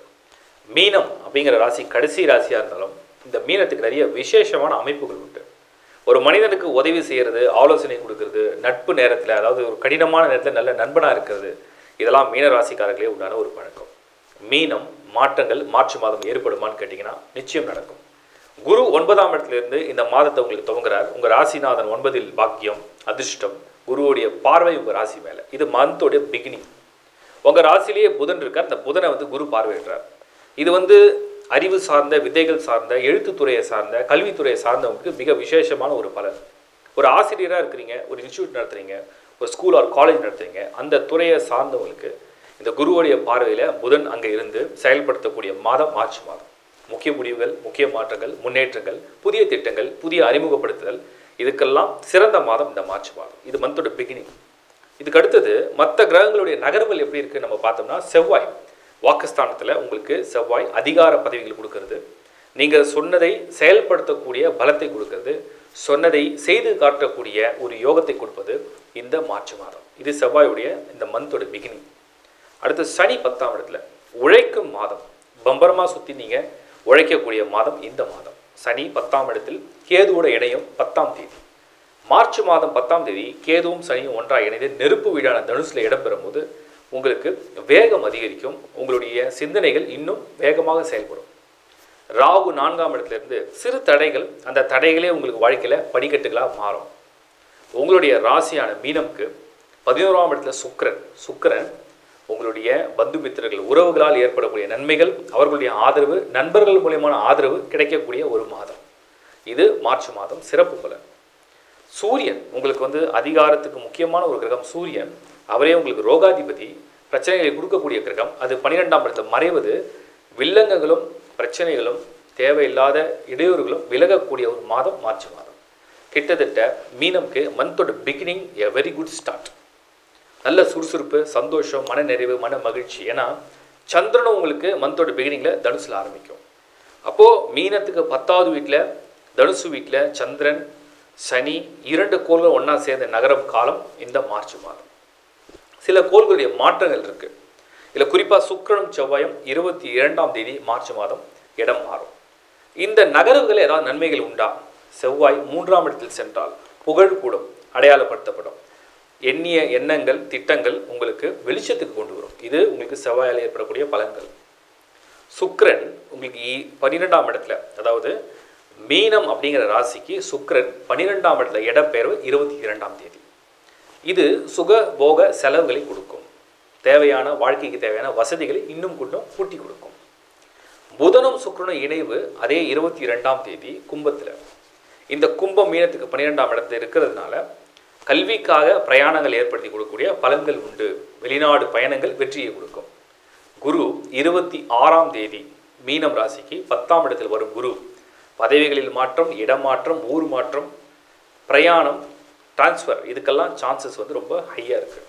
மீனம் அப்படிங்கிற ராசி கடைசி ராசியாக இருந்தாலும் இந்த மீனத்துக்கு நிறைய விசேஷமான அமைப்புகள் உண்டு ஒரு மனிதனுக்கு உதவி செய்கிறது ஆலோசனை கொடுக்கறது நட்பு நேரத்தில் அதாவது ஒரு கடினமான நேரத்தில் நல்ல நண்பனாக இருக்கிறது இதெல்லாம் மீன ராசிக்காரர்களே உண்டான ஒரு பழக்கம் மீனம் மாற்றங்கள் மார்ச் மாதம் ஏற்படுமான்னு கேட்டிங்கன்னா நிச்சயம் நடக்கும் குரு ஒன்பதாம் இடத்திலிருந்து இந்த மாதத்தை உங்களுக்கு துவங்குறார் உங்கள் ராசிநாதன் ஒன்பதில் பாக்கியம் அதிர்ஷ்டம் குருவுடைய பார்வை உங்கள் ராசி மேலே இது மந்தோடைய பிகினிங் உங்கள் ராசிலேயே புதன் இருக்கார் அந்த புதனை வந்து குரு பார்வையிடுறார் இது வந்து அறிவு சார்ந்த வித்தைகள் சார்ந்த எழுத்துத்துறையை சார்ந்த கல்வித்துறையை சார்ந்தவங்களுக்கு மிக விசேஷமான ஒரு பலன் ஒரு ஆசிரியராக இருக்கிறீங்க ஒரு இன்ஸ்டியூட் நடத்துறீங்க ஒரு ஸ்கூல் ஆர் காலேஜ் நடத்துறீங்க அந்த துறையை சார்ந்தவங்களுக்கு இந்த குருவுடைய பார்வையில் புதன் அங்கே இருந்து செயல்படுத்தக்கூடிய மாதம் மார்ச் மாதம் முக்கிய முடிவுகள் முக்கிய மாற்றங்கள் முன்னேற்றங்கள் புதிய திட்டங்கள் புதிய அறிமுகப்படுத்துதல் இதுக்கெல்லாம் சிறந்த மாதம் இந்த மார்ச் மாதம் இது மந்தோட பிகினிங் இதுக்கு அடுத்தது மற்ற கிரகங்களுடைய நகர்வுகள் எப்படி இருக்குது நம்ம பார்த்தோம்னா செவ்வாய் வாக்குஸ்தானத்தில் உங்களுக்கு செவ்வாய் அதிகார பதவிகள் கொடுக்கறது நீங்கள் சொன்னதை செயல்படுத்தக்கூடிய பலத்தை கொடுக்கறது சொன்னதை செய்து காட்டக்கூடிய ஒரு யோகத்தை கொடுப்பது இந்த மார்ச் மாதம் இது செவ்வாயுடைய இந்த மந்தோட பிகினிங் அடுத்து சனி பத்தாம் இடத்துல உழைக்கும் மாதம் பம்பரமாக சுற்றி நீங்கள் உழைக்கக்கூடிய மாதம் இந்த மாதம் சனி பத்தாம் இடத்தில் கேதுவோட இணையும் பத்தாம் தேதி மார்ச் மாதம் பத்தாம் தேதி கேதுவும் சனியும் ஒன்றாக இணைந்து நெருப்பு வீடான தனுசில் இடம்பெறும் போது உங்களுக்கு வேகம் அதிகரிக்கும் உங்களுடைய சிந்தனைகள் இன்னும் வேகமாக செயல்படும் ராகு நான்காம் இடத்துல இருந்து சிறு தடைகள் அந்த தடைகளே உங்களுக்கு வாழ்க்கையில் படிக்கட்டுகளாக மாறும் உங்களுடைய ராசியான மீனம்க்கு பதினோராம் இடத்துல சுக்கிரன் சுக்கிரன் உங்களுடைய பந்து மித்திரர்கள் உறவுகளால் ஏற்படக்கூடிய நன்மைகள் அவர்களுடைய ஆதரவு நண்பர்கள் மூலியமான ஆதரவு கிடைக்கக்கூடிய ஒரு மாதம் இது மார்ச் மாதம் சிறப்பு பலன் சூரியன் உங்களுக்கு வந்து அதிகாரத்துக்கு முக்கியமான ஒரு கிரகம் சூரியன் அவரே உங்களுக்கு ரோகாதிபதி பிரச்சனைகளை கொடுக்கக்கூடிய கிரகம் அது பன்னிரெண்டாம் இடத்துல மறைவது வில்லங்கங்களும் பிரச்சனைகளும் தேவையில்லாத இடையூறுகளும் விலகக்கூடிய ஒரு மாதம் மார்ச் மாதம் கிட்டத்தட்ட மீனம்க்கு மந்தோட beginning a very good start நல்ல சுறுசுறுப்பு சந்தோஷம் மன நிறைவு மன மகிழ்ச்சி ஏன்னா சந்திரனும் உங்களுக்கு மந்தோட பிகினிங்கில் தனுசில் ஆரம்பிக்கும் அப்போது மீனத்துக்கு பத்தாவது வீட்டில் தனுசு வீட்டில் சந்திரன் சனி இரண்டு கோள்கள் ஒன்றா சேர்ந்த நகரம் காலம் இந்த மார்ச் மாதம் சில கோள்களுடைய மாற்றங்கள் இருக்குது இதில் குறிப்பாக சுக்கிரனும் செவ்வாயும் இருபத்தி இரண்டாம் தேதி மார்ச் மாதம் இடம் மாறும் இந்த நகர்வுகள் ஏதாவது நன்மைகள் உண்டா செவ்வாய் மூன்றாம் இடத்தில் சென்றால் புகழ் கூடும் அடையாளப்படுத்தப்படும் எண்ணிய எண்ணங்கள் திட்டங்கள் உங்களுக்கு வெளிச்சத்துக்கு கொண்டு வரும் இது உங்களுக்கு செவ்வாயால் ஏற்படக்கூடிய பலன்கள் சுக்கிரன் உங்களுக்கு இ- பன்னிரெண்டாம் இடத்துல அதாவது மீனம் அப்படிங்கிற ராசிக்கு சுக்கிரன் பன்னிரெண்டாம் இடத்துல இடப்பெயர்வு இருபத்தி இரண்டாம் தேதி இது சுக போக செலவுகளை கொடுக்கும் தேவையான வாழ்க்கைக்கு தேவையான வசதிகளை இன்னும் கொஞ்சம் கூட்டி கொடுக்கும் புதனும் சுக்கிரனும் இணைவு அதே இருபத்தி இரண்டாம் தேதி கும்பத்தில் இந்த கும்பம் மீனத்துக்கு பன்னிரெண்டாம் இடத்துல இருக்கிறதுனால கல்விக்காக பிரயாணங்கள் ஏற்படுத்தி கொடுக்கக்கூடிய பலன்கள் உண்டு வெளிநாடு பயணங்கள் வெற்றியை கொடுக்கும் குரு இருபத்தி ஆறாம் தேதி மீனம் ராசிக்கு பத்தாம் இடத்தில் வரும் குரு பதவிகளில் மாற்றம் இடமாற்றம் ஊர் மாற்றம் பிரயாணம் டிரான்ஸ்ஃபர் இதுக்கெல்லாம் சான்சஸ் வந்து ரொம்ப ஹையாக இருக்குது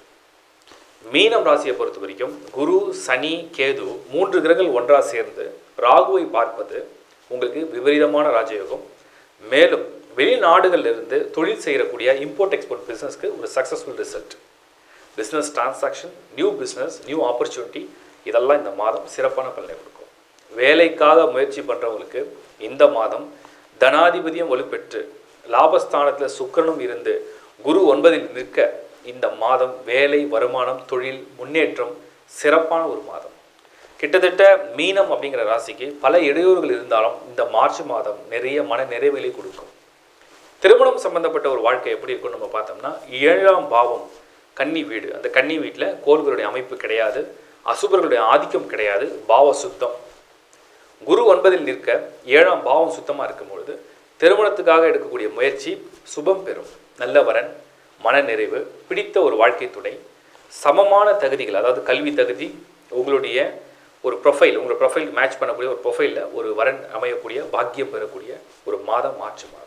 மீனம் ராசியை பொறுத்த வரைக்கும் குரு சனி கேது மூன்று கிரகங்கள் ஒன்றாக சேர்ந்து ராகுவை பார்ப்பது உங்களுக்கு விபரீதமான ராஜயோகம் மேலும் வெளிநாடுகளில் இருந்து தொழில் செய்யக்கூடிய இம்போர்ட் எக்ஸ்போர்ட் பிஸ்னஸ்க்கு ஒரு successful result business transaction new business new opportunity இதெல்லாம் இந்த மாதம் சிறப்பான பலனை கொடுக்கும் வேலைக்காக முயற்சி பண்ணுறவங்களுக்கு இந்த மாதம் தனாதிபதியம் வலுப்பெற்று லாபஸ்தானத்தில் சுக்கிரனும் இருந்து குரு ஒன்பதில் நிற்க இந்த மாதம் வேலை வருமானம் தொழில் முன்னேற்றம் சிறப்பான ஒரு மாதம் கிட்டத்தட்ட மீனம் அப்படிங்கிற ராசிக்கு பல இடையூறுகள் இருந்தாலும் இந்த மார்ச் மாதம் நிறைய மன நிறைவுகளை கொடுக்கும் திருமணம் சம்பந்தப்பட்ட ஒரு வாழ்க்கை எப்படி இருக்கும்னு நம்ம பார்த்தோம்னா ஏழாம் பாவம் கன்னி வீடு அந்த கன்னி வீட்டில் கோள்களுடைய அமைப்பு கிடையாது அசுபர்களுடைய ஆதிக்கம் கிடையாது பாவ சுத்தம் குரு ஒன்பதில் நிற்க ஏழாம் பாவம் சுத்தமாக இருக்கும் பொழுது திருமணத்துக்காக எடுக்கக்கூடிய முயற்சி சுபம் பெறும் நல்ல வரன் மனநிறைவு பிடித்த ஒரு வாழ்க்கை துணை சமமான தகுதிகள் அதாவது கல்வி தகுதி உங்களுடைய ஒரு ப்ரொஃபைல் உங்களோட ப்ரொஃபைல் மேட்ச் பண்ணக்கூடிய ஒரு ப்ரொஃபைலில் ஒரு வரன் அமையக்கூடிய பாக்கியம் பெறக்கூடிய ஒரு மாதம் மார்ச் மாதம்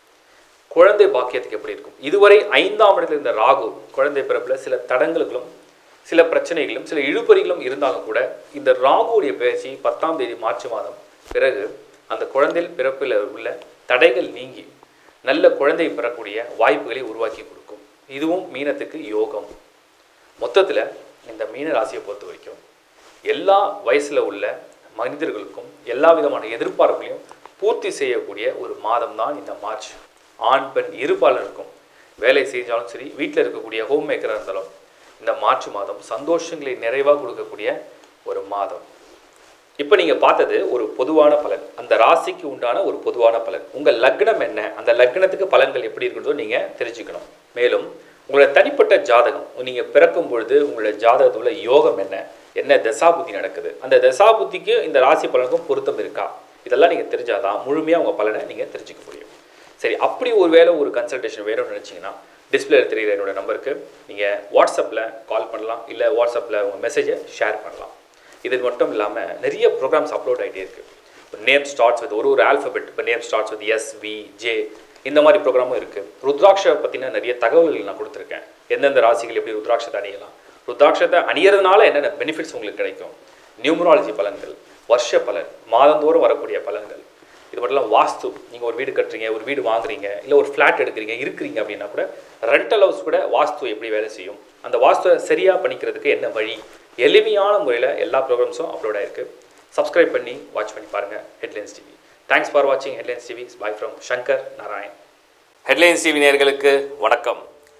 குழந்தை பாக்கியத்துக்கு எப்படி இருக்கும் இதுவரை ஐந்தாம் இடத்துல இருந்த ராகு குழந்தை பிறப்பில் சில தடங்களுக்கும் சில பிரச்சனைகளும் சில இழுபறிகளும் இருந்தாலும் கூட இந்த ராகுவுடைய பயிற்சி பத்தாம் தேதி மார்ச் மாதம் பிறகு அந்த குழந்தை பிறப்பில் உள்ள தடைகள் நீங்கி நல்ல குழந்தை பெறக்கூடிய வாய்ப்புகளை உருவாக்கி கொடுக்கும் இதுவும் மீனத்துக்கு யோகம் மொத்தத்தில் இந்த மீன ராசியை பொறுத்த வரைக்கும் எல்லா வயசில் உள்ள மனிதர்களுக்கும் எல்லா விதமான எதிர்பார்ப்புகளையும் பூர்த்தி செய்யக்கூடிய ஒரு மாதம் தான் இந்த மார்ச் ஆண் பெண் இருபாலருக்கும் வேலை செஞ்சாலும் சரி வீட்டில் இருக்கக்கூடிய ஹோம் மேக்கராக இருந்தாலும் இந்த மார்ச் மாதம் சந்தோஷங்களை நிறைவாக கொடுக்கக்கூடிய ஒரு மாதம் இப்போ நீங்கள் பார்த்தது ஒரு பொதுவான பலன் அந்த ராசிக்கு உண்டான ஒரு பொதுவான பலன் உங்கள் லக்னம் என்ன அந்த லக்னத்துக்கு பலன்கள் எப்படி இருக்கிறதோ நீங்கள் தெரிஞ்சுக்கணும் மேலும் உங்களோட தனிப்பட்ட ஜாதகம் நீங்கள் பிறக்கும் பொழுது உங்களோட ஜாதகத்தில் உள்ள யோகம் என்ன என்ன தசாபுத்தி நடக்குது அந்த தசாபுத்திக்கு இந்த ராசி பலனுக்கும் பொருத்தம் இருக்கா இதெல்லாம் நீங்கள் தெரிஞ்சாதான் முழுமையாக உங்கள் பலனை நீங்கள் தெரிஞ்சுக்க முடியும் சரி அப்படி ஒரு வேளை ஒரு கன்சல்டேஷன் வேணும்னு நினச்சிங்கன்னா டிஸ்பிளேல தெரியுற என்னோட நம்பருக்கு நீங்கள் வாட்ஸ்அப்பில் கால் பண்ணலாம் இல்லை வாட்ஸ்அப்பில் உங்கள் மெசேஜை ஷேர் பண்ணலாம் இது மட்டும் இல்லாமல் நிறைய ப்ரோக்ராம்ஸ் அப்லோட் ஆகிட்டே இருக்குது நேம் ஸ்டார்ட்ஸ் வித் ஒரு ஒரு ஆல்ஃபபெட் இப்போ name starts with S V J இந்த மாதிரி ப்ரோக்ராமும் இருக்குது ருத்ராட்சை பற்றின நிறைய தகவல்கள் நான் கொடுத்துருக்கேன் எந்தெந்த ராசிகள் எப்படி ருத்ராட்சத்தை அணியலாம் ருத்ராட்சத்தை அணியறதுனால என்னென்ன பெனிஃபிட்ஸ் உங்களுக்கு கிடைக்கும் நியூமராலஜி பலன்கள் வருஷ பலன் மாதந்தோறும் வரக்கூடிய பலன்கள் இது மட்டும் இல்லாமல் வாஸ்து நீங்கள் ஒரு வீடு கட்டுறீங்க ஒரு வீடு வாங்குறீங்க இல்லை ஒரு ஃப்ளாட் எடுக்கிறீங்க இருக்கிறீங்க அப்படின்னா கூட ரெண்டல் ஹவுஸ் கூட வாஸ்து எப்படி வேலை செய்யும் அந்த வாஸ்துவை சரியாக பண்ணிக்கிறதுக்கு என்ன வழி எளிமையான முறையில் எல்லா ப்ரோக்ராம்ஸும் அப்லோட் ஆயிருக்கு சப்ஸ்கிரைப் பண்ணி வாட்ச் பண்ணி பாருங்கள் ஹெட்லைன்ஸ் டிவி தேங்க்ஸ் ஃபார் வாட்சிங் headlines TV bye from Shankar Narayan headlines TV நேயர்களுக்கு வணக்கம்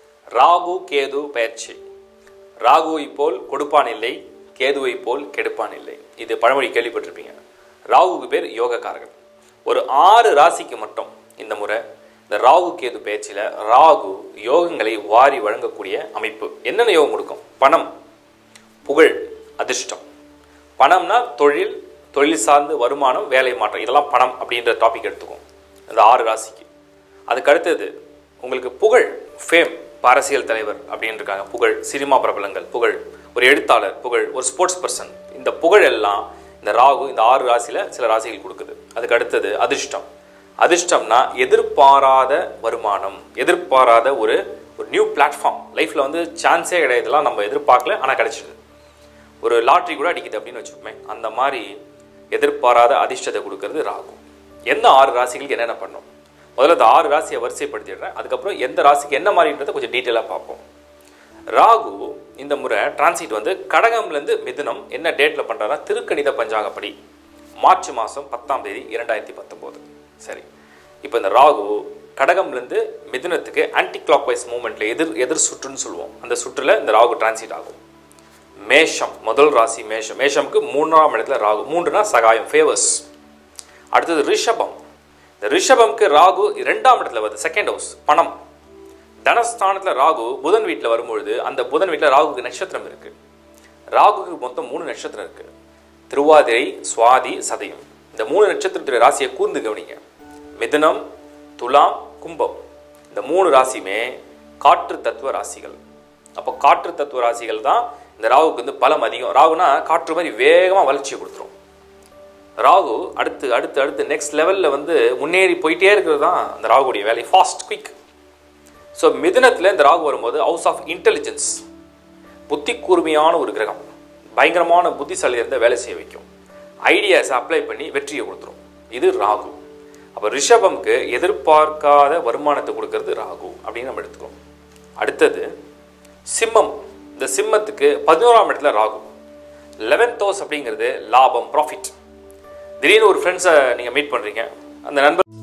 ராகு கேது பயிற்சி ராகுவை போல் கொடுப்பான் இல்லை கேதுவை போல் கெடுப்பான் இல்லை இது பழமொழி கேள்விப்பட்டிருப்பீங்க ராகுவுக்கு பேர் யோகக்காரகன் ஒரு ஆறு ராசிக்கு மட்டும் இந்த முறை இந்த ராகு கேது பேச்சில் ராகு யோகங்களை வாரி வழங்கக்கூடிய அமைப்பு என்னென்ன யோகம் கொடுக்கும் பணம் புகழ் அதிர்ஷ்டம் பணம்னா தொழில் தொழில் சார்ந்து வருமானம் வேலை மாற்றம் இதெல்லாம் பணம் அப்படின்ற டாபிக் எடுத்துக்கும் இந்த ஆறு ராசிக்கு அதுக்கு அடுத்தது உங்களுக்கு புகழ் ஃபேம் அரசியல் தலைவர் அப்படின்னு இருக்காங்க புகழ் சினிமா பிரபலங்கள் புகழ் ஒரு எழுத்தாளர் புகழ் ஒரு ஸ்போர்ட்ஸ் பர்சன் இந்த புகழ் எல்லாம் இந்த ராகு இந்த ஆறு ராசியில் சில ராசிகள் கொடுக்குது அதுக்கு அடுத்தது அதிர்ஷ்டம் அதிர்ஷ்டம்னா எதிர்பாராத வருமானம் எதிர்பாராத ஒரு ஒரு நியூ பிளாட்ஃபார்ம் லைஃப்பில் வந்து சான்ஸே கிடையாது இதெல்லாம் நம்ம எதிர்பார்க்கல ஆனால் கிடைச்சிது ஒரு லாட்ரி கூட அடிக்குது அப்படின்னு வச்சுக்கோமே அந்த மாதிரி எதிர்பாராத அதிர்ஷ்டத்தை கொடுக்கறது ராகு எந்த ஆறு ராசிகளுக்கு என்னென்ன பண்ணும் முதல்ல இந்த ஆறு ராசியை வரிசைப்படுத்திடுறேன் அதுக்கப்புறம் எந்த ராசிக்கு என்ன மாதிரின்றதை கொஞ்சம் டீட்டெயிலாக பார்ப்போம் ராகு இந்த முறை டிரான்சிட் வந்து கடகம்லேருந்து மிதுனம் என்ன டேட்டில் பண்ணுறாருன்னா திருக்கணித பஞ்சாங்கப்படி மார்ச் மாதம் பத்தாம் தேதி இரண்டாயிரத்தி பத்தொம்போது சரி இப்போ இந்த ராகு கடகம்லேருந்து மிதுனத்துக்கு ஆன்டி கிளாக் வைஸ் மூமெண்ட்டில் எதிர் எதிர் சுற்றுன்னு சொல்லுவோம் அந்த சுற்றில் இந்த ராகு டிரான்சிட் ஆகும் மேஷம் முதல் ராசி மேஷம் மேஷம்க்கு மூன்றாம் இடத்துல ராகு மூன்றுனா சகாயம் ஃபேவர்ஸ் அடுத்தது ரிஷபம் இந்த ரிஷபம்க்கு ராகு இரண்டாம் இடத்துல வருது செகண்ட் ஹவுஸ் பணம் தனஸ்தானத்தில் ராகு புதன் வீட்டில் வரும்பொழுது அந்த புதன் வீட்டில் ராகுக்கு நட்சத்திரம் இருக்கு ராகுக்கு மொத்தம் மூணு நட்சத்திரம் இருக்கு திருவாதிரை சுவாதி சதயம் இந்த மூணு நட்சத்திரத்துடைய ராசியை கூர்ந்து கவனிங்க மிதுனம் துலாம் கும்பம் இந்த மூணு ராசியுமே காற்று தத்துவ ராசிகள் அப்போ காற்று தத்துவ ராசிகள் தான் இந்த ராகுக்கு வந்து பலம் அதிகம் ராகுனா காற்று மாதிரி வேகமாக வளர்ச்சியை கொடுத்துரும் ராகு அடுத்து அடுத்து அடுத்து நெக்ஸ்ட் லெவலில் வந்து முன்னேறி போயிட்டே இருக்கிறது தான் அந்த ராகுடைய வேலை ஃபாஸ்ட் குயிக் ஸோ மிதுனத்தில் இந்த ராகு வரும்போது ஹவுஸ் ஆஃப் இன்டெலிஜென்ஸ் புத்தி கூர்மையான ஒரு கிரகம் பயங்கரமான புத்திசாலி இருந்த வேலை செய்ய வைக்கும் ஐடியாஸை அப்ளை பண்ணி வெற்றியை கொடுத்துரும் இது ராகு அப்போ ரிஷபம்க்கு எதிர்பார்க்காத வருமானத்தை கொடுக்கறது ராகு அப்படின்னு நம்ம எடுத்துக்கிறோம் அடுத்தது சிம்மம் இந்த சிம்மத்துக்கு பதினோராம் இடத்துல ராகு லெவன்த் ஹவுஸ் அப்படிங்கிறது லாபம் ப்ராஃபிட் திடீர்னு ஒரு ஃப்ரெண்ட்ஸை நீங்கள் மீட் பண்ணுறீங்க அந்த நண்பர்